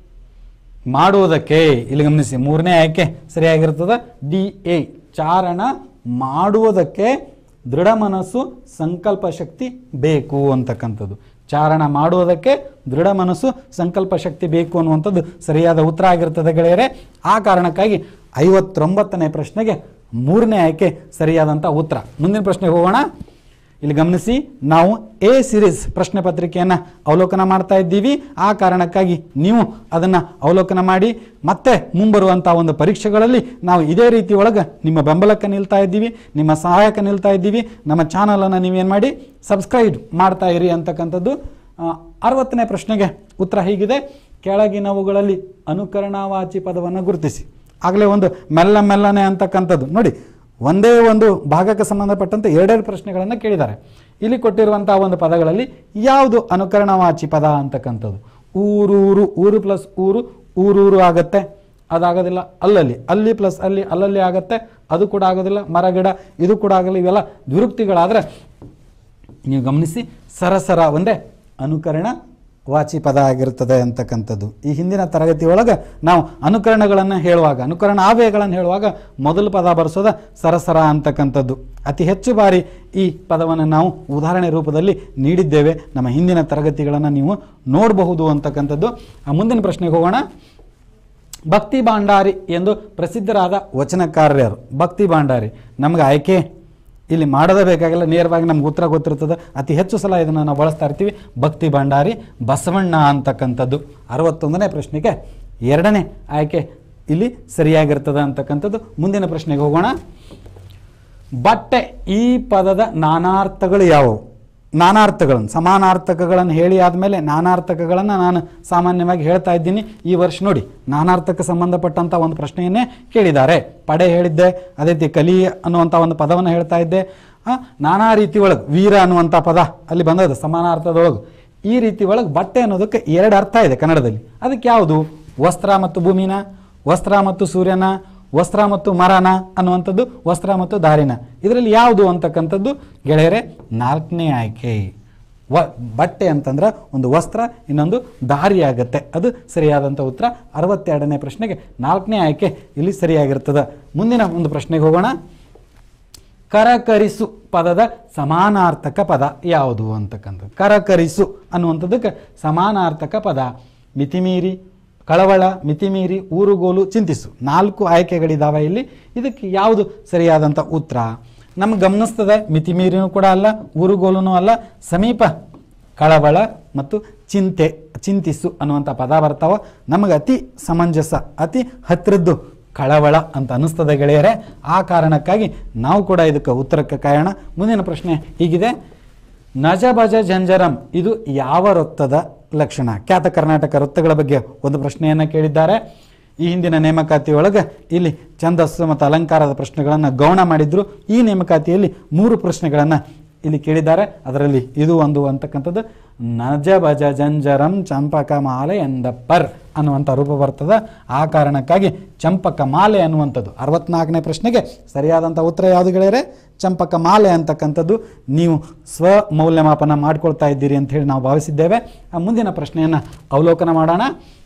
ಮಾಡುವುದಕ್ಕೆ ಇಲ್ಲಿ ಗಮನಿಸಿ ಮೂರನೇ ಆಯ್ಕೆ ಸರಿಯಾಗಿರ್ತದೆ ಡಿ ಎ ಚಾರಣ ಮಾಡುವುದಕ್ಕೆ ದೃಢ ಮನಸ್ಸು ಸಂಕಲ್ಪ ಶಕ್ತಿ ಬೇಕು ಅಂತಕ್ಕಂಥದ್ದು ಚಾರಣ ಮಾಡುವುದಕ್ಕೆ ದೃಢ ಮನಸ್ಸು ಸಂಕಲ್ಪ ಶಕ್ತಿ ಬೇಕು ಅನ್ನುವಂಥದ್ದು ಸರಿಯಾದ ಉತ್ತರ ಆಗಿರ್ತದೆ ಗೆಳೆಯರೆ ಆ ಕಾರಣಕ್ಕಾಗಿ ಐವತ್ತೊಂಬತ್ತನೇ ಪ್ರಶ್ನೆಗೆ ಮೂರನೇ ಆಯ್ಕೆ ಸರಿಯಾದಂಥ ಉತ್ತರ ಮುಂದಿನ ಪ್ರಶ್ನೆಗೆ ಹೋಗೋಣ ಇಲ್ಲಿ ಗಮನಿಸಿ ನಾವು ಎ ಸಿರೀಸ್ ಪ್ರಶ್ನೆ ಪತ್ರಿಕೆಯನ್ನು ಅವಲೋಕನ ಮಾಡ್ತಾ ಇದ್ದೀವಿ ಆ ಕಾರಣಕ್ಕಾಗಿ ನೀವು ಅದನ್ನು ಅವಲೋಕನ ಮಾಡಿ ಮತ್ತೆ ಮುಂಬರುವಂಥ ಒಂದು ಪರೀಕ್ಷೆಗಳಲ್ಲಿ ನಾವು ಇದೇ ರೀತಿ ಒಳಗೆ ನಿಮ್ಮ ಬೆಂಬಲಕ್ಕೆ ನಿಲ್ತಾ ಇದ್ದೀವಿ ನಿಮ್ಮ ಸಹಾಯಕ ನಿಲ್ತಾ ಇದ್ದೀವಿ ನಮ್ಮ ಚಾನಲನ್ನು ನೀವೇನು ಮಾಡಿ ಸಬ್ಸ್ಕ್ರೈಬ್ ಮಾಡ್ತಾ ಇರಿ ಅಂತಕ್ಕಂಥದ್ದು ಆ, ಅರವತ್ತನೇ ಪ್ರಶ್ನೆಗೆ ಉತ್ತರ ಹೀಗಿದೆ ಕೆಳಗಿನವುಗಳಲ್ಲಿ ಅನುಕರಣಾವಾಚಿ ಪದವನ್ನು ಗುರುತಿಸಿ ಆಗಲೇ ಒಂದು ಮೆಲ್ಲ ಮೆಲ್ಲನೆ ಅಂತಕ್ಕಂಥದ್ದು ನೋಡಿ ಒಂದೇ ಒಂದು ಭಾಗಕ್ಕೆ ಸಂಬಂಧಪಟ್ಟಂತೆ ಎರಡೆರಡು ಪ್ರಶ್ನೆಗಳನ್ನು ಕೇಳಿದ್ದಾರೆ ಇಲ್ಲಿ ಕೊಟ್ಟಿರುವಂತಹ ಒಂದು ಪದಗಳಲ್ಲಿ ಯಾವುದು ಅನುಕರಣವಾಚಿ ಪದ ಅಂತಕ್ಕಂಥದ್ದು ಊರೂರು ಊರು ಪ್ಲಸ್ ಊರು ಊರೂರು ಆಗತ್ತೆ ಅದಾಗೋದಿಲ್ಲ ಅಲ್ಲಲ್ಲಿ ಅಲ್ಲಿ ಪ್ಲಸ್ ಅಲ್ಲಿ ಅಲ್ಲಲ್ಲಿ ಆಗತ್ತೆ ಅದು ಕೂಡ ಆಗೋದಿಲ್ಲ ಮರಗಿಡ ಇದು ಕೂಡ ಆಗಲ್ಲ ಇವೆಲ್ಲ ದ್ವಿರುಕ್ತಿಗಳಾದರೆ ನೀವು ಗಮನಿಸಿ ಸರಸರ ಒಂದೇ ಅನುಕರಣ ವಾಚಿ ಪದ ಆಗಿರುತ್ತದೆ ಅಂತಕ್ಕಂಥದ್ದು ಈ ಹಿಂದಿನ ತರಗತಿ ಒಳಗೆ ನಾವು ಅನುಕರಣಗಳನ್ನು ಹೇಳುವಾಗ ಅನುಕರಣ ಆವೇಗಳನ್ನು ಹೇಳುವಾಗ ಮೊದಲು ಪದ ಬರೆಸೋದ ಸರಸರ ಅಂತಕ್ಕಂಥದ್ದು ಅತಿ ಹೆಚ್ಚು ಬಾರಿ ಈ ಪದವನ್ನು ನಾವು ಉದಾಹರಣೆ ರೂಪದಲ್ಲಿ ನೀಡಿದ್ದೇವೆ ನಮ್ಮ ಹಿಂದಿನ ತರಗತಿಗಳನ್ನು ನೀವು ನೋಡಬಹುದು ಅಂತಕ್ಕಂಥದ್ದು ಆ ಮುಂದಿನ ಪ್ರಶ್ನೆಗೆ ಹೋಗೋಣ ಭಕ್ತಿ ಭಾಂಡಾರಿ ಎಂದು ಪ್ರಸಿದ್ಧರಾದ ವಚನಕಾರ್ಯರು ಭಕ್ತಿ ಭಾಂಡಾರಿ ನಮಗೆ ಆಯ್ಕೆ ಇಲ್ಲಿ ಮಾಡೋದೇ ಬೇಕಾಗಿಲ್ಲ ನೇರವಾಗಿ ನಮ್ಗೆ ಉತ್ತರ ಗೊತ್ತಿರ್ತದೆ ಅತಿ ಹೆಚ್ಚು ಸಲ ಇದನ್ನು ನಾವು ಬಳಸ್ತಾ ಇರ್ತೀವಿ ಭಕ್ತಿ ಭಂಡಾರಿ ಬಸವಣ್ಣ ಅಂತಕ್ಕಂಥದ್ದು ಅರವತ್ತೊಂದನೇ ಪ್ರಶ್ನೆಗೆ ಎರಡನೇ ಆಯ್ಕೆ ಇಲ್ಲಿ ಸರಿಯಾಗಿರ್ತದೆ ಅಂತಕ್ಕಂಥದ್ದು ಮುಂದಿನ ಪ್ರಶ್ನೆಗೆ ಹೋಗೋಣ ಬಟ್ಟೆ ಈ ಪದದ ನಾನಾರ್ಥಗಳು ಯಾವುವು ನಾನಾರ್ಥಗಳನ್ನು ಸಮಾನಾರ್ಥಕಗಳನ್ನು ಹೇಳಿ ಆದಮೇಲೆ ನಾನಾರ್ಥಕಗಳನ್ನು ನಾನು ಸಾಮಾನ್ಯವಾಗಿ ಹೇಳ್ತಾ ಇದ್ದೀನಿ ಈ ವರ್ಷ ನೋಡಿ ನಾನಾರ್ಥಕ್ಕೆ ಸಂಬಂಧಪಟ್ಟಂಥ ಒಂದು ಪ್ರಶ್ನೆಯನ್ನೇ ಕೇಳಿದ್ದಾರೆ ಪಡೆ ಹೇಳಿದ್ದೆ ಅದೇ ರೀತಿ ಕಲಿ ಅನ್ನುವಂಥ ಒಂದು ಪದವನ್ನು ಹೇಳ್ತಾ ಇದ್ದೆ ಆ, ನಾನಾ ರೀತಿ ಒಳಗೆ ವೀರ ಅನ್ನುವಂಥ ಪದ ಅಲ್ಲಿ ಬಂದದ್ದು ಸಮಾನಾರ್ಥದೊಳಗೆ ಈ ರೀತಿ ಒಳಗೆ ಬಟ್ಟೆ ಅನ್ನೋದಕ್ಕೆ ಎರಡು ಅರ್ಥ ಇದೆ ಕನ್ನಡದಲ್ಲಿ ಅದಕ್ಕೆ ಯಾವುದು ವಸ್ತ್ರ ಮತ್ತು ಭೂಮಿನ ವಸ್ತ್ರ ಮತ್ತು ಸೂರ್ಯನ ವಸ್ತ್ರ ಮತ್ತು ಮರನ ಅನ್ನುವಂಥದ್ದು ವಸ್ತ್ರ ಮತ್ತು ದಾರಿನ ಇದರಲ್ಲಿ ಯಾವುದು ಅಂತಕ್ಕಂಥದ್ದು ಗೆಳೆಯರೆ ನಾಲ್ಕನೇ ಆಯ್ಕೆ ವ ಬಟ್ಟೆ ಅಂತಂದ್ರೆ ಒಂದು ವಸ್ತ್ರ ಇನ್ನೊಂದು ದಾರಿ ಆಗುತ್ತೆ ಅದು ಸರಿಯಾದಂಥ ಉತ್ತರ ಅರವತ್ತೆರಡನೇ ಪ್ರಶ್ನೆಗೆ ನಾಲ್ಕನೇ ಆಯ್ಕೆ ಇಲ್ಲಿ ಸರಿಯಾಗಿರ್ತದೆ ಮುಂದಿನ ಒಂದು ಪ್ರಶ್ನೆಗೆ ಹೋಗೋಣ ಕರಕರಿಸು ಪದದ ಸಮಾನಾರ್ಥಕ ಪದ ಯಾವುದು ಅಂತಕ್ಕಂಥದ್ದು ಕರಕರಿಸು ಅನ್ನುವಂಥದ್ದಕ್ಕೆ ಸಮಾನಾರ್ಥಕ ಪದ ಮಿತಿಮೀರಿ ಕಳವಳ ಮಿತಿಮೀರಿ ಊರುಗೋಲು ಚಿಂತಿಸು ನಾಲ್ಕು ಆಯ್ಕೆಗಳಿದ್ದಾವೆ ಇಲ್ಲಿ ಇದಕ್ಕೆ ಯಾವುದು ಸರಿಯಾದಂಥ ಉತ್ತರ ನಮ್ಗೆ ಗಮನಿಸ್ತದೆ ಮಿತಿಮೀರಿನೂ ಕೂಡ ಅಲ್ಲ ಊರುಗೋಲುನೂ ಅಲ್ಲ ಸಮೀಪ ಕಳವಳ ಮತ್ತು ಚಿಂತೆ ಚಿಂತಿಸು ಅನ್ನುವಂಥ ಪದ ಬರ್ತಾವ ನಮಗೆ ಅತಿ ಸಮಂಜಸ ಅತಿ ಹತ್ತಿರದ್ದು ಕಳವಳ ಅಂತ ಅನ್ನಿಸ್ತದೆ ಗೆಳೆಯರೆ ಆ ಕಾರಣಕ್ಕಾಗಿ ನಾವು ಕೂಡ ಇದಕ್ಕೆ ಉತ್ತರಕ್ಕೆ ಕಾಯೋಣ ಮುಂದಿನ ಪ್ರಶ್ನೆ ಹೀಗಿದೆ ನಜಬಜ ಜಂಜರಂ ಇದು ಯಾವ ವೃತ್ತದ ಲಕ್ಷಣ ಖ್ಯಾತ ಕರ್ನಾಟಕ ವೃತ್ತಗಳ ಬಗ್ಗೆ ಒಂದು ಪ್ರಶ್ನೆಯನ್ನು ಕೇಳಿದ್ದಾರೆ ಈ ಹಿಂದಿನ ನೇಮಕಾತಿಯೊಳಗೆ ಇಲ್ಲಿ ಛಂದಸ್ಸು ಮತ್ತು ಅಲಂಕಾರದ ಪ್ರಶ್ನೆಗಳನ್ನು ಗೌಣ ಮಾಡಿದ್ರು ಈ ನೇಮಕಾತಿಯಲ್ಲಿ ಮೂರು ಪ್ರಶ್ನೆಗಳನ್ನು ಇಲ್ಲಿ ಕೇಳಿದ್ದಾರೆ ಅದರಲ್ಲಿ ಇದು ಒಂದು ಅಂತಕ್ಕಂಥದ್ದು ನಜ ಭಜ ಜಂಜರಂ ಚಂಪಕ ಮಾಲೆ ಎಂದಪ್ಪರ್ ಅನ್ನುವಂಥ ರೂಪ ಬರ್ತದೆ ಆ ಕಾರಣಕ್ಕಾಗಿ ಚಂಪಕ ಮಾಲೆ ಅನ್ನುವಂಥದ್ದು ಅರವತ್ನಾಲ್ಕನೇ ಪ್ರಶ್ನೆಗೆ ಸರಿಯಾದಂಥ ಉತ್ತರ ಯಾವುದು ಗೆಳೆಯರೆ ಚಂಪಕ ಮಾಲೆ ಅಂತಕ್ಕಂಥದ್ದು ನೀವು ಸ್ವ ಮೌಲ್ಯಮಾಪನ ಮಾಡ್ಕೊಳ್ತಾ ಇದ್ದೀರಿ ಅಂತ ಹೇಳಿ ನಾವು ಭಾವಿಸಿದ್ದೇವೆ ಆ ಮುಂದಿನ ಪ್ರಶ್ನೆಯನ್ನು ಅವಲೋಕನ ಮಾಡೋಣ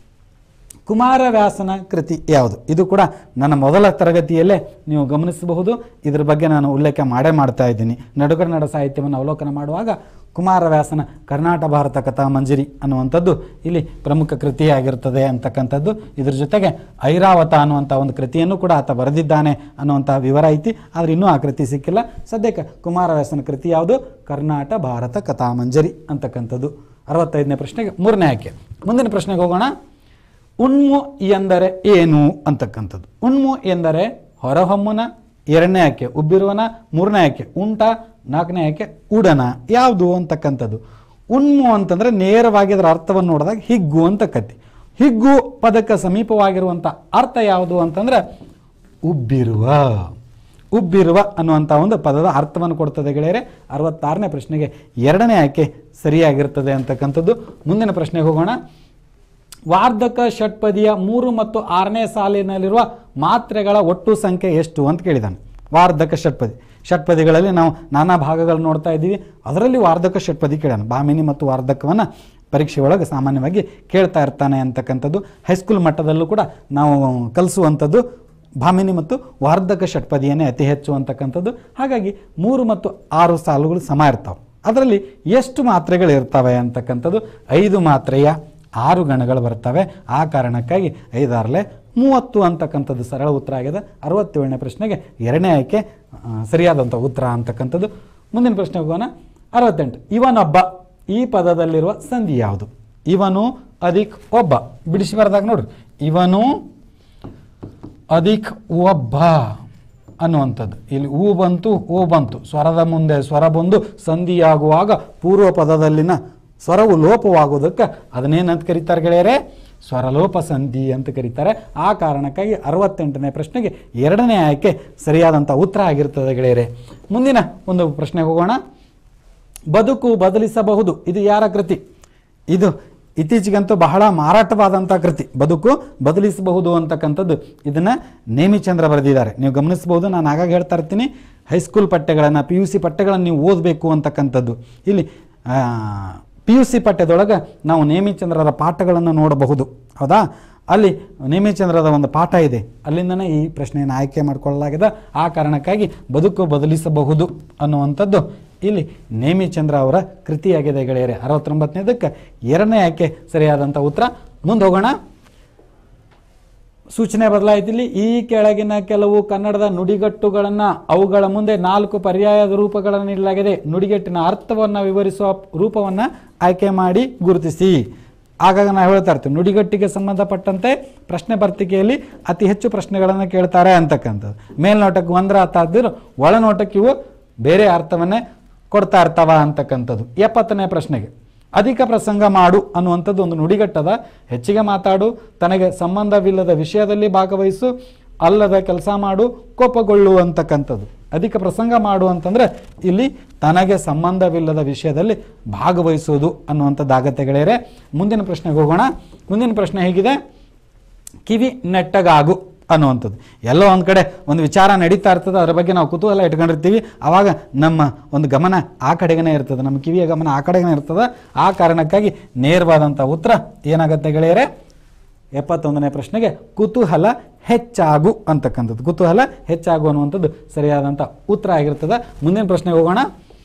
ಕುಮಾರವ್ಯಾಸನ ಕೃತಿ ಯಾವುದು ಇದು ಕೂಡ ನನ್ನ ಮೊದಲ ತರಗತಿಯಲ್ಲೇ ನೀವು ಗಮನಿಸಬಹುದು ಇದ್ರ ಬಗ್ಗೆ ನಾನು ಉಲ್ಲೇಖ ಮಾಡೇ ಮಾಡ್ತಾ ಇದ್ದೀನಿ ನಡುಗನ್ನಡ ಸಾಹಿತ್ಯವನ್ನು ಅವಲೋಕನ ಮಾಡುವಾಗ ಕುಮಾರವ್ಯಾಸನ ಕರ್ನಾಟ ಭಾರತ ಕಥಾ ಮಂಜರಿ ಅನ್ನುವಂಥದ್ದು ಇಲ್ಲಿ ಪ್ರಮುಖ ಕೃತಿಯಾಗಿರ್ತದೆ ಅಂತಕ್ಕಂಥದ್ದು ಇದ್ರ ಜೊತೆಗೆ ಐರಾವತ ಅನ್ನುವಂಥ ಒಂದು ಕೃತಿಯನ್ನು ಕೂಡ ಆತ ಬರೆದಿದ್ದಾನೆ ಅನ್ನುವಂಥ ವಿವರ ಐತಿ ಆದರೆ ಇನ್ನೂ ಆ ಕೃತಿ ಸಿಕ್ಕಿಲ್ಲ ಸದ್ಯಕ್ಕೆ ಕುಮಾರವ್ಯಾಸನ ಕೃತಿ ಯಾವುದು ಕರ್ನಾಟ ಭಾರತ ಕಥಾ ಮಂಜರಿ ಅಂತಕ್ಕಂಥದ್ದು ಅರವತ್ತೈದನೇ ಪ್ರಶ್ನೆಗೆ ಮೂರನೇ ಆಯ್ಕೆ ಮುಂದಿನ ಪ್ರಶ್ನೆಗೆ ಹೋಗೋಣ ಉಣ್ಮು ಎಂದರೆ ಏನು ಅಂತಕ್ಕಂಥದ್ದು ಉಣ್ಮು ಎಂದರೆ ಹೊರಹೊಮ್ಮುನ ಎರಡನೇ ಆಯ್ಕೆ ಉಬ್ಬಿರುವನ ಮೂರನೇ ಆಯ್ಕೆ ಉಂಟ ನಾಲ್ಕನೇ ಆಯ್ಕೆ ಉಡನ ಯಾವುದು ಅಂತಕ್ಕಂಥದ್ದು ಉಣ್ಮು ಅಂತಂದ್ರೆ ನೇರವಾಗಿ ಅದರ ಅರ್ಥವನ್ನು ನೋಡಿದಾಗ ಹಿಗ್ಗು ಅಂತ ಕತ್ತಿ ಹಿಗ್ಗು ಪದಕ್ಕೆ ಸಮೀಪವಾಗಿರುವಂಥ ಅರ್ಥ ಯಾವುದು ಅಂತಂದ್ರೆ ಉಬ್ಬಿರುವ ಉಬ್ಬಿರುವ ಅನ್ನುವಂಥ ಒಂದು ಪದದ ಅರ್ಥವನ್ನು ಕೊಡ್ತದೆ ಗೆಳೆಯರೆ ಅರವತ್ತಾರನೇ ಪ್ರಶ್ನೆಗೆ ಎರಡನೇ ಆಯ್ಕೆ ಸರಿಯಾಗಿರ್ತದೆ ಅಂತಕ್ಕಂಥದ್ದು ಮುಂದಿನ ಪ್ರಶ್ನೆಗೆ ಹೋಗೋಣ ವಾರ್ಧಕ ಷಟ್ಪದಿಯ ಮೂರು ಮತ್ತು ಆರನೇ ಸಾಲಿನಲ್ಲಿರುವ ಮಾತ್ರೆಗಳ ಒಟ್ಟು ಸಂಖ್ಯೆ ಎಷ್ಟು ಅಂತ ಕೇಳಿದಾನೆ ವಾರ್ಧಕ ಷಟ್ಪದಿ ಷಟ್ಪದಿಗಳಲ್ಲಿ ನಾವು ನಾನಾ ಭಾಗಗಳನ್ನು ನೋಡ್ತಾ ಇದ್ದೀವಿ ಅದರಲ್ಲಿ ವಾರ್ಧಕ ಷಟ್ಪದಿ ಕೇಳೋಣ ಬಾಮಿನಿ ಮತ್ತು ವಾರ್ಧಕವನ್ನು ಪರೀಕ್ಷೆ ಒಳಗೆ ಸಾಮಾನ್ಯವಾಗಿ ಕೇಳ್ತಾ ಇರ್ತಾನೆ ಅಂತಕ್ಕಂಥದ್ದು ಹೈಸ್ಕೂಲ್ ಮಟ್ಟದಲ್ಲೂ ಕೂಡ ನಾವು ಕಲಿಸುವಂಥದ್ದು ಭಾಮಿನಿ ಮತ್ತು ವಾರ್ಧಕ ಷಟ್ಪದಿಯನ್ನೇ ಅತಿ ಹೆಚ್ಚು ಅಂತಕ್ಕಂಥದ್ದು ಹಾಗಾಗಿ ಮೂರು ಮತ್ತು ಆರು ಸಾಲುಗಳು ಸಮ ಇರ್ತಾವೆ ಅದರಲ್ಲಿ ಎಷ್ಟು ಮಾತ್ರೆಗಳು ಇರ್ತವೆ ಅಂತಕ್ಕಂಥದ್ದು ಐದು ಮಾತ್ರೆಯ ಆರು ಗಣಗಳು ಬರ್ತವೆ ಆ ಕಾರಣಕ್ಕಾಗಿ ಐದಾರಲೆ ಮೂವತ್ತು ಅಂತಕ್ಕಂಥದ್ದು ಸರಳ ಉತ್ತರ ಆಗಿದೆ ಅರವತ್ತೇಳನೇ ಪ್ರಶ್ನೆಗೆ ಎರಡನೇ ಆಯ್ಕೆ ಆ, ಸರಿಯಾದಂಥ ಉತ್ತರ ಅಂತಕ್ಕಂಥದ್ದು ಮುಂದಿನ ಪ್ರಶ್ನೆ ಹೋಗೋಣ ಅರವತ್ತೆಂಟು ಇವನೊಬ್ಬ ಈ ಪದದಲ್ಲಿರುವ ಸಂಧಿ ಯಾವುದು ಇವನು ಅಧಿಕ್ ಒಬ್ಬ ಬಿಡಿಸಿ ಬರೆದಾಗ ನೋಡ್ರಿ ಇವನು ಅಧಿಕ್ ಒಬ್ಬ ಅನ್ನುವಂಥದ್ದು ಇಲ್ಲಿ ಹೂ ಬಂತು ಓ ಬಂತು ಸ್ವರದ ಮುಂದೆ ಸ್ವರ ಬಂದು ಸಂಧಿಯಾಗುವಾಗ ಪೂರ್ವ ಪದದಲ್ಲಿನ ಸ್ವರವು ಲೋಪವಾಗುವುದಕ್ಕೆ ಅದನ್ನೇನಂತ ಕರೀತಾರೆ ಗೆಳೆಯರೆ ಸ್ವರಲೋಪ ಸಂಧಿ ಅಂತ ಕರೀತಾರೆ ಆ ಕಾರಣಕ್ಕಾಗಿ ಅರವತ್ತೆಂಟನೇ ಪ್ರಶ್ನೆಗೆ ಎರಡನೇ ಆಯ್ಕೆ ಸರಿಯಾದಂಥ ಉತ್ತರ ಆಗಿರ್ತದೆ ಗೆಳೆಯರೆ ಮುಂದಿನ ಒಂದು ಪ್ರಶ್ನೆಗೆ ಹೋಗೋಣ ಬದುಕು ಬದಲಿಸಬಹುದು ಇದು ಯಾರ ಕೃತಿ ಇದು ಇತ್ತೀಚೆಗಂತೂ ಬಹಳ ಮಾರಾಟವಾದಂಥ ಕೃತಿ ಬದುಕು ಬದಲಿಸಬಹುದು ಅಂತಕ್ಕಂಥದ್ದು ಇದನ್ನು ನೇಮಿಚಂದ್ರ ಬರೆದಿದ್ದಾರೆ ನೀವು ಗಮನಿಸಬಹುದು ನಾನು ಆಗಾಗ ಹೇಳ್ತಾ ಇರ್ತೀನಿ ಹೈಸ್ಕೂಲ್ ಪಠ್ಯಗಳನ್ನು ಪಿ ಯು ಸಿ ಪಠ್ಯಗಳನ್ನು ನೀವು ಓದಬೇಕು ಅಂತಕ್ಕಂಥದ್ದು ಇಲ್ಲಿ ಪಿ ಯು ಸಿ ಪಠ್ಯದೊಳಗೆ ನಾವು ನೇಮಿಚಂದ್ರರ ಪಾಠಗಳನ್ನು ನೋಡಬಹುದು ಹೌದಾ ಅಲ್ಲಿ ನೇಮಿಚಂದ್ರದ ಒಂದು ಪಾಠ ಇದೆ ಅಲ್ಲಿಂದನೇ ಈ ಪ್ರಶ್ನೆಯನ್ನು ಆಯ್ಕೆ ಮಾಡಿಕೊಳ್ಳಲಾಗಿದೆ ಆ ಕಾರಣಕ್ಕಾಗಿ ಬದುಕು ಬದಲಿಸಬಹುದು ಅನ್ನುವಂಥದ್ದು ಇಲ್ಲಿ ನೇಮಿಚಂದ್ರ ಅವರ ಕೃತಿಯಾಗಿದೆ ಗೆಳೆಯರೆ ಅರವತ್ತೊಂಬತ್ತನೇದಕ್ಕೆ ಎರಡನೇ ಆಯ್ಕೆ ಸರಿಯಾದಂಥ ಉತ್ತರ ಮುಂದೆ ಹೋಗೋಣ ಸೂಚನೆ ಬದಲಾಯಿತಿಲ್ಲಿ ಈ ಕೆಳಗಿನ ಕೆಲವು ಕನ್ನಡದ ನುಡಿಗಟ್ಟುಗಳನ್ನು ಅವುಗಳ ಮುಂದೆ ನಾಲ್ಕು ಪರ್ಯಾಯದ ರೂಪಗಳನ್ನು ನೀಡಲಾಗಿದೆ ನುಡಿಗಟ್ಟಿನ ಅರ್ಥವನ್ನು ವಿವರಿಸುವ ರೂಪವನ್ನು ಆಯ್ಕೆ ಮಾಡಿ ಗುರುತಿಸಿ ಆಗಾಗ ನಾವು ಹೇಳ್ತಾ ಇರ್ತೀವಿ ನುಡಿಗಟ್ಟಿಗೆ ಸಂಬಂಧಪಟ್ಟಂತೆ ಪ್ರಶ್ನೆ ಪತ್ರಿಕೆಯಲ್ಲಿ ಅತಿ ಹೆಚ್ಚು ಪ್ರಶ್ನೆಗಳನ್ನು ಕೇಳ್ತಾರೆ ಅಂತಕ್ಕಂಥದ್ದು ಮೇಲ್ನೋಟಕ್ಕೆ ಒಂದರ ಅರ್ಥ ಆದ್ದಿರು ಒಳನೋಟಕ್ಕೆ ಇವು ಬೇರೆ ಅರ್ಥವನ್ನೇ ಕೊಡ್ತಾ ಇರ್ತಾವ ಅಂತಕ್ಕಂಥದ್ದು ಎಪ್ಪತ್ತನೇ ಪ್ರಶ್ನೆಗೆ ಅಧಿಕ ಪ್ರಸಂಗ ಮಾಡು ಅನ್ನುವಂಥದ್ದು ಒಂದು ನುಡಿಗಟ್ಟದ ಹೆಚ್ಚಿಗೆ ಮಾತಾಡು ತನಗೆ ಸಂಬಂಧವಿಲ್ಲದ ವಿಷಯದಲ್ಲಿ ಭಾಗವಹಿಸು ಅಲ್ಲದ ಕೆಲಸ ಮಾಡು ಕೋಪಗೊಳ್ಳು ಅಂತಕ್ಕಂಥದ್ದು ಅಧಿಕ ಪ್ರಸಂಗ ಮಾಡು ಅಂತಂದ್ರೆ ಇಲ್ಲಿ ತನಗೆ ಸಂಬಂಧವಿಲ್ಲದ ವಿಷಯದಲ್ಲಿ ಭಾಗವಹಿಸುವುದು ಅನ್ನುವಂಥದ್ದಾಗತ್ತೆ ಗೆಳೆಯರೆ ಮುಂದಿನ ಪ್ರಶ್ನೆಗೆ ಹೋಗೋಣ ಮುಂದಿನ ಪ್ರಶ್ನೆ ಹೇಗಿದೆ ಕಿವಿ ನೆಟ್ಟಗಾಗು ಅನ್ನುವಂಥದ್ದು ಎಲ್ಲೋ ಒಂದು ಕಡೆ ಒಂದು ವಿಚಾರ ನಡೀತಾ ಇರ್ತದೆ ಅದರ ಬಗ್ಗೆ ನಾವು ಕುತೂಹಲ ಇಟ್ಕೊಂಡಿರ್ತೀವಿ ಆವಾಗ ನಮ್ಮ ಒಂದು ಗಮನ ಆ ಕಡೆಗೇ ಇರ್ತದೆ ನಮ್ಮ ಕಿವಿಯ ಗಮನ ಆ ಕಡೆಗೇ ಇರ್ತದೆ ಆ ಕಾರಣಕ್ಕಾಗಿ ನೇರವಾದಂಥ ಉತ್ತರ ಏನಾಗುತ್ತೆ ಗೆಳೆಯರೆ ಎಪ್ಪತ್ತೊಂದನೇ ಪ್ರಶ್ನೆಗೆ ಕುತೂಹಲ ಹೆಚ್ಚಾಗು ಅಂತಕ್ಕಂಥದ್ದು ಕುತೂಹಲ ಹೆಚ್ಚಾಗು ಅನ್ನುವಂಥದ್ದು ಸರಿಯಾದಂಥ ಉತ್ತರ ಆಗಿರ್ತದೆ ಮುಂದಿನ ಪ್ರಶ್ನೆಗೆ ಹೋಗೋಣ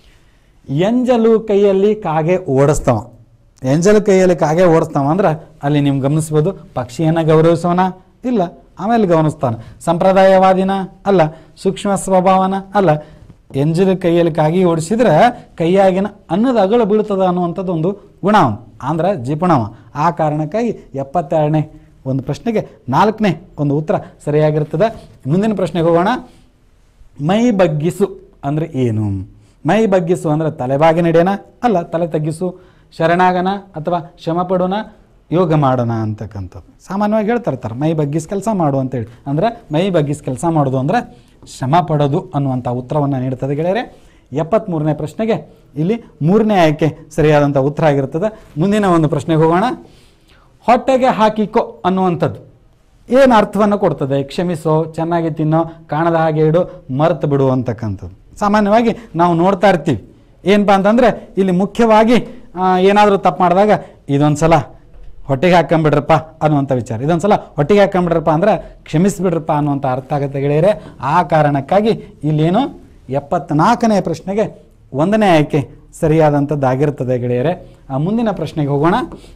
ಎಂಜಲು ಕೈಯಲ್ಲಿ ಕಾಗೆ ಓಡಿಸ್ತಾವ ಎಂಜಲು ಕೈಯಲ್ಲಿ ಕಾಗೆ ಓಡಿಸ್ತಾವ ಅಂದ್ರೆ ಅಲ್ಲಿ ನೀವು ಗಮನಿಸ್ಬೋದು ಪಕ್ಷಿಯನ್ನು ಗೌರವಿಸೋಣ ಇಲ್ಲ ಆಮೇಲೆ ಗಮನಿಸ್ತಾನೆ ಸಂಪ್ರದಾಯವಾದಿನ ಅಲ್ಲ ಸೂಕ್ಷ್ಮ ಸ್ವಭಾವನ ಅಲ್ಲ ಎಂಜಲು ಕೈಯಲ್ಲಿ ಕಾಗಿ ಓಡಿಸಿದ್ರೆ ಕೈಯಾಗಿನ ಅನ್ನದ ಅಗಳ ಬೀಳ್ತದ ಅನ್ನುವಂಥದ್ದು ಒಂದು ಗುಣ ಅವನು ಅಂದ್ರೆ ಜಿಪುಣವ ಆ ಕಾರಣಕ್ಕಾಗಿ ಎಪ್ಪತ್ತೆರಡನೇ ಒಂದು ಪ್ರಶ್ನೆಗೆ ನಾಲ್ಕನೇ ಒಂದು ಉತ್ತರ ಸರಿಯಾಗಿರ್ತದೆ ಮುಂದಿನ ಪ್ರಶ್ನೆಗೆ ಹೋಗೋಣ ಮೈ ಬಗ್ಗಿಸು ಅಂದರೆ ಏನು ಮೈ ಬಗ್ಗಿಸು ಅಂದರೆ ತಲೆಬಾಗಿ ನಡೆಯೋಣ ಅಲ್ಲ ತಲೆ ತಗ್ಗಿಸು ಶರಣಾಗನ ಅಥವಾ ಶ್ರಮ ಪಡೋಣ ಯೋಗ ಮಾಡೋಣ ಅಂತಕ್ಕಂಥದ್ದು ಸಾಮಾನ್ಯವಾಗಿ ಹೇಳ್ತಾ ಇರ್ತಾರೆ ಮೈ ಬಗ್ಗಿಸಿ ಕೆಲಸ ಮಾಡು ಅಂತೇಳಿ ಅಂದರೆ ಮೈ ಬಗ್ಗಿಸಿ ಕೆಲಸ ಮಾಡೋದು ಅಂದರೆ ಶ್ರಮ ಪಡೋದು ಅನ್ನುವಂಥ ಉತ್ತರವನ್ನು ನೀಡ್ತದೆ ಗೆಳೆಯರೆ ಎಪ್ಪತ್ತ್ಮೂರನೇ ಪ್ರಶ್ನೆಗೆ ಇಲ್ಲಿ ಮೂರನೇ ಆಯ್ಕೆ ಸರಿಯಾದಂಥ ಉತ್ತರ ಆಗಿರ್ತದೆ ಮುಂದಿನ ಒಂದು ಪ್ರಶ್ನೆಗೆ ಹೋಗೋಣ ಹೊಟ್ಟೆಗೆ ಹಾಕಿಕೊ ಅನ್ನುವಂಥದ್ದು ಏನು ಅರ್ಥವನ್ನು ಕೊಡ್ತದೆ ಕ್ಷಮಿಸೋ ಚೆನ್ನಾಗಿ ತಿನ್ನೋ ಕಾಣದ ಹಾಗೆ ಇಡು ಮರೆತು ಬಿಡು ಅಂತಕ್ಕಂಥದ್ದು ಸಾಮಾನ್ಯವಾಗಿ ನಾವು ನೋಡ್ತಾ ಇರ್ತೀವಿ ಏನಪ್ಪ ಅಂತಂದರೆ ಇಲ್ಲಿ ಮುಖ್ಯವಾಗಿ ಏನಾದರೂ ತಪ್ಪು ಮಾಡಿದಾಗ ಇದೊಂದು ಸಲ ಹೊಟ್ಟೆಗೆ ಹಾಕೊಂಬಿಡ್ರಪ್ಪ ಅನ್ನುವಂಥ ವಿಚಾರ ಇದೊಂದು ಸಲ ಹೊಟ್ಟೆಗೆ ಹಾಕೊಂಬಿಡ್ರಪ್ಪ ಅಂದ್ರೆ ಕ್ಷಮಿಸಿಬಿಡ್ರಪ್ಪ ಅನ್ನುವಂಥ ಅರ್ಥ ಆಗುತ್ತೆ ಗೆಳೆಯರೆ ಆ ಕಾರಣಕ್ಕಾಗಿ ಇಲ್ಲೇನು ಎಪ್ಪತ್ನಾಲ್ಕನೇ ಪ್ರಶ್ನೆಗೆ ಒಂದನೇ ಆಯ್ಕೆ ಸರಿಯಾದಂಥದ್ದಾಗಿರ್ತದೆ ಗೆಳೆಯರೆ ಆ ಮುಂದಿನ ಪ್ರಶ್ನೆಗೆ ಹೋಗೋಣ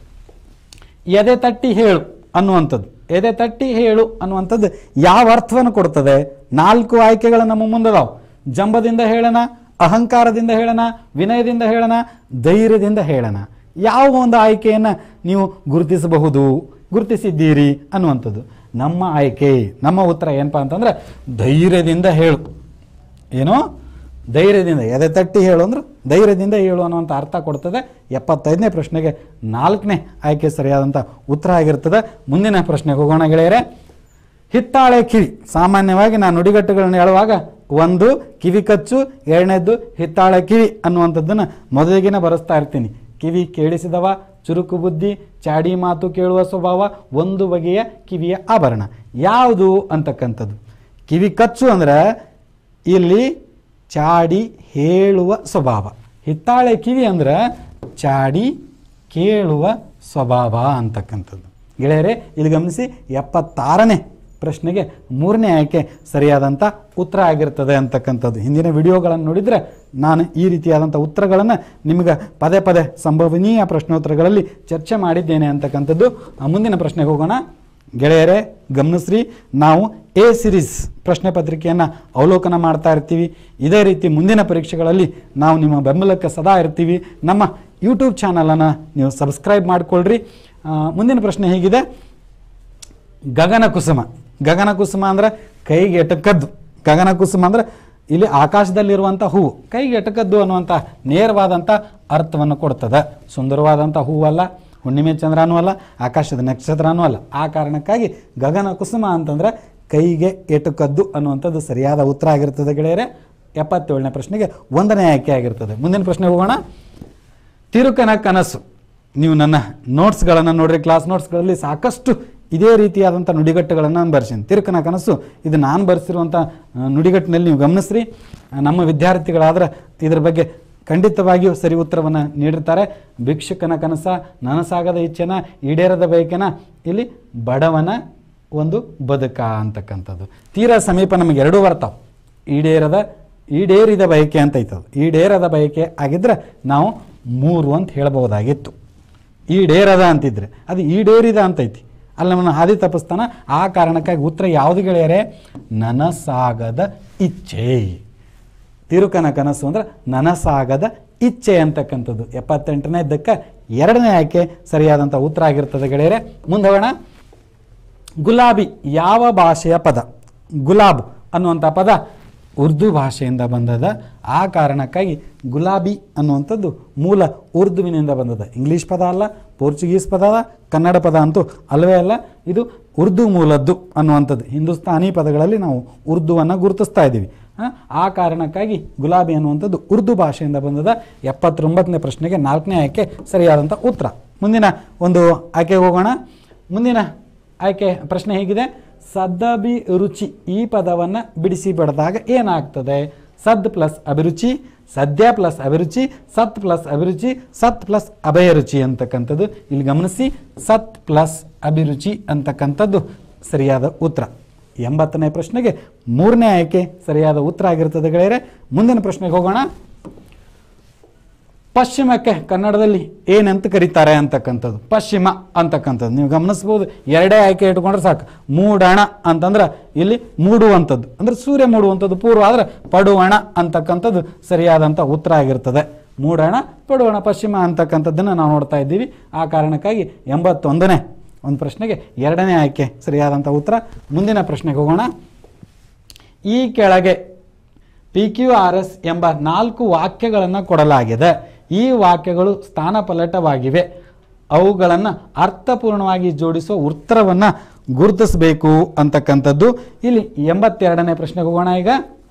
ಎದೆ ತಟ್ಟಿ ಹೇಳು ಅನ್ನುವಂಥದ್ದು ಎದೆ ತಟ್ಟಿ ಹೇಳು ಅನ್ನುವಂಥದ್ದು ಯಾವ ಅರ್ಥವನ್ನು ಕೊಡ್ತದೆ ನಾಲ್ಕು ಆಯ್ಕೆಗಳು ನಮ್ಮ ಮುಂದದಾವು ಜಂಬದಿಂದ ಹೇಳೋಣ ಅಹಂಕಾರದಿಂದ ಹೇಳೋಣ ವಿನಯದಿಂದ ಹೇಳೋಣ ಧೈರ್ಯದಿಂದ ಹೇಳೋಣ ಯಾವ ಒಂದು ಆಯ್ಕೆಯನ್ನು ನೀವು ಗುರುತಿಸಬಹುದು ಗುರುತಿಸಿದ್ದೀರಿ ಅನ್ನುವಂಥದ್ದು ನಮ್ಮ ಆಯ್ಕೆ ನಮ್ಮ ಉತ್ತರ ಏನಪ್ಪ ಅಂತಂದ್ರೆ ಧೈರ್ಯದಿಂದ ಹೇಳು ಏನೋ ಧೈರ್ಯದಿಂದ ಎದೆ ತಟ್ಟಿ ಹೇಳು ಅಂದ್ರೆ ಧೈರ್ಯದಿಂದ ಹೇಳು ಅನ್ನುವಂಥ ಅರ್ಥ ಕೊಡ್ತದೆ ಎಪ್ಪತ್ತೈದನೇ ಪ್ರಶ್ನೆಗೆ ನಾಲ್ಕನೇ ಆಯ್ಕೆ ಸರಿಯಾದಂಥ ಉತ್ತರ ಆಗಿರ್ತದೆ ಮುಂದಿನ ಪ್ರಶ್ನೆಗೆ ಹೋಗೋಣ ಗೆಳೆಯರೆ ಹಿತ್ತಾಳೆ ಕಿವಿ ಸಾಮಾನ್ಯವಾಗಿ ನಾನು ನುಡಿಗಟ್ಟುಗಳನ್ನ ಹೇಳುವಾಗ ಒಂದು ಕಿವಿ ಕಚ್ಚು ಎರಡನೇದ್ದು ಹಿತ್ತಾಳೆ ಕಿವಿ ಅನ್ನುವಂಥದ್ದನ್ನು ಮೊದಲಿಗೆನೇ ಬರೆಸ್ತಾ ಇರ್ತೀನಿ ಕಿವಿ ಕೇಳಿಸಿದವ ಚುರುಕು ಬುದ್ಧಿ ಚಾಡಿ ಮಾತು ಕೇಳುವ ಸ್ವಭಾವ ಒಂದು ಬಗೆಯ ಕಿವಿಯ ಆಭರಣ ಯಾವುದು ಅಂತಕ್ಕಂಥದ್ದು ಕಿವಿ ಕಚ್ಚು ಅಂದ್ರೆ ಇಲ್ಲಿ ಚಾಡಿ ಹೇಳುವ ಸ್ವಭಾವ ಹಿತ್ತಾಳೆ ಕಿವಿ ಅಂದ್ರೆ ಚಾಡಿ ಕೇಳುವ ಸ್ವಭಾವ ಅಂತಕ್ಕಂಥದ್ದು ಗೆಳೆಯರೆ ಇಲ್ಲಿ ಗಮನಿಸಿ ಎಪ್ಪತ್ತಾರನೇ ಪ್ರಶ್ನೆಗೆ ಮೂರನೇ ಆಯ್ಕೆ ಸರಿಯಾದಂಥ ಉತ್ತರ ಆಗಿರ್ತದೆ ಅಂತಕ್ಕಂಥದ್ದು ಹಿಂದಿನ ವಿಡಿಯೋಗಳನ್ನು ನೋಡಿದರೆ ನಾನು ಈ ರೀತಿಯಾದಂಥ ಉತ್ತರಗಳನ್ನು ನಿಮಗೆ ಪದೇ ಪದೇ ಸಂಭವನೀಯ ಪ್ರಶ್ನೋತ್ತರಗಳಲ್ಲಿ ಚರ್ಚೆ ಮಾಡಿದ್ದೇನೆ ಅಂತಕ್ಕಂಥದ್ದು ಆ ಮುಂದಿನ ಪ್ರಶ್ನೆಗೆ ಹೋಗೋಣ ಗೆಳೆಯರೇ ಗಮನಿಸ್ರಿ ನಾವು ಎ ಸಿರೀಸ್ ಪ್ರಶ್ನೆ ಪತ್ರಿಕೆಯನ್ನು ಅವಲೋಕನ ಮಾಡ್ತಾ ಇರ್ತೀವಿ ಇದೇ ರೀತಿ ಮುಂದಿನ ಪರೀಕ್ಷೆಗಳಲ್ಲಿ ನಾವು ನಿಮ್ಮ ಬೆಂಬಲಕ್ಕೆ ಸದಾ ಇರ್ತೀವಿ ನಮ್ಮ ಯೂಟ್ಯೂಬ್ ಚಾನಲನ್ನು ನೀವು ಸಬ್ಸ್ಕ್ರೈಬ್ ಮಾಡಿಕೊಳ್ಳ್ರಿ ಆ, ಮುಂದಿನ ಪ್ರಶ್ನೆ ಹೀಗಿದೆ ಗಗನ ಕುಸುಮ ಗಗನ ಕುಸುಮ ಅಂದ್ರೆ ಕೈಗೆ ಎಟಕದ್ದು ಗಗನ ಕುಸುಮ ಅಂದ್ರೆ ಇಲ್ಲಿ ಆಕಾಶದಲ್ಲಿರುವಂಥ ಹೂವು ಕೈಗೆ ಎಟಕದ್ದು ಅನ್ನುವಂಥ ನೇರವಾದಂಥ ಅರ್ಥವನ್ನು ಕೊಡ್ತದೆ ಸುಂದರವಾದಂಥ ಹೂವಲ್ಲ ಹುಣ್ಣಿಮೆ ಚಂದ್ರನೂ ಅಲ್ಲ ಆಕಾಶದ ನಕ್ಷತ್ರನೂ ಅಲ್ಲ ಆ ಕಾರಣಕ್ಕಾಗಿ ಗಗನ ಕುಸುಮ ಅಂತಂದ್ರೆ ಕೈಗೆ ಎಟುಕದ್ದು ಅನ್ನುವಂಥದ್ದು ಸರಿಯಾದ ಉತ್ತರ ಆಗಿರ್ತದೆ ಗೆಳೆಯರೆ ಎಪ್ಪತ್ತೇಳನೇ ಪ್ರಶ್ನೆಗೆ ಒಂದನೇ ಆಯ್ಕೆ ಆಗಿರ್ತದೆ ಮುಂದಿನ ಪ್ರಶ್ನೆ ಹೋಗೋಣ ತಿರುಕನ ಕನಸು ನೀವು ನನ್ನ ನೋಟ್ಸ್ಗಳನ್ನು ನೋಡ್ರಿ ಕ್ಲಾಸ್ ನೋಟ್ಸ್ಗಳಲ್ಲಿ ಸಾಕಷ್ಟು ಇದೇ ರೀತಿಯಾದಂಥ ನುಡಿಗಟ್ಟುಗಳನ್ನು ನಾನು ಬರ್ಸೀನಿ ತಿರುಕನ ಕನಸು ಇದು ನಾನು ಬರೆಸಿರುವಂಥ ನುಡಿಗಟ್ಟಿನಲ್ಲಿ ನೀವು ಗಮನಿಸ್ರಿ ಆ, ನಮ್ಮ ವಿದ್ಯಾರ್ಥಿಗಳಾದ್ರೆ ಇದ್ರ ಬಗ್ಗೆ ಖಂಡಿತವಾಗಿಯೂ ಸರಿ ಉತ್ತರವನ್ನು ನೀಡಿರ್ತಾರೆ ಭಿಕ್ಷುಕನ ಕನಸ ನನಸಾಗದ ಇಚ್ಛೆನ ಈಡೇರದ ಬಯಕೆನ ಇಲ್ಲಿ ಬಡವನ ಒಂದು ಬದುಕ ಅಂತಕ್ಕಂಥದ್ದು ತೀರಾ ಸಮೀಪ ನಮಗೆ ಎರಡೂ ಬರ್ತಾವೆ ಈಡೇರದ ಈಡೇರಿದ ಬಯಕೆ ಅಂತ ಐತದು ಈಡೇರದ ಬಯಕೆ ಆಗಿದ್ರೆ ನಾವು ಮೂರು ಅಂತ ಹೇಳ್ಬೋದಾಗಿತ್ತು ಈಡೇರದ ಅಂತಿದ್ರೆ ಅದು ಈಡೇರಿದ ಅಂತೈತಿ ಅಲ್ಲಿ ನಮ್ಮನ್ನು ಹಾದಿ ತಪ್ಪಿಸ್ತಾನ ಆ ಕಾರಣಕ್ಕಾಗಿ ಉತ್ತರ ಯಾವುದು ಗೆಳೆಯರೆ ನನಸಾಗದ ಇಚ್ಛೆ ತಿರುಕನ ಕನಸು ಅಂದ್ರೆ ನನಸಾಗದ ಇಚ್ಛೆ ಅಂತಕ್ಕಂಥದ್ದು ಎಪ್ಪತ್ತೆಂಟನೇ ಇದ್ದಕ್ಕೆ ಎರಡನೇ ಆಯ್ಕೆ ಸರಿಯಾದಂಥ ಉತ್ತರ ಆಗಿರ್ತದೆ ಗೆಳೆಯರೆ ಮುಂದೆ ಹೋಗೋಣ ಗುಲಾಬಿ ಯಾವ ಭಾಷೆಯ ಪದ ಗುಲಾಬ್ ಅನ್ನುವಂಥ ಪದ ಉರ್ದು ಭಾಷೆಯಿಂದ ಬಂದದ ಆ ಕಾರಣಕ್ಕಾಗಿ ಗುಲಾಬಿ ಅನ್ನುವಂಥದ್ದು ಮೂಲ ಉರ್ದುವಿನಿಂದ ಬಂದದ ಇಂಗ್ಲೀಷ್ ಪದ ಅಲ್ಲ ಪೋರ್ಚುಗೀಸ್ ಪದ ಅಲ್ಲ ಕನ್ನಡ ಪದ ಅಂತೂ ಅಲ್ಲವೇ ಅಲ್ಲ ಇದು ಉರ್ದು ಮೂಲದ್ದು ಅನ್ನುವಂಥದ್ದು ಹಿಂದೂಸ್ತಾನಿ ಪದಗಳಲ್ಲಿ ನಾವು ಉರ್ದುವನ್ನು ಗುರುತಿಸ್ತಾ ಇದ್ದೀವಿ ಆ, ಆ ಕಾರಣಕ್ಕಾಗಿ ಗುಲಾಬಿ ಅನ್ನುವಂಥದ್ದು ಉರ್ದು ಭಾಷೆಯಿಂದ ಬಂದದ ಎಪ್ಪತ್ತೊಂಬತ್ತನೇ ಪ್ರಶ್ನೆಗೆ ನಾಲ್ಕನೇ ಆಯ್ಕೆ ಸರಿಯಾದಂಥ ಉತ್ತರ ಮುಂದಿನ ಒಂದು ಆಯ್ಕೆಗೆ ಹೋಗೋಣ ಮುಂದಿನ ಆಯ್ಕೆ ಪ್ರಶ್ನೆ ಹೇಗಿದೆ ಸದ್ದಬಿ ರುಚಿ ಈ ಪದವನ್ನು ಬಿಡಿಸಿ ಬರೆದಾಗ ಏನಾಗ್ತದೆ ಸದ್ ಪ್ಲಸ್ ಅಭಿರುಚಿ ಸದ್ಯ ಪ್ಲಸ್ ಅಭಿರುಚಿ ಸತ್ ಪ್ಲಸ್ ಅಭಿರುಚಿ ಸತ್ ಪ್ಲಸ್ ಅಭಯರುಚಿ ಅಂತಕ್ಕಂಥದ್ದು ಇಲ್ಲಿ ಗಮನಿಸಿ ಸತ್ ಪ್ಲಸ್ ಅಭಿರುಚಿ ಅಂತಕ್ಕಂಥದ್ದು ಸರಿಯಾದ ಉತ್ತರ ಎಂಬತ್ತನೇ ಪ್ರಶ್ನೆಗೆ ಮೂರನೇ ಆಯ್ಕೆ ಸರಿಯಾದ ಉತ್ತರ ಆಗಿರ್ತದೆ ಗೆಳೆಯರೆ ಮುಂದಿನ ಪ್ರಶ್ನೆಗೆ ಹೋಗೋಣ ಪಶ್ಚಿಮಕ್ಕೆ ಕನ್ನಡದಲ್ಲಿ ಏನಂತ ಕರೀತಾರೆ ಅಂತಕ್ಕಂಥದ್ದು ಪಶ್ಚಿಮ ಅಂತಕ್ಕಂಥದ್ದು ನೀವು ಗಮನಿಸ್ಬೋದು ಎರಡೇ ಆಯ್ಕೆ ಇಟ್ಕೊಂಡ್ರೆ ಸಾಕು ಮೂಡಣ ಅಂತಂದ್ರೆ ಇಲ್ಲಿ ಮೂಡುವಂಥದ್ದು ಅಂದ್ರೆ ಸೂರ್ಯ ಮೂಡುವಂಥದ್ದು ಪೂರ್ವ ಆದ್ರೆ ಪಡುವಣ ಅಂತಕ್ಕಂಥದ್ದು ಸರಿಯಾದಂಥ ಉತ್ತರ ಆಗಿರ್ತದೆ ಮೂಡಣ ಪಡುವಣ ಪಶ್ಚಿಮ ಅಂತಕ್ಕಂಥದ್ದನ್ನು ನಾವು ನೋಡ್ತಾ ಇದ್ದೀವಿ ಆ ಕಾರಣಕ್ಕಾಗಿ ಎಂಬತ್ತೊಂದನೇ ಒಂದು ಪ್ರಶ್ನೆಗೆ ಎರಡನೇ ಆಯ್ಕೆ ಸರಿಯಾದಂಥ ಉತ್ತರ ಮುಂದಿನ ಪ್ರಶ್ನೆಗೆ ಹೋಗೋಣ ಈ ಕೆಳಗೆ ಪಿ ಕ್ಯೂ ಆರ್ ಎಸ್ ಎಂಬ ನಾಲ್ಕು ವಾಕ್ಯಗಳನ್ನು ಕೊಡಲಾಗಿದೆ ಈ ವಾಕ್ಯಗಳು ಸ್ಥಾನಪಲ್ಲಟವಾಗಿವೆ ಅವುಗಳನ್ನು ಅರ್ಥಪೂರ್ಣವಾಗಿ ಜೋಡಿಸುವ ಉತ್ತರವನ್ನು ಗುರುತಿಸಬೇಕು ಅಂತಕ್ಕಂಥದ್ದು ಇಲ್ಲಿ ಎಂಬತ್ತೆರಡನೇ ಪ್ರಶ್ನೆಗೆ ಹೋಗೋಣ ಈಗ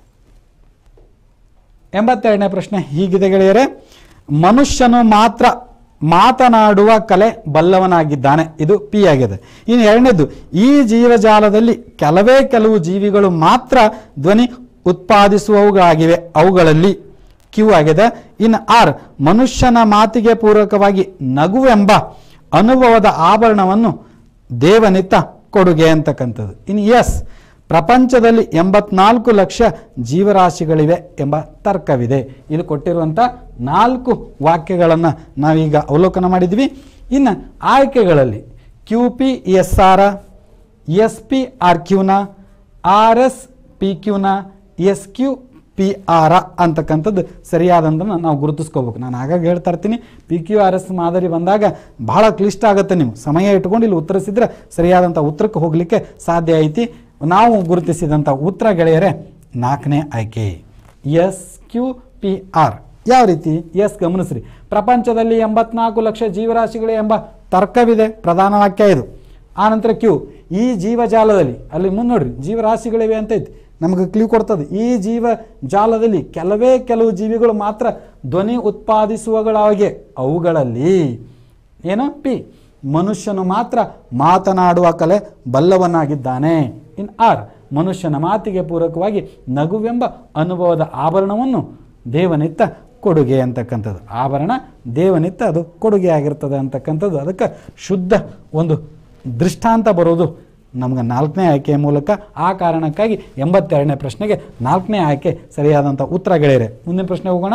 ಎಂಬತ್ತೆರಡನೇ ಪ್ರಶ್ನೆ ಹೀಗಿದೆ ಗೆಳೆಯರೆ ಮನುಷ್ಯನು ಮಾತ್ರ ಮಾತನಾಡುವ ಕಲೆ ಬಲ್ಲವನಾಗಿದ್ದಾನೆ ಇದು ಪಿ ಆಗಿದೆ ಇನ್ನು ಎರಡನೇದು ಈ ಜೀವಜಾಲದಲ್ಲಿ ಕೆಲವೇ ಕೆಲವು ಜೀವಿಗಳು ಮಾತ್ರ ಧ್ವನಿ ಉತ್ಪಾದಿಸುವವುಗಳಾಗಿವೆ ಅವುಗಳಲ್ಲಿ ಕ್ಯೂ ಆಗಿದೆ ಇನ್ನು ಆರ್ ಮನುಷ್ಯನ ಮಾತಿಗೆ ಪೂರಕವಾಗಿ ನಗುವೆಂಬ ಅನುಭವದ ಆಭರಣವನ್ನು ದೇವನಿತ್ತ ಕೊಡುಗೆ ಅಂತಕ್ಕಂಥದ್ದು ಇನ್ನು ಎಸ್ ಪ್ರಪಂಚದಲ್ಲಿ ಎಂಬತ್ನಾಲ್ಕು ಲಕ್ಷ ಜೀವರಾಶಿಗಳಿವೆ ಎಂಬ ತರ್ಕವಿದೆ ಇದು ಕೊಟ್ಟಿರುವಂಥ ನಾಲ್ಕು ವಾಕ್ಯಗಳನ್ನು ನಾವೀಗ ಅವಲೋಕನ ಮಾಡಿದ್ವಿ ಇನ್ನು ಆಯ್ಕೆಗಳಲ್ಲಿ Q P S R S P R ಕ್ಯೂನ ಆರ್ ಎಸ್ ಪಿ ಕ್ಯೂನ ಎಸ್ ಕ್ಯೂ ಪಿ ಆರ್ ಅಂತಕ್ಕಂಥದ್ದು ಸರಿಯಾದಂದನ್ನು ನಾವು ಗುರುತಿಸ್ಕೋಬೇಕು ನಾನು ಆಗಾಗ ಹೇಳ್ತಾ ಇರ್ತೀನಿ ಪಿ ಕ್ಯೂ ಆರ್ ಎಸ್ ಮಾದರಿ ಬಂದಾಗ ಬಹಳ ಕ್ಲಿಷ್ಟ ಆಗುತ್ತೆ ನೀವು ಸಮಯ ಇಟ್ಕೊಂಡು ಇಲ್ಲಿ ಉತ್ತರಿಸಿದ್ರೆ ಸರಿಯಾದಂಥ ಉತ್ತರಕ್ಕೆ ಹೋಗಲಿಕ್ಕೆ ಸಾಧ್ಯ ಐತಿ ನಾವು ಗುರುತಿಸಿದಂಥ ಉತ್ತರ ಗೆಳೆಯರೆ ನಾಲ್ಕನೇ ಆಯ್ಕೆ ಎಸ್ ಕ್ಯೂ ಪಿ ಆರ್ ಯಾವ ರೀತಿ ಎಸ್ ಗಮನಿಸ್ರಿ ಪ್ರಪಂಚದಲ್ಲಿ ಎಂಬತ್ನಾಲ್ಕು ಲಕ್ಷ ಜೀವರಾಶಿಗಳು ಎಂಬ ತರ್ಕವಿದೆ ಪ್ರಧಾನ ವಾಕ್ಯ ಇದು ಆನಂತರ ಕ್ಯೂ ಈ ಜೀವಜಾಲದಲ್ಲಿ ಅಲ್ಲಿ ಮುನ್ನೋಡ್ರಿ ಜೀವರಾಶಿಗಳಿವೆ ಅಂತ ಐತಿ ನಮಗೆ ಕ್ಲೂ ಕೊಡ್ತದೆ ಈ ಜೀವ ಜಾಲದಲ್ಲಿ ಕೆಲವೇ ಕೆಲವು ಜೀವಿಗಳು ಮಾತ್ರ ಧ್ವನಿ ಉತ್ಪಾದಿಸುವಗಳಾಗೆ ಅವುಗಳಲ್ಲಿ ಏನು ಪಿ ಮನುಷ್ಯನು ಮಾತ್ರ ಮಾತನಾಡುವ ಕಲೆ ಬಲ್ಲವನಾಗಿದ್ದಾನೆ ಇನ್ ಆರ್ ಮನುಷ್ಯನ ಮಾತಿಗೆ ಪೂರಕವಾಗಿ ನಗುವೆಂಬ ಅನುಭವದ ಆಭರಣವನ್ನು ದೇವನಿತ್ತ ಕೊಡುಗೆ ಅಂತಕ್ಕಂಥದ್ದು ಆಭರಣ ದೇವನಿತ್ತ ಅದು ಕೊಡುಗೆ ಆಗಿರ್ತದೆ ಅಂತಕ್ಕಂಥದ್ದು ಅದಕ್ಕೆ ಶುದ್ಧ ಒಂದು ದೃಷ್ಟಾಂತ ಬರೋದು ನಮ್ಗೆ ನಾಲ್ಕನೇ ಆಯ್ಕೆಯ ಮೂಲಕ ಆ ಕಾರಣಕ್ಕಾಗಿ ಎಂಬತ್ತೆರಡನೇ ಪ್ರಶ್ನೆಗೆ ನಾಲ್ಕನೇ ಆಯ್ಕೆ ಸರಿಯಾದಂಥ ಉತ್ತರ ಗೆಳೆಯರೆ ಮುಂದಿನ ಪ್ರಶ್ನೆ ಹೋಗೋಣ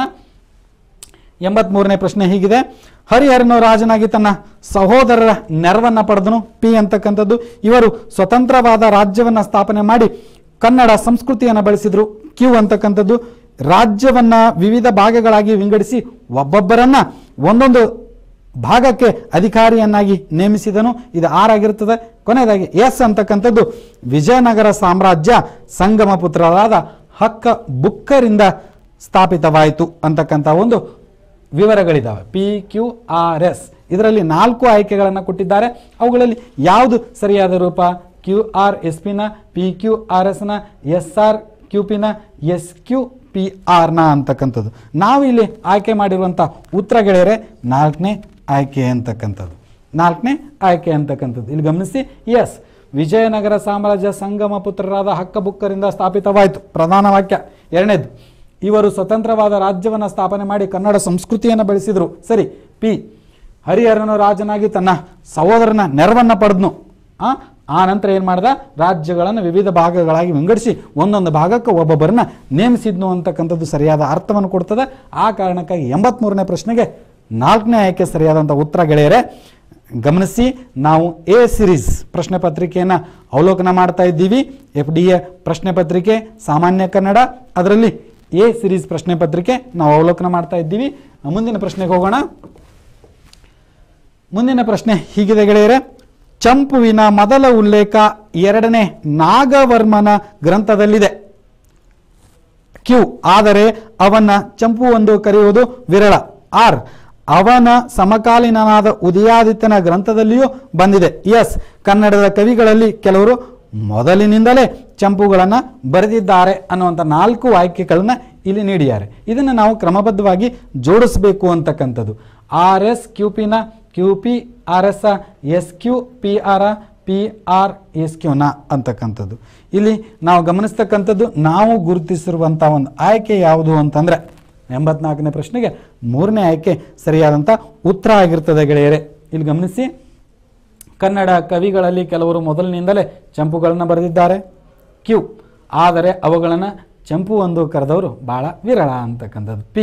ಎಂಬತ್ಮೂರನೇ ಪ್ರಶ್ನೆ ಹೀಗಿದೆ ಹರಿಹರನು ರಾಜನಾಗಿ ತನ್ನ ಸಹೋದರರ ನೆರವನ್ನು ಪಡೆದನು ಪಿ ಅಂತಕ್ಕಂಥದ್ದು ಇವರು ಸ್ವತಂತ್ರವಾದ ರಾಜ್ಯವನ್ನು ಸ್ಥಾಪನೆ ಮಾಡಿ ಕನ್ನಡ ಸಂಸ್ಕೃತಿಯನ್ನು ಬಳಸಿದ್ರು ಕ್ಯೂ ಅಂತಕ್ಕಂಥದ್ದು ರಾಜ್ಯವನ್ನ ವಿವಿಧ ಭಾಗಗಳಾಗಿ ವಿಂಗಡಿಸಿ ಒಬ್ಬೊಬ್ಬರನ್ನ ಒಂದೊಂದು ಭಾಗಕ್ಕೆ ಅಧಿಕಾರಿಯನ್ನಾಗಿ ನೇಮಿಸಿದನು ಇದು ಆರಾಗಿರ್ತದೆ ಕೊನೆಯದಾಗಿ ಎಸ್ ಅಂತಕ್ಕಂಥದ್ದು ವಿಜಯನಗರ ಸಾಮ್ರಾಜ್ಯ ಸಂಗಮ ಪುತ್ರರಾದ ಹಕ್ಕ ಬುಕ್ಕರಿಂದ ಸ್ಥಾಪಿತವಾಯಿತು ಅಂತಕ್ಕಂಥ ಒಂದು ವಿವರಗಳಿದ್ದಾವೆ ಪಿ ಕ್ಯೂ ಆರ್ ಎಸ್ ಇದರಲ್ಲಿ ನಾಲ್ಕು ಆಯ್ಕೆಗಳನ್ನು ಕೊಟ್ಟಿದ್ದಾರೆ ಅವುಗಳಲ್ಲಿ ಯಾವುದು ಸರಿಯಾದ ರೂಪ ಕ್ಯೂ ಆರ್ ಎಸ್ ಪಿನ ಪಿ ಕ್ಯೂ ಆರ್ ಎಸ್ನ ಎಸ್ ಆರ್ ಕ್ಯೂ ಪಿನ ಎಸ್ ಕ್ಯೂ ಪಿ ಆರ್ನ ಅಂತಕ್ಕಂಥದ್ದು ನಾವು ಇಲ್ಲಿ ಆಯ್ಕೆ ಮಾಡಿರುವಂಥ ಉತ್ತರ ಗೆಳೆಯರೆ ನಾಲ್ಕನೇ ಆಯ್ಕೆ ಅಂತಕ್ಕಂಥದ್ದು ನಾಲ್ಕನೇ ಆಯ್ಕೆ ಅಂತಕ್ಕಂಥದ್ದು ಇಲ್ಲಿ ಗಮನಿಸಿ ಎಸ್ ವಿಜಯನಗರ ಸಾಮ್ರಾಜ್ಯ ಸಂಗಮ ಪುತ್ರರಾದ ಹಕ್ಕಬುಕ್ಕರಿಂದ ಸ್ಥಾಪಿತವಾಯಿತು ಪ್ರಧಾನ ವಾಕ್ಯ ಎರಡನೇದು ಇವರು ಸ್ವತಂತ್ರವಾದ ರಾಜ್ಯವನ್ನು ಸ್ಥಾಪನೆ ಮಾಡಿ ಕನ್ನಡ ಸಂಸ್ಕೃತಿಯನ್ನು ಬೆಳೆಸಿದರು ಸರಿ ಪಿ ಹರಿಹರನು ರಾಜನಾಗಿ ತನ್ನ ಸಹೋದರನ ನೆರವನ್ನು ಪಡೆದ್ನು ಆ ಆ ನಂತರ ಏನು ಮಾಡ್ದ ರಾಜ್ಯಗಳನ್ನು ವಿವಿಧ ಭಾಗಗಳಾಗಿ ವಿಂಗಡಿಸಿ ಒಂದೊಂದು ಭಾಗಕ್ಕೆ ಒಬ್ಬೊಬ್ಬರನ್ನ ನೇಮಿಸಿದ್ನು ಅಂತಕ್ಕಂಥದ್ದು ಸರಿಯಾದ ಅರ್ಥವನ್ನು ಕೊಡ್ತದೆ ಆ ಕಾರಣಕ್ಕಾಗಿ ಎಂಬತ್ಮೂರನೇ ಪ್ರಶ್ನೆಗೆ ನಾಲ್ಕನೇ ಆಯ್ಕೆ ಸರಿಯಾದಂಥ ಉತ್ತರ ಗೆಳೆಯರೆ ಗಮನಿಸಿ ನಾವು ಎ ಸಿರೀಸ್ ಪ್ರಶ್ನೆ ಪತ್ರಿಕೆಯನ್ನು ಅವಲೋಕನ ಮಾಡ್ತಾ ಇದ್ದೀವಿ ಎಫ್ ಡಿ ಎ ಪ್ರಶ್ನೆ ಪತ್ರಿಕೆ ಸಾಮಾನ್ಯ ಕನ್ನಡ ಅದರಲ್ಲಿ ಎ ಸಿರೀಸ್ ಪ್ರಶ್ನೆ ಪತ್ರಿಕೆ ನಾವು ಅವಲೋಕನ ಮಾಡ್ತಾ ಇದ್ದೀವಿ ಮುಂದಿನ ಪ್ರಶ್ನೆಗೆ ಹೋಗೋಣ ಮುಂದಿನ ಪ್ರಶ್ನೆ ಹೀಗಿದೆ ಗೆಳೆಯರೆ ಚಂಪುವಿನ ಮೊದಲ ಉಲ್ಲೇಖ ಎರಡನೇ ನಾಗವರ್ಮನ ಗ್ರಂಥದಲ್ಲಿದೆ ಕ್ಯೂ ಆದರೆ ಅವನ ಚಂಪು ಎಂದು ಕರೆಯುವುದು ವಿರಳ ಆರ್ ಅವನ ಸಮಕಾಲೀನನಾದ ಉದಯಾದಿತ್ಯನ ಗ್ರಂಥದಲ್ಲಿಯೂ ಬಂದಿದೆ ಎಸ್ ಕನ್ನಡದ ಕವಿಗಳಲ್ಲಿ ಕೆಲವರು ಮೊದಲಿನಿಂದಲೇ ಚಂಪುಗಳನ್ನು ಬರೆದಿದ್ದಾರೆ ಅನ್ನುವಂಥ ನಾಲ್ಕು ಆಯ್ಕೆಗಳನ್ನ ಇಲ್ಲಿ ನೀಡಿದ್ದಾರೆ ಇದನ್ನು ನಾವು ಕ್ರಮಬದ್ಧವಾಗಿ ಜೋಡಿಸಬೇಕು ಅಂತಕ್ಕಂಥದ್ದು ಆರ್ ಎಸ್ ಕ್ಯೂ ಪಿನ Q P R S S Q P R P R S ಕ್ಯೂನ ಅಂತಕ್ಕಂಥದ್ದು ಇಲ್ಲಿ ನಾವು ಗಮನಿಸ್ತಕ್ಕಂಥದ್ದು ನಾವು ಗುರುತಿಸಿರುವಂಥ ಒಂದು ಆಯ್ಕೆ ಯಾವುದು ಅಂತಂದರೆ ಎಂಬತ್ನಾಲ್ಕನೇ ಪ್ರಶ್ನೆಗೆ ಮೂರನೇ ಆಯ್ಕೆ ಸರಿಯಾದಂಥ ಉತ್ತರ ಆಗಿರ್ತದೆ ಗೆಳೆಯರೆ ಇಲ್ಲಿ ಗಮನಿಸಿ ಕನ್ನಡ ಕವಿಗಳಲ್ಲಿ ಕೆಲವರು ಮೊದಲಿನಿಂದಲೇ ಚಂಪುಗಳನ್ನು ಬರೆದಿದ್ದಾರೆ ಕ್ಯೂ ಆದರೆ ಅವುಗಳನ್ನು ಚಂಪು ಎಂದು ಕರೆದವರು ಭಾಳ ವಿರಳ ಅಂತಕ್ಕಂಥದ್ದು ಪಿ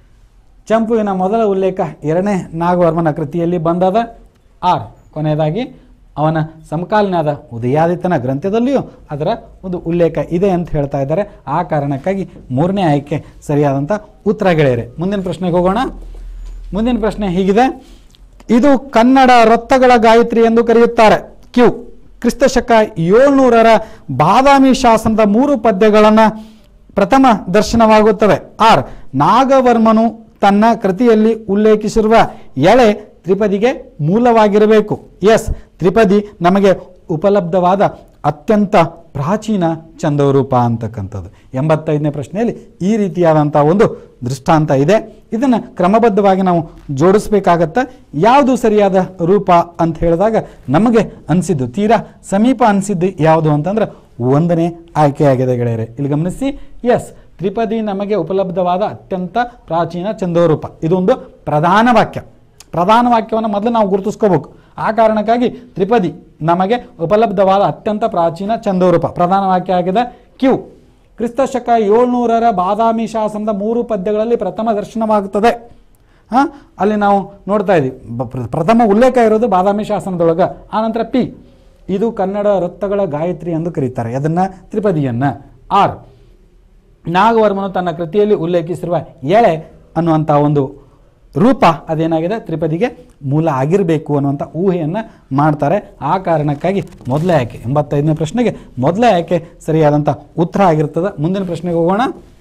ಚಂಪುವಿನ ಮೊದಲ ಉಲ್ಲೇಖ ಎರಡನೇ ನಾಗವರ್ಮನ ಕೃತಿಯಲ್ಲಿ ಬಂದದ ಆರ್ ಕೊನೆಯದಾಗಿ ಅವನ ಸಮಕಾಲೀನಾದ ಉದಯಾದಿತ್ಯನ ಗ್ರಂಥದಲ್ಲಿಯೂ ಅದರ ಒಂದು ಉಲ್ಲೇಖ ಇದೆ ಅಂತ ಹೇಳ್ತಾ ಇದ್ದಾರೆ ಆ ಕಾರಣಕ್ಕಾಗಿ ಮೂರನೇ ಆಯ್ಕೆ ಸರಿಯಾದಂಥ ಉತ್ತರ ಗೆಳೆಯರೆ ಮುಂದಿನ ಪ್ರಶ್ನೆಗೆ ಹೋಗೋಣ ಮುಂದಿನ ಪ್ರಶ್ನೆ ಹೀಗಿದೆ ಇದು ಕನ್ನಡ ರಕ್ತಗಳ ಗಾಯತ್ರಿ ಎಂದು ಕರೆಯುತ್ತಾರೆ ಕ್ಯೂ ಕ್ರಿಸ್ತಶಕ ಏಳ್ನೂರರ ಬಾದಾಮಿ ಶಾಸನದ ಮೂರು ಪದ್ಯಗಳನ್ನು ಪ್ರಥಮ ದರ್ಶನವಾಗುತ್ತವೆ ಆರ್ ನಾಗವರ್ಮನು ತನ್ನ ಕೃತಿಯಲ್ಲಿ ಉಲ್ಲೇಖಿಸಿರುವ ಎಳೆ ತ್ರಿಪದಿಗೆ ಮೂಲವಾಗಿರಬೇಕು ಎಸ್ ತ್ರಿಪದಿ ನಮಗೆ ಉಪಲಬ್ಧವಾದ ಅತ್ಯಂತ ಪ್ರಾಚೀನ ಚಂದವರೂಪ ಅಂತಕ್ಕಂಥದ್ದು ಎಂಬತ್ತೈದನೇ ಪ್ರಶ್ನೆಯಲ್ಲಿ ಈ ರೀತಿಯಾದಂಥ ಒಂದು ದೃಷ್ಟಾಂತ ಇದೆ ಇದನ್ನು ಕ್ರಮಬದ್ಧವಾಗಿ ನಾವು ಜೋಡಿಸ್ಬೇಕಾಗತ್ತೆ ಯಾವುದು ಸರಿಯಾದ ರೂಪ ಅಂತ ಹೇಳಿದಾಗ ನಮಗೆ ಅನಿಸಿದ್ದು ತೀರಾ ಸಮೀಪ ಅನಿಸಿದ್ದು ಯಾವುದು ಅಂತಂದ್ರೆ ಒಂದನೇ ಆಯ್ಕೆಯಾಗಿದೆ ಗೆಳೆಯರೆ ಇಲ್ಲಿ ಗಮನಿಸಿ ಎಸ್ ತ್ರಿಪದಿ ನಮಗೆ ಉಪಲಬ್ಧವಾದ ಅತ್ಯಂತ ಪ್ರಾಚೀನ ಚಂದೋರೂಪ ಇದೊಂದು ಪ್ರಧಾನ ವಾಕ್ಯ ಪ್ರಧಾನ ವಾಕ್ಯವನ್ನು ಮೊದಲು ನಾವು ಗುರುತಿಸ್ಕೋಬೇಕು ಆ ಕಾರಣಕ್ಕಾಗಿ ತ್ರಿಪದಿ ನಮಗೆ ಉಪಲಬ್ಧವಾದ ಅತ್ಯಂತ ಪ್ರಾಚೀನ ಚಂದೋರೂಪ ಪ್ರಧಾನ ವಾಕ್ಯ ಆಗಿದೆ ಕ್ಯೂ ಕ್ರಿಸ್ತ ಶಕ ಏಳ್ನೂರರ ಬಾದಾಮಿ ಶಾಸನದ ಮೂರು ಪದ್ಯಗಳಲ್ಲಿ ಪ್ರಥಮ ದರ್ಶನವಾಗುತ್ತದೆ ಹಾಂ ಅಲ್ಲಿ ನಾವು ನೋಡ್ತಾ ಇದ್ದೀವಿ ಬ- ಪ್ರ- ಪ್ರಥಮ ಉಲ್ಲೇಖ ಇರೋದು ಬಾದಾಮಿ ಶಾಸನದೊಳಗೆ ಆನಂತರ ಪಿ ಇದು ಕನ್ನಡ ರಕ್ತಗಳ ಗಾಯತ್ರಿ ಎಂದು ಕರೀತಾರೆ ಅದನ್ನು ತ್ರಿಪದಿಯನ್ನು ಆರ್ ನಾಗವರ್ಮನು ತನ್ನ ಕೃತಿಯಲ್ಲಿ ಉಲ್ಲೇಖಿಸಿರುವ ಎಳೆ ಅನ್ನುವಂಥ ಒಂದು ರೂಪ ಅದೇನಾಗಿದೆ ತ್ರಿಪದಿಗೆ ಮೂಲ ಆಗಿರಬೇಕು ಅನ್ನುವಂಥ ಊಹೆಯನ್ನು ಮಾಡ್ತಾರೆ ಆ ಕಾರಣಕ್ಕಾಗಿ ಮೊದಲೇ ಆಯ್ಕೆ ಎಂಬತ್ತೈದನೇ ಪ್ರಶ್ನೆಗೆ ಮೊದಲೇ ಆಯ್ಕೆ ಸರಿಯಾದಂಥ ಉತ್ತರ ಆಗಿರ್ತದೆ ಮುಂದಿನ ಪ್ರಶ್ನೆಗೆ ಹೋಗೋಣ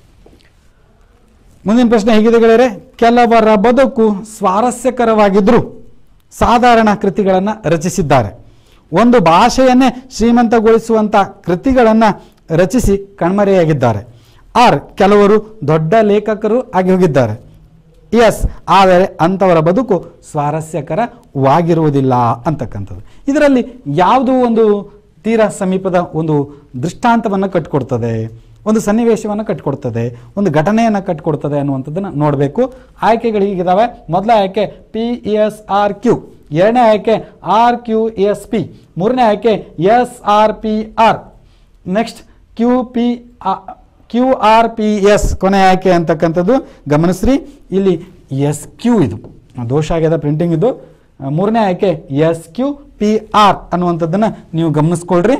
ಮುಂದಿನ ಪ್ರಶ್ನೆ ಹೇಗಿದೆ ಗೆಳೆಯರೆ ಕೆಲವರ ಬದುಕು ಸ್ವಾರಸ್ಯಕರವಾಗಿದ್ದರೂ ಸಾಧಾರಣ ಕೃತಿಗಳನ್ನು ರಚಿಸಿದ್ದಾರೆ ಒಂದು ಭಾಷೆಯನ್ನೇ ಶ್ರೀಮಂತಗೊಳಿಸುವಂಥ ಕೃತಿಗಳನ್ನು ರಚಿಸಿ ಕಣ್ಮರೆಯಾಗಿದ್ದಾರೆ ಆರ್ ಕೆಲವರು ದೊಡ್ಡ ಲೇಖಕರು ಆಗಿ ಹೋಗಿದ್ದಾರೆ ಎಸ್ ಆದರೆ ಅಂಥವರ ಬದುಕು ಸ್ವಾರಸ್ಯಕರವಾಗಿರುವುದಿಲ್ಲ ಅಂತಕ್ಕಂಥದ್ದು ಇದರಲ್ಲಿ ಯಾವುದೋ ಒಂದು ತೀರಾ ಸಮೀಪದ ಒಂದು ದೃಷ್ಟಾಂತವನ್ನು ಕಟ್ಟಿಕೊಡ್ತದೆ ಒಂದು ಸನ್ನಿವೇಶವನ್ನು ಕಟ್ಟಿಕೊಡ್ತದೆ ಒಂದು ಘಟನೆಯನ್ನು ಕಟ್ಟಿಕೊಡ್ತದೆ ಅನ್ನುವಂಥದ್ದನ್ನು ನೋಡಬೇಕು ಆಯ್ಕೆಗಳು ಹೀಗಿದಾವೆ ಮೊದಲ ಆಯ್ಕೆ ಪಿ ಎಸ್ ಆರ್ ಕ್ಯೂ ಎರಡನೇ ಆಯ್ಕೆ ಆರ್ ಕ್ಯೂ ಎಸ್ ಪಿ ಮೂರನೇ ಆಯ್ಕೆ S R P R next Q P Q R P S ಕೊನೆ ಆಯ್ಕೆ ಅಂತಕ್ಕಂಥದ್ದು ಗಮನಿಸ್ರಿ ಇಲ್ಲಿ ಎಸ್ ಕ್ಯೂ ಇದು ದೋಷ ಆಗ್ಯದ ಪ್ರಿಂಟಿಂಗ್ ಇದು ಆ, ಮೂರನೇ ಆಯ್ಕೆ ಎಸ್ ಕ್ಯೂ ಪಿ ಆರ್ ಅನ್ನುವಂಥದ್ದನ್ನು ನೀವು ಗಮನಿಸ್ಕೊಳ್ರಿ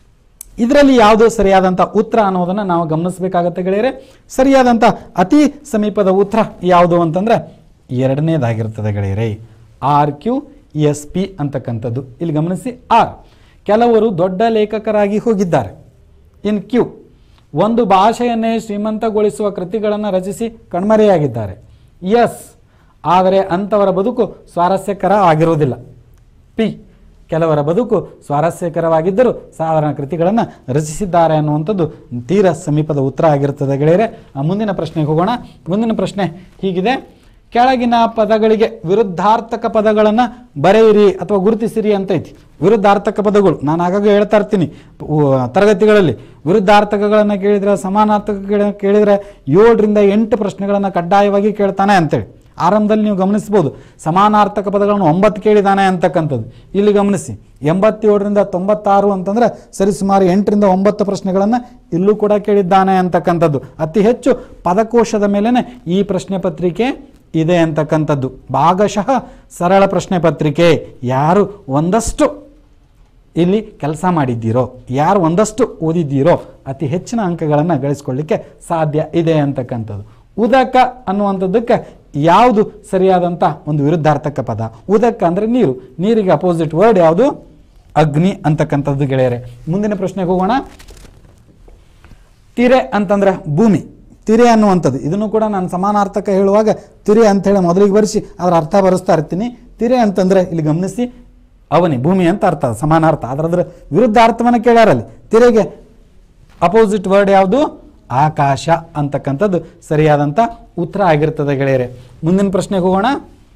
ಇದರಲ್ಲಿ ಯಾವುದು ಸರಿಯಾದಂಥ ಉತ್ತರ ಅನ್ನೋದನ್ನು ನಾವು ಗಮನಿಸಬೇಕಾಗತ್ತೆ ಗೆಳೆಯರೆ ಸರಿಯಾದಂಥ ಅತಿ ಸಮೀಪದ ಉತ್ತರ ಯಾವುದು ಅಂತಂದ್ರೆ ಎರಡನೇದಾಗಿರ್ತದೆ ಗೆಳೆಯರೆ ಆರ್ ಕ್ಯೂ ಎಸ್ ಪಿ ಅಂತಕ್ಕಂಥದ್ದು ಇಲ್ಲಿ ಗಮನಿಸಿ ಆರ್ ಕೆಲವರು ದೊಡ್ಡ ಲೇಖಕರಾಗಿ ಹೋಗಿದ್ದಾರೆ ಇನ್ ಕ್ಯೂ ಒಂದು ಭಾಷೆಯನ್ನೇ ಶ್ರೀಮಂತಗೊಳಿಸುವ ಕೃತಿಗಳನ್ನು ರಚಿಸಿ ಕಣ್ಮರೆಯಾಗಿದ್ದಾರೆ ಎಸ್ ಆದರೆ ಅಂಥವರ ಬದುಕು ಸ್ವಾರಸ್ಯಕರ ಆಗಿರುವುದಿಲ್ಲ ಪಿ ಕೆಲವರ ಬದುಕು ಸ್ವಾರಸ್ಯಕರವಾಗಿದ್ದರೂ ಸಾಧಾರಣ ಕೃತಿಗಳನ್ನು ರಚಿಸಿದ್ದಾರೆ ಅನ್ನುವಂಥದ್ದು ತೀರ ಸಮೀಪದ ಉತ್ತರ ಆಗಿರ್ತದೆ ಗೆಳೆಯರೆ ಆ ಮುಂದಿನ ಪ್ರಶ್ನೆಗೆ ಹೋಗೋಣ ಮುಂದಿನ ಪ್ರಶ್ನೆ ಹೀಗಿದೆ ಕೆಳಗಿನ ಪದಗಳಿಗೆ ವಿರುದ್ಧಾರ್ಥಕ ಪದಗಳನ್ನು ಬರೆಯಿರಿ ಅಥವಾ ಗುರುತಿಸಿರಿ ಅಂತ ಐತಿ ವಿರುದ್ಧಾರ್ಥಕ ಪದಗಳು ನಾನು ಆಗಾಗ ಹೇಳ್ತಾ ಇರ್ತೀನಿ ಉ- ತರಗತಿಗಳಲ್ಲಿ ವಿರುದ್ಧಾರ್ಥಕಗಳನ್ನು ಕೇಳಿದರೆ ಸಮಾನಾರ್ಥಕ ಕೇಳಿದರೆ ಏಳರಿಂದ ಎಂಟು ಪ್ರಶ್ನೆಗಳನ್ನು ಕಡ್ಡಾಯವಾಗಿ ಕೇಳ್ತಾನೆ ಅಂತೇಳಿ ಆರಂಭದಲ್ಲಿ ನೀವು ಗಮನಿಸ್ಬೋದು ಸಮಾನಾರ್ಥಕ ಪದಗಳನ್ನು ಒಂಬತ್ತು ಕೇಳಿದಾನೆ ಅಂತಕ್ಕಂಥದ್ದು ಇಲ್ಲಿ ಗಮನಿಸಿ ಎಂಬತ್ತೇಳರಿಂದ ತೊಂಬತ್ತಾರು ಅಂತಂದ್ರೆ ಸರಿಸುಮಾರು ಎಂಟರಿಂದ ಒಂಬತ್ತು ಪ್ರಶ್ನೆಗಳನ್ನು ಇಲ್ಲೂ ಕೂಡ ಕೇಳಿದ್ದಾನೆ ಅಂತಕ್ಕಂಥದ್ದು ಅತಿ ಹೆಚ್ಚು ಪದಕೋಶದ ಮೇಲೇ ಈ ಪ್ರಶ್ನೆ ಪತ್ರಿಕೆ ಇದೆ ಅಂತಕ್ಕಂಥದ್ದು ಭಾಗಶಃ ಸರಳ ಪ್ರಶ್ನೆ ಪತ್ರಿಕೆ ಯಾರು ಒಂದಷ್ಟು ಇಲ್ಲಿ ಕೆಲಸ ಮಾಡಿದ್ದೀರೋ ಯಾರು ಒಂದಷ್ಟು ಓದಿದ್ದೀರೋ ಅತಿ ಹೆಚ್ಚಿನ ಅಂಕಗಳನ್ನು ಗಳಿಸ್ಕೊಳ್ಳಿಕ್ಕೆ ಸಾಧ್ಯ ಇದೆ ಅಂತಕ್ಕಂಥದ್ದು ಉದಕ ಅನ್ನುವಂಥದ್ದಕ್ಕೆ ಯಾವುದು ಸರಿಯಾದಂಥ ಒಂದು ವಿರುದ್ಧಾರ್ಥಕ ಪದ ಉದಕ ಅಂದರೆ ನೀರು ನೀರಿಗೆ ಅಪೋಸಿಟ್ ವರ್ಡ್ ಯಾವುದು ಅಗ್ನಿ ಅಂತಕ್ಕಂಥದ್ದು ಗೆಳೆಯರೆ ಮುಂದಿನ ಪ್ರಶ್ನೆಗೆ ಹೋಗೋಣ ತಿರೆ ಅಂತಂದ್ರೆ ಭೂಮಿ ತಿರೆ ಅನ್ನುವಂಥದ್ದು ಇದನ್ನು ಕೂಡ ನಾನು ಸಮಾನಾರ್ಥಕ ಹೇಳುವಾಗ ತಿರೆ ಅಂತೇಳಿ ಮೊದಲಿಗೆ ಬರೆಸಿ ಅದರ ಅರ್ಥ ಬರೆಸ್ತಾ ಇರ್ತೀನಿ ತಿರೆ ಅಂತಂದ್ರೆ ಇಲ್ಲಿ ಗಮನಿಸಿ ಅವನಿ ಭೂಮಿ ಅಂತ ಅರ್ಥ ಸಮಾನಾರ್ಥ ಅದರದ್ರ ವಿರುದ್ಧ ಅರ್ಥವನ್ನು ಕೇಳ್ಯಾರಲ್ಲಿ ತಿರೆಗೆ ಅಪೋಸಿಟ್ ವರ್ಡ್ ಯಾವುದು ಆಕಾಶ ಅಂತಕ್ಕಂಥದ್ದು ಸರಿಯಾದಂಥ ಉತ್ತರ ಆಗಿರ್ತದೆ ಗೆಳೆಯರೆ ಮುಂದಿನ ಪ್ರಶ್ನೆಗೆ ಹೋಗೋಣ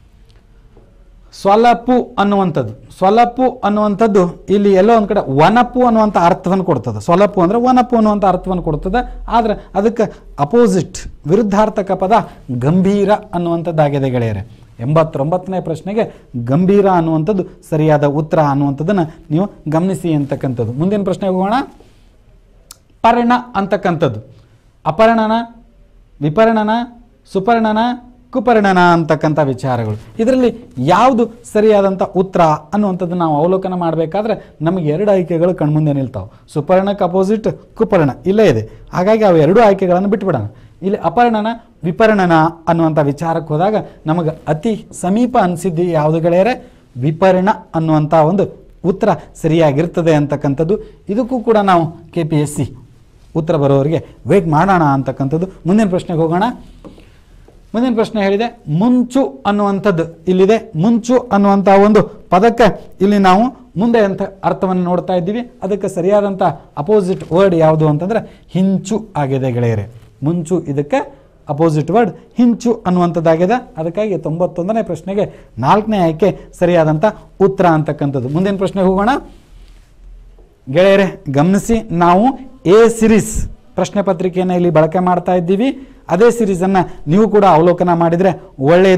ಸ್ವಲಪು ಅನ್ನುವಂಥದ್ದು ಸ್ವಲಪು ಅನ್ನುವಂಥದ್ದು ಇಲ್ಲಿ ಎಲ್ಲೋ ಒಂದು ಕಡೆ ವನಪು ಅನ್ನುವಂಥ ಅರ್ಥವನ್ನು ಕೊಡ್ತದೆ ಸ್ವಲಪು ಅಂದರೆ ವನಪು ಅನ್ನುವಂಥ ಅರ್ಥವನ್ನು ಕೊಡ್ತದೆ ಆದರೆ ಅದಕ್ಕೆ ಅಪೋಸಿಟ್ ವಿರುದ್ಧಾರ್ಥಕ ಪದ ಗಂಭೀರ ಅನ್ನುವಂಥದ್ದಾಗಿದೆ ಗೆಳೆಯರೆ ಎಂಬತ್ತೊಂಬತ್ತನೇ ಪ್ರಶ್ನೆಗೆ ಗಂಭೀರ ಅನ್ನುವಂಥದ್ದು ಸರಿಯಾದ ಉತ್ತರ ಅನ್ನುವಂಥದ್ದನ್ನು ನೀವು ಗಮನಿಸಿ ಅಂತಕ್ಕಂಥದ್ದು ಮುಂದಿನ ಪ್ರಶ್ನೆಗೆ ಹೋಗೋಣ ಪರ್ಣ ಅಂತಕ್ಕಂಥದ್ದು ಅಪರ್ಣನ ವಿಪರ್ಣನ ಸುಪರ್ಣನ ಕುಪರ್ಣನ ಅಂತಕ್ಕಂಥ ವಿಚಾರಗಳು ಇದರಲ್ಲಿ ಯಾವುದು ಸರಿಯಾದಂಥ ಉತ್ತರ ಅನ್ನುವಂಥದ್ದು ನಾವು ಅವಲೋಕನ ಮಾಡಬೇಕಾದ್ರೆ ನಮಗೆ ಎರಡು ಆಯ್ಕೆಗಳು ಕಣ್ಮುಂದೆ ನಿಲ್ತಾವೆ ಸುಪರ್ಣಕ್ಕೆ ಅಪೋಸಿಟ್ ಕುಪರ್ಣ ಇಲ್ಲೇ ಇದೆ ಹಾಗಾಗಿ ಅವು ಎರಡು ಆಯ್ಕೆಗಳನ್ನು ಬಿಟ್ಬಿಡೋಣ ಇಲ್ಲಿ ಅಪರ್ಣನ ವಿಪರ್ಣನ ಅನ್ನುವಂಥ ವಿಚಾರಕ್ಕೆ ಹೋದಾಗ ನಮಗೆ ಅತಿ ಸಮೀಪ ಅನಿಸಿದ್ದು ಯಾವುದು ಗೆಳೆಯರೆ ವಿಪರ್ಣ ಅನ್ನುವಂಥ ಒಂದು ಉತ್ತರ ಸರಿಯಾಗಿರ್ತದೆ ಅಂತಕ್ಕಂಥದ್ದು ಇದಕ್ಕೂ ಕೂಡ ನಾವು ಕೆ ಪಿ ಎಸ್ ಸಿ ಉತ್ತರ ಬರೋವರಿಗೆ ವೇಟ್ ಮಾಡೋಣ ಅಂತಕ್ಕಂಥದ್ದು ಮುಂದಿನ ಪ್ರಶ್ನೆಗೆ ಹೋಗೋಣ ಮುಂದಿನ ಪ್ರಶ್ನೆ ಹೇಳಿದೆ ಮುಂಚು ಅನ್ನುವಂಥದ್ದು ಇಲ್ಲಿದೆ ಮುಂಚು ಅನ್ನುವಂಥ ಒಂದು ಪದಕ್ಕೆ ಇಲ್ಲಿ ನಾವು ಮುಂದೆ ಅಂತ ಅರ್ಥವನ್ನು ನೋಡ್ತಾ ಇದ್ದೀವಿ ಅದಕ್ಕೆ ಸರಿಯಾದಂಥ ಅಪೋಸಿಟ್ ವರ್ಡ್ ಯಾವುದು ಅಂತಂದ್ರೆ ಹಿಂಚು ಆಗಿದೆ ಗೆಳೆಯರೆ ಮುಂಚು ಇದಕ್ಕೆ ಅಪೋಸಿಟ್ ವರ್ಡ್ ಹಿಂಚು ಅನ್ನುವಂಥದ್ದಾಗಿದೆ ಅದಕ್ಕಾಗಿ ತೊಂಬತ್ತೊಂದನೇ ಪ್ರಶ್ನೆಗೆ ನಾಲ್ಕನೇ ಆಯ್ಕೆ ಸರಿಯಾದಂಥ ಉತ್ತರ ಅಂತಕ್ಕಂಥದ್ದು ಮುಂದಿನ ಪ್ರಶ್ನೆಗೆ ಹೋಗೋಣ ಗೆಳೆಯರೆ ಗಮನಿಸಿ ನಾವು ಎ ಸಿರೀಸ್ ಪ್ರಶ್ನೆ ಪತ್ರಿಕೆಯನ್ನು ಇಲ್ಲಿ ಬಳಕೆ ಮಾಡ್ತಾ ಇದ್ದೀವಿ ಅದೇ ಸಿರೀಸನ್ನು ನೀವು ಕೂಡ ಅವಲೋಕನ ಮಾಡಿದರೆ ಒಳ್ಳೆಯದು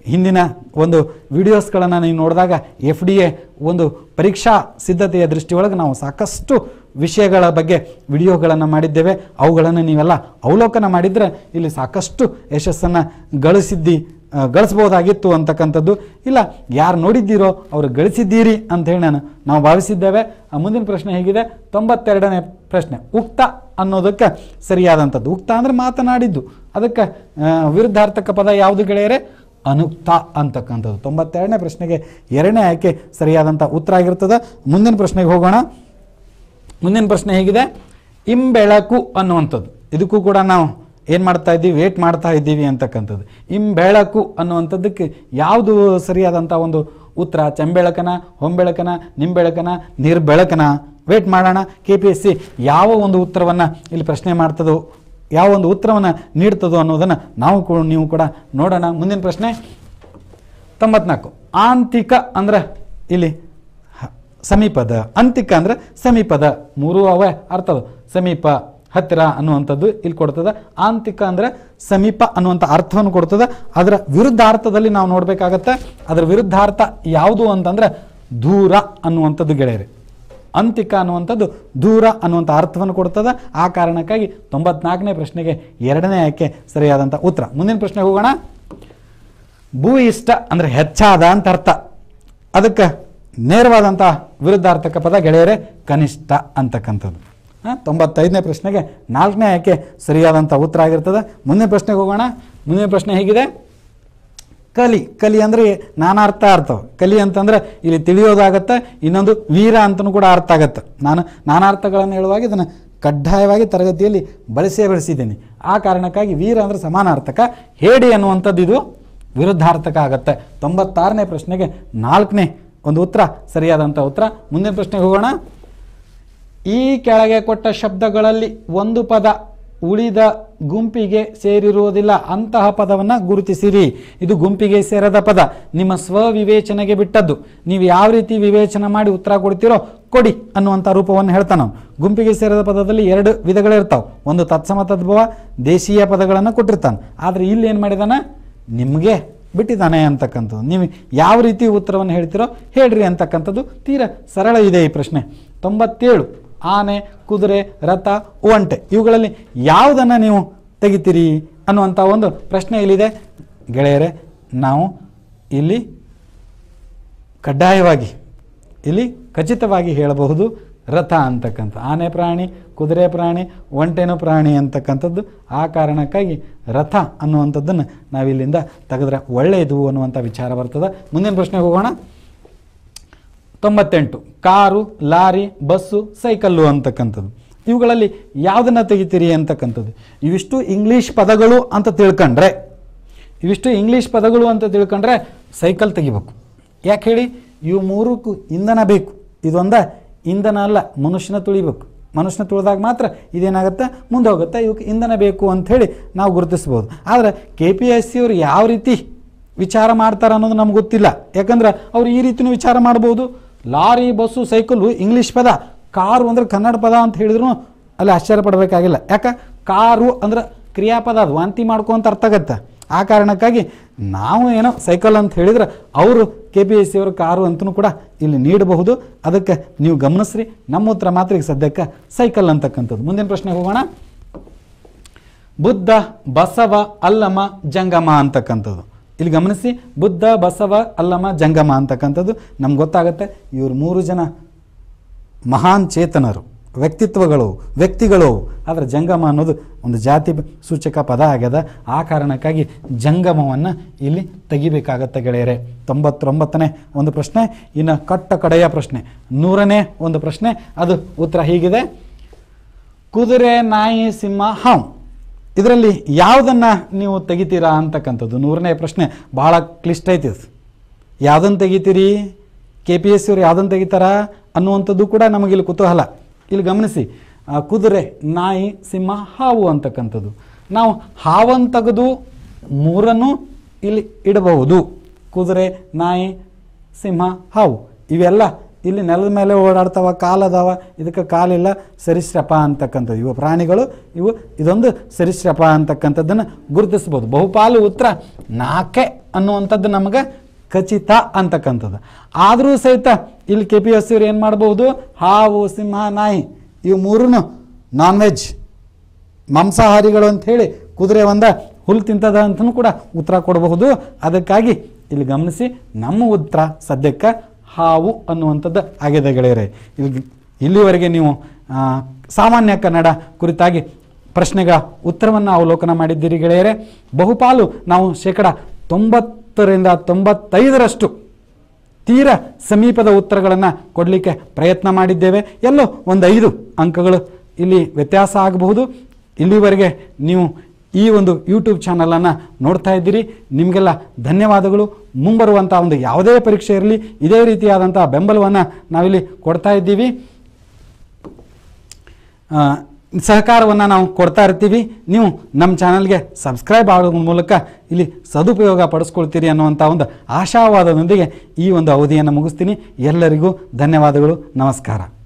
ಹಿಂದಿನ ಒಂದು ವಿಡಿಯೋಸ್ಗಳನ್ನು ನೀವು ನೋಡಿದಾಗ ಎಫ್ ಡಿ ಎ ಒಂದು ಪರೀಕ್ಷಾ ಸಿದ್ಧತೆಯ ದೃಷ್ಟಿಯೊಳಗೆ ನಾವು ಸಾಕಷ್ಟು ವಿಷಯಗಳ ಬಗ್ಗೆ ವಿಡಿಯೋಗಳನ್ನು ಮಾಡಿದ್ದೇವೆ ಅವುಗಳನ್ನು ನೀವೆಲ್ಲ ಅವಲೋಕನ ಮಾಡಿದರೆ ಇಲ್ಲಿ ಸಾಕಷ್ಟು ಯಶಸ್ಸನ್ನು ಗಳಿಸಿದ್ದಿ ಆ, ಗಳಿಸ್ಬೋದಾಗಿತ್ತು ಅಂತಕ್ಕಂಥದ್ದು ಇಲ್ಲ ಯಾರು ನೋಡಿದ್ದೀರೋ ಅವರು ಗಳಿಸಿದ್ದೀರಿ ಅಂತ ಹೇಳಿ ನಾನು ನಾವು ಭಾವಿಸಿದ್ದೇವೆ ಆ ಮುಂದಿನ ಪ್ರಶ್ನೆ ಹೇಗಿದೆ ತೊಂಬತ್ತೆರಡನೇ ಪ್ರಶ್ನೆ ಉಕ್ತ ಅನ್ನೋದಕ್ಕೆ ಸರಿಯಾದಂಥದ್ದು ಉಕ್ತ ಅಂದರೆ ಮಾತನಾಡಿದ್ದು ಅದಕ್ಕೆ ಆ, ವಿರುದ್ಧಾರ್ಥಕ ಪದ ಯಾವುದು ಗೆಳೆಯರೆ ಅನುಕ್ತ ಅಂತಕ್ಕಂಥದ್ದು ತೊಂಬತ್ತೆರಡನೇ ಪ್ರಶ್ನೆಗೆ ಎರಡನೇ ಆಯ್ಕೆ ಸರಿಯಾದಂಥ ಉತ್ತರ ಆಗಿರ್ತದೆ ಮುಂದಿನ ಪ್ರಶ್ನೆಗೆ ಹೋಗೋಣ ಮುಂದಿನ ಪ್ರಶ್ನೆ ಹೇಗಿದೆ ಇಂಬೆಳಕು ಅನ್ನುವಂಥದ್ದು ಇದಕ್ಕೂ ಕೂಡ ನಾವು ಏನು ಮಾಡ್ತಾ ಇದ್ದೀವಿ ವೇಟ್ ಮಾಡ್ತಾ ಇದ್ದೀವಿ ಅಂತಕ್ಕಂಥದ್ದು ಇಂಬೆಳಕು ಅನ್ನುವಂಥದ್ದಕ್ಕೆ ಯಾವುದು ಸರಿಯಾದಂಥ ಒಂದು ಉತ್ತರ ಚೆಂಬೆಳಕನ ಹೊಂಬೆಳಕನ ನಿಂಬೆಳಕನ ನಿರ್ಬೆಳಕನ ವೇಟ್ ಮಾಡೋಣ ಕೆ ಪಿ ಎಸ್ ಸಿ ಯಾವ ಒಂದು ಉತ್ತರವನ್ನು ಇಲ್ಲಿ ಪ್ರಶ್ನೆ ಮಾಡ್ತದೋ ಯಾವ ಒಂದು ಉತ್ತರವನ್ನು ನೀಡ್ತದೋ ಅನ್ನೋದನ್ನು ನಾವು ಕೂಡ ನೀವು ಕೂಡ ನೋಡೋಣ ಮುಂದಿನ ಪ್ರಶ್ನೆ ತೊಂಬತ್ನಾಲ್ಕು ಆಂತಿಕ ಅಂದ್ರೆ ಇಲ್ಲಿ ಹ- ಸಮೀಪದ ಅಂತಿಕ ಅಂದ್ರೆ ಸಮೀಪದ ಮೂರು ಅವೇ ಅರ್ಥ ಅದು. ಸಮೀಪ ಹತ್ತಿರ ಅನ್ನುವಂಥದ್ದು ಇಲ್ಲಿ ಕೊಡ್ತದೆ ಆಂತಿಕ ಅಂದ್ರೆ ಸಮೀಪ ಅನ್ನುವಂಥ ಅರ್ಥವನ್ನು ಕೊಡ್ತದೆ ಅದರ ವಿರುದ್ಧಾರ್ಥದಲ್ಲಿ ನಾವು ನೋಡಬೇಕಾಗತ್ತೆ ಅದರ ವಿರುದ್ಧಾರ್ಥ ಯಾವುದು ಅಂತಂದ್ರೆ ದೂರ ಅನ್ನುವಂಥದ್ದು ಗೆಳೆಯರೆ ಅಂತಿಕ ಅನ್ನುವಂಥದ್ದು ದೂರ ಅನ್ನುವಂಥ ಅರ್ಥವನ್ನು ಕೊಡ್ತದೆ ಆ ಕಾರಣಕ್ಕಾಗಿ ತೊಂಬತ್ನಾಲ್ಕನೇ ಪ್ರಶ್ನೆಗೆ ಎರಡನೇ ಆಯ್ಕೆ ಸರಿಯಾದಂಥ ಉತ್ತರ ಮುಂದಿನ ಪ್ರಶ್ನೆಗೆ ಹೋಗೋಣ ಭೂ ಇಷ್ಟ ಅಂದರೆ ಹೆಚ್ಚಾದ ಅಂತ ಅರ್ಥ ಅದಕ್ಕೆ ನೇರವಾದಂಥ ವಿರುದ್ಧಾರ್ಥಕ ಪದ ಗೆಳೆಯರೆ ಕನಿಷ್ಠ ಅಂತಕ್ಕಂಥದ್ದು ಹಾಂ ತೊಂಬತ್ತೈದನೇ ಪ್ರಶ್ನೆಗೆ ನಾಲ್ಕನೇ ಆಯ್ಕೆ ಸರಿಯಾದಂಥ ಉತ್ತರ ಆಗಿರ್ತದೆ ಮುಂದಿನ ಪ್ರಶ್ನೆಗೆ ಹೋಗೋಣ ಮುಂದಿನ ಪ್ರಶ್ನೆ ಹೇಗಿದೆ ಕಲಿ ಕಲಿ ಅಂದರೆ ನಾನಾ ಅರ್ಥ ಅರ್ಥವು ಕಲಿ ಅಂತಂದ್ರೆ ಇಲ್ಲಿ ತಿಳಿಯೋದಾಗತ್ತೆ ಇನ್ನೊಂದು ವೀರ ಅಂತಲೂ ಕೂಡ ಅರ್ಥ ಆಗತ್ತೆ ನಾನು ನಾನಾರ್ಥಗಳನ್ನು ಹೇಳುವಾಗ ಇದನ್ನು ಕಡ್ಡಾಯವಾಗಿ ತರಗತಿಯಲ್ಲಿ ಬಳಸೇ ಬಳಸಿದ್ದೀನಿ ಆ ಕಾರಣಕ್ಕಾಗಿ ವೀರ ಅಂದರೆ ಸಮಾನಾರ್ಥಕ ಹೇಡಿ ಅನ್ನುವಂಥದ್ದು ಇದು ವಿರುದ್ಧಾರ್ಥಕ ಆಗತ್ತೆ ತೊಂಬತ್ತಾರನೇ ಪ್ರಶ್ನೆಗೆ ನಾಲ್ಕನೇ ಒಂದು ಉತ್ತರ ಸರಿಯಾದಂಥ ಉತ್ತರ ಮುಂದಿನ ಪ್ರಶ್ನೆಗೆ ಹೋಗೋಣ ಈ ಕೆಳಗೆ ಕೊಟ್ಟ ಶಬ್ದಗಳಲ್ಲಿ ಒಂದು ಪದ ಉಳಿದ ಗುಂಪಿಗೆ ಸೇರಿರುವುದಿಲ್ಲ ಅಂತಹ ಪದವನ್ನು ಗುರುತಿಸಿರಿ ಇದು ಗುಂಪಿಗೆ ಸೇರದ ಪದ ನಿಮ್ಮ ಸ್ವವಿವೇಚನೆಗೆ ಬಿಟ್ಟದ್ದು ನೀವು ಯಾವ ರೀತಿ ವಿವೇಚನೆ ಮಾಡಿ ಉತ್ತರ ಕೊಡ್ತೀರೋ ಕೊಡಿ ಅನ್ನುವಂಥ ರೂಪವನ್ನು ಹೇಳ್ತಾನೆ ಅವನು ಗುಂಪಿಗೆ ಸೇರದ ಪದದಲ್ಲಿ ಎರಡು ವಿಧಗಳಿರ್ತಾವೆ ಒಂದು ತತ್ಸಮ ತದ್ಭವ ದೇಶೀಯ ಪದಗಳನ್ನು ಕೊಟ್ಟಿರ್ತಾನೆ ಆದರೆ ಇಲ್ಲಿ ಏನು ಮಾಡಿದಾನೆ ನಿಮಗೆ ಬಿಟ್ಟಿದ್ದಾನೆ ಅಂತಕ್ಕಂಥದ್ದು ನೀವು ಯಾವ ರೀತಿ ಉತ್ತರವನ್ನು ಹೇಳ್ತೀರೋ ಹೇಳ್ರಿ ಅಂತಕ್ಕಂಥದ್ದು ತೀರ ಸರಳ ಇದೆ ಈ ಪ್ರಶ್ನೆ ತೊಂಬತ್ತೇಳು ಆನೆ ಕುದುರೆ ರಥ ಒಂಟೆ ಇವುಗಳಲ್ಲಿ ಯಾವುದನ್ನು ನೀವು ತೆಗಿತೀರಿ ಅನ್ನುವಂಥ ಒಂದು ಪ್ರಶ್ನೆ ಇಲ್ಲಿದೆ ಗೆಳೆಯರೆ ನಾವು ಇಲ್ಲಿ ಕಡ್ಡಾಯವಾಗಿ ಇಲ್ಲಿ ಖಚಿತವಾಗಿ ಹೇಳಬಹುದು ರಥ ಅಂತಕ್ಕಂಥ ಆನೆ ಪ್ರಾಣಿ ಕುದುರೆ ಪ್ರಾಣಿ ಒಂಟೆನೂ ಪ್ರಾಣಿ ಅಂತಕ್ಕಂಥದ್ದು ಆ ಕಾರಣಕ್ಕಾಗಿ ರಥ ಅನ್ನುವಂಥದ್ದನ್ನು ನಾವಿಲ್ಲಿಂದ ತೆಗೆದ್ರೆ ಒಳ್ಳೆಯದು ಅನ್ನುವಂಥ ವಿಚಾರ ಬರ್ತದೆ ಮುಂದಿನ ಪ್ರಶ್ನೆಗೆ ಹೋಗೋಣ ತೊಂಬತ್ತೆಂಟು ಕಾರು ಲಾರಿ ಬಸ್ಸು ಸೈಕಲ್ಲು ಅಂತಕ್ಕಂಥದ್ದು ಇವುಗಳಲ್ಲಿ ಯಾವುದನ್ನು ತೆಗಿತೀರಿ ಅಂತಕ್ಕಂಥದ್ದು ಇವಿಷ್ಟು ಇಂಗ್ಲೀಷ್ ಪದಗಳು ಅಂತ ತಿಳ್ಕೊಂಡ್ರೆ ಇವಿಷ್ಟು ಇಂಗ್ಲೀಷ್ ಪದಗಳು ಅಂತ ತಿಳ್ಕೊಂಡ್ರೆ ಸೈಕಲ್ ತೆಗಿಬೇಕು ಯಾಕೆ ಹೇಳಿ ಇವು ಮೂರಕ್ಕೂ ಇಂಧನ ಬೇಕು ಇದೊಂದ ಇಂಧನ ಅಲ್ಲ ಮನುಷ್ಯನ ತುಳಿಬೇಕು ಮನುಷ್ಯನ ತುಳಿದಾಗ ಮಾತ್ರ ಇದೇನಾಗುತ್ತೆ ಮುಂದೆ ಹೋಗುತ್ತೆ ಇವಕ್ಕೆ ಇಂಧನ ಬೇಕು ಅಂಥೇಳಿ ನಾವು ಗುರುತಿಸ್ಬೋದು ಆದರೆ ಕೆ ಪಿ ಎಸ್ ಸಿ ಅವರು ಯಾವ ರೀತಿ ವಿಚಾರ ಮಾಡ್ತಾರೆ ಅನ್ನೋದು ನಮ್ಗೆ ಗೊತ್ತಿಲ್ಲ ಯಾಕಂದ್ರೆ ಅವ್ರು ಈ ರೀತಿನೂ ವಿಚಾರ ಮಾಡ್ಬೋದು ಲಾರಿ ಬಸ್ಸು ಸೈಕಲ್ಲು ಇಂಗ್ಲೀಷ್ ಪದ ಕಾರು ಅಂದ್ರೆ ಕನ್ನಡ ಪದ ಅಂತ ಹೇಳಿದ್ರು ಅಲ್ಲಿ ಆಶ್ಚರ್ಯ ಪಡಬೇಕಾಗಿಲ್ಲ ಯಾಕೆ ಕಾರು ಅಂದ್ರೆ ಕ್ರಿಯಾಪದ ಅದು ವಾಂತಿ ಮಾಡ್ಕೊಂತ ಅರ್ಥ ಆಗತ್ತೆ ಆ ಕಾರಣಕ್ಕಾಗಿ ನಾವು ಏನೋ ಸೈಕಲ್ ಅಂತ ಹೇಳಿದ್ರೆ ಅವರು ಕೆ ಪಿ ಎಸ್ ಸಿ ಅವರು ಕಾರು ಅಂತಲೂ ಕೂಡ ಇಲ್ಲಿ ನೀಡಬಹುದು ಅದಕ್ಕೆ ನೀವು ಗಮನಿಸ್ರಿ ನಮ್ಮ ಉತ್ತರ ಮಾತ್ರ ಈಗ ಸದ್ಯಕ್ಕೆ ಸೈಕಲ್ ಅಂತಕ್ಕಂಥದ್ದು ಮುಂದಿನ ಪ್ರಶ್ನೆಗೆ ಹೋಗೋಣ ಬುದ್ಧ ಬಸವ ಅಲ್ಲಮ ಜಂಗಮ ಅಂತಕ್ಕಂಥದ್ದು ಇಲ್ಲಿ ಗಮನಿಸಿ ಬುದ್ಧ ಬಸವ ಅಲ್ಲಮ ಜಂಗಮ ಅಂತಕ್ಕಂಥದ್ದು ನಮ್ಗೆ ಗೊತ್ತಾಗುತ್ತೆ ಇವರು ಮೂರು ಜನ ಮಹಾನ್ ಚೇತನರು ವ್ಯಕ್ತಿತ್ವಗಳು ವ್ಯಕ್ತಿಗಳು ಆದರೆ ಜಂಗಮ ಅನ್ನೋದು ಒಂದು ಜಾತಿ ಸೂಚಕ ಪದ ಆಗ್ಯದ ಆ ಕಾರಣಕ್ಕಾಗಿ ಜಂಗಮವನ್ನು ಇಲ್ಲಿ ತೆಗಿಬೇಕಾಗತ್ತೆ ಗೆಳೆಯರೆ ತೊಂಬತ್ತೊಂಬತ್ತನೇ ಒಂದು ಪ್ರಶ್ನೆ ಇನ್ನು ಕಟ್ಟ ಕಡೆಯ ಪ್ರಶ್ನೆ ನೂರನೇ ಒಂದು ಪ್ರಶ್ನೆ ಅದು ಉತ್ತರ ಹೀಗಿದೆ ಕುದುರೆ ನಾಯಿ ಸಿಂಹ ಹಾವು ಇದರಲ್ಲಿ ಯಾವುದನ್ನು ನೀವು ತೆಗಿತೀರಾ ಅಂತಕ್ಕಂಥದ್ದು ನೂರನೇ ಪ್ರಶ್ನೆ ಭಾಳ ಕ್ಲಿಷ್ಟ ಐತಿ ಇದು ಯಾವುದನ್ನು ತೆಗಿತೀರಿ ಕೆ ಪಿ ಎಸ್ ಸಿಯವರು ಯಾವುದನ್ನು ತೆಗಿತಾರ ಅನ್ನುವಂಥದ್ದು ಕೂಡ ನಮಗಿಲ್ಲಿ ಕುತೂಹಲ ಇಲ್ಲಿ ಗಮನಿಸಿ ಆ, ಕುದುರೆ ನಾಯಿ ಸಿಂಹ ಹಾವು ಅಂತಕ್ಕಂಥದ್ದು ನಾವು ಹಾವನ್ನು ತೆಗೆದು ಮೂರನ್ನು ಇಲ್ಲಿ ಇಡಬಹುದು ಕುದುರೆ ನಾಯಿ ಸಿಂಹ ಹಾವು ಇವೆಲ್ಲ ಇಲ್ಲಿ ನೆಲದ ಮೇಲೆ ಓಡಾಡ್ತಾವ ಕಾಲದಾವ ಇದಕ್ಕೆ ಕಾಲಿಲ್ಲ ಸರಿಶ್ರಪ ಅಂತಕ್ಕಂಥದ್ದು ಇವು ಪ್ರಾಣಿಗಳು ಇವು ಇದೊಂದು ಸರಿಶ್ರಪ ಅಂತಕ್ಕಂಥದ್ದನ್ನು ಗುರುತಿಸ್ಬೋದು ಬಹುಪಾಲು ಉತ್ತರ ನಾಕೆ ಅನ್ನುವಂಥದ್ದು ನಮಗೆ ಖಚಿತ ಅಂತಕ್ಕಂಥದ್ದು ಆದರೂ ಸಹಿತ ಇಲ್ಲಿ ಕೆ ಪಿ ಎಸ್ ಇವ್ರು ಏನು ಮಾಡ್ಬೋದು ಹಾವು ಸಿಂಹ ನಾಯಿ ಇವು ಮೂರೂ ನಾನ್ ವೆಜ್ ಮಾಂಸಾಹಾರಿಗಳು ಅಂಥೇಳಿ ಕುದುರೆ ಒಂದ ಹುಲ್ಲು ತಿಂತದ ಅಂತಲೂ ಕೂಡ ಉತ್ತರ ಕೊಡಬಹುದು ಅದಕ್ಕಾಗಿ ಇಲ್ಲಿ ಗಮನಿಸಿ ನಮ್ಮ ಉತ್ತರ ಸದ್ಯಕ್ಕೆ ಹಾವು ಅನ್ನುವಂಥದ್ದು ಆಗಿದೆ ಗೆಳೆಯರೆ ಇಲ್ಲಿ ಇಲ್ಲಿವರೆಗೆ ನೀವು ಆ, ಸಾಮಾನ್ಯ ಕನ್ನಡ ಕುರಿತಾಗಿ ಪ್ರಶ್ನೆಗಳ ಉತ್ತರವನ್ನು ಅವಲೋಕನ ಮಾಡಿದ್ದೀರಿ ಗೆಳೆಯರೆ ಬಹುಪಾಲು ನಾವು ಶೇಕಡ ತೊಂಬತ್ತರಿಂದ ತೊಂಬತ್ತೈದರಷ್ಟು ತೀರ ಸಮೀಪದ ಉತ್ತರಗಳನ್ನು ಕೊಡಲಿಕ್ಕೆ ಪ್ರಯತ್ನ ಮಾಡಿದ್ದೇವೆ ಎಲ್ಲೋ ಒಂದು ಐದು ಅಂಕಗಳು ಇಲ್ಲಿ ವ್ಯತ್ಯಾಸ ಆಗಬಹುದು ಇಲ್ಲಿವರೆಗೆ ನೀವು ಈ ಒಂದು ಯೂಟ್ಯೂಬ್ ಚಾನಲನ್ನು ನೋಡ್ತಾ ಇದ್ದೀರಿ ನಿಮಗೆಲ್ಲ ಧನ್ಯವಾದಗಳು ಮುಂಬರುವಂಥ ಒಂದು ಯಾವುದೇ ಪರೀಕ್ಷೆ ಇರಲಿ ಇದೇ ರೀತಿಯಾದಂಥ ಬೆಂಬಲವನ್ನು ನಾವಿಲ್ಲಿ ಕೊಡ್ತಾ ಇದ್ದೀವಿ ಆ, ಸಹಕಾರವನ್ನು ನಾವು ಕೊಡ್ತಾ ಇರ್ತೀವಿ ನೀವು ನಮ್ಮ ಚಾನಲ್ಗೆ ಸಬ್ಸ್ಕ್ರೈಬ್ ಆಗೋ ಮೂಲಕ ಇಲ್ಲಿ ಸದುಪಯೋಗ ಪಡಿಸ್ಕೊಳ್ತೀರಿ ಅನ್ನುವಂಥ ಒಂದು ಆಶಾವಾದದೊಂದಿಗೆ ಈ ಒಂದು ಅವಧಿಯನ್ನು ಮುಗಿಸ್ತೀನಿ ಎಲ್ಲರಿಗೂ ಧನ್ಯವಾದಗಳು ನಮಸ್ಕಾರ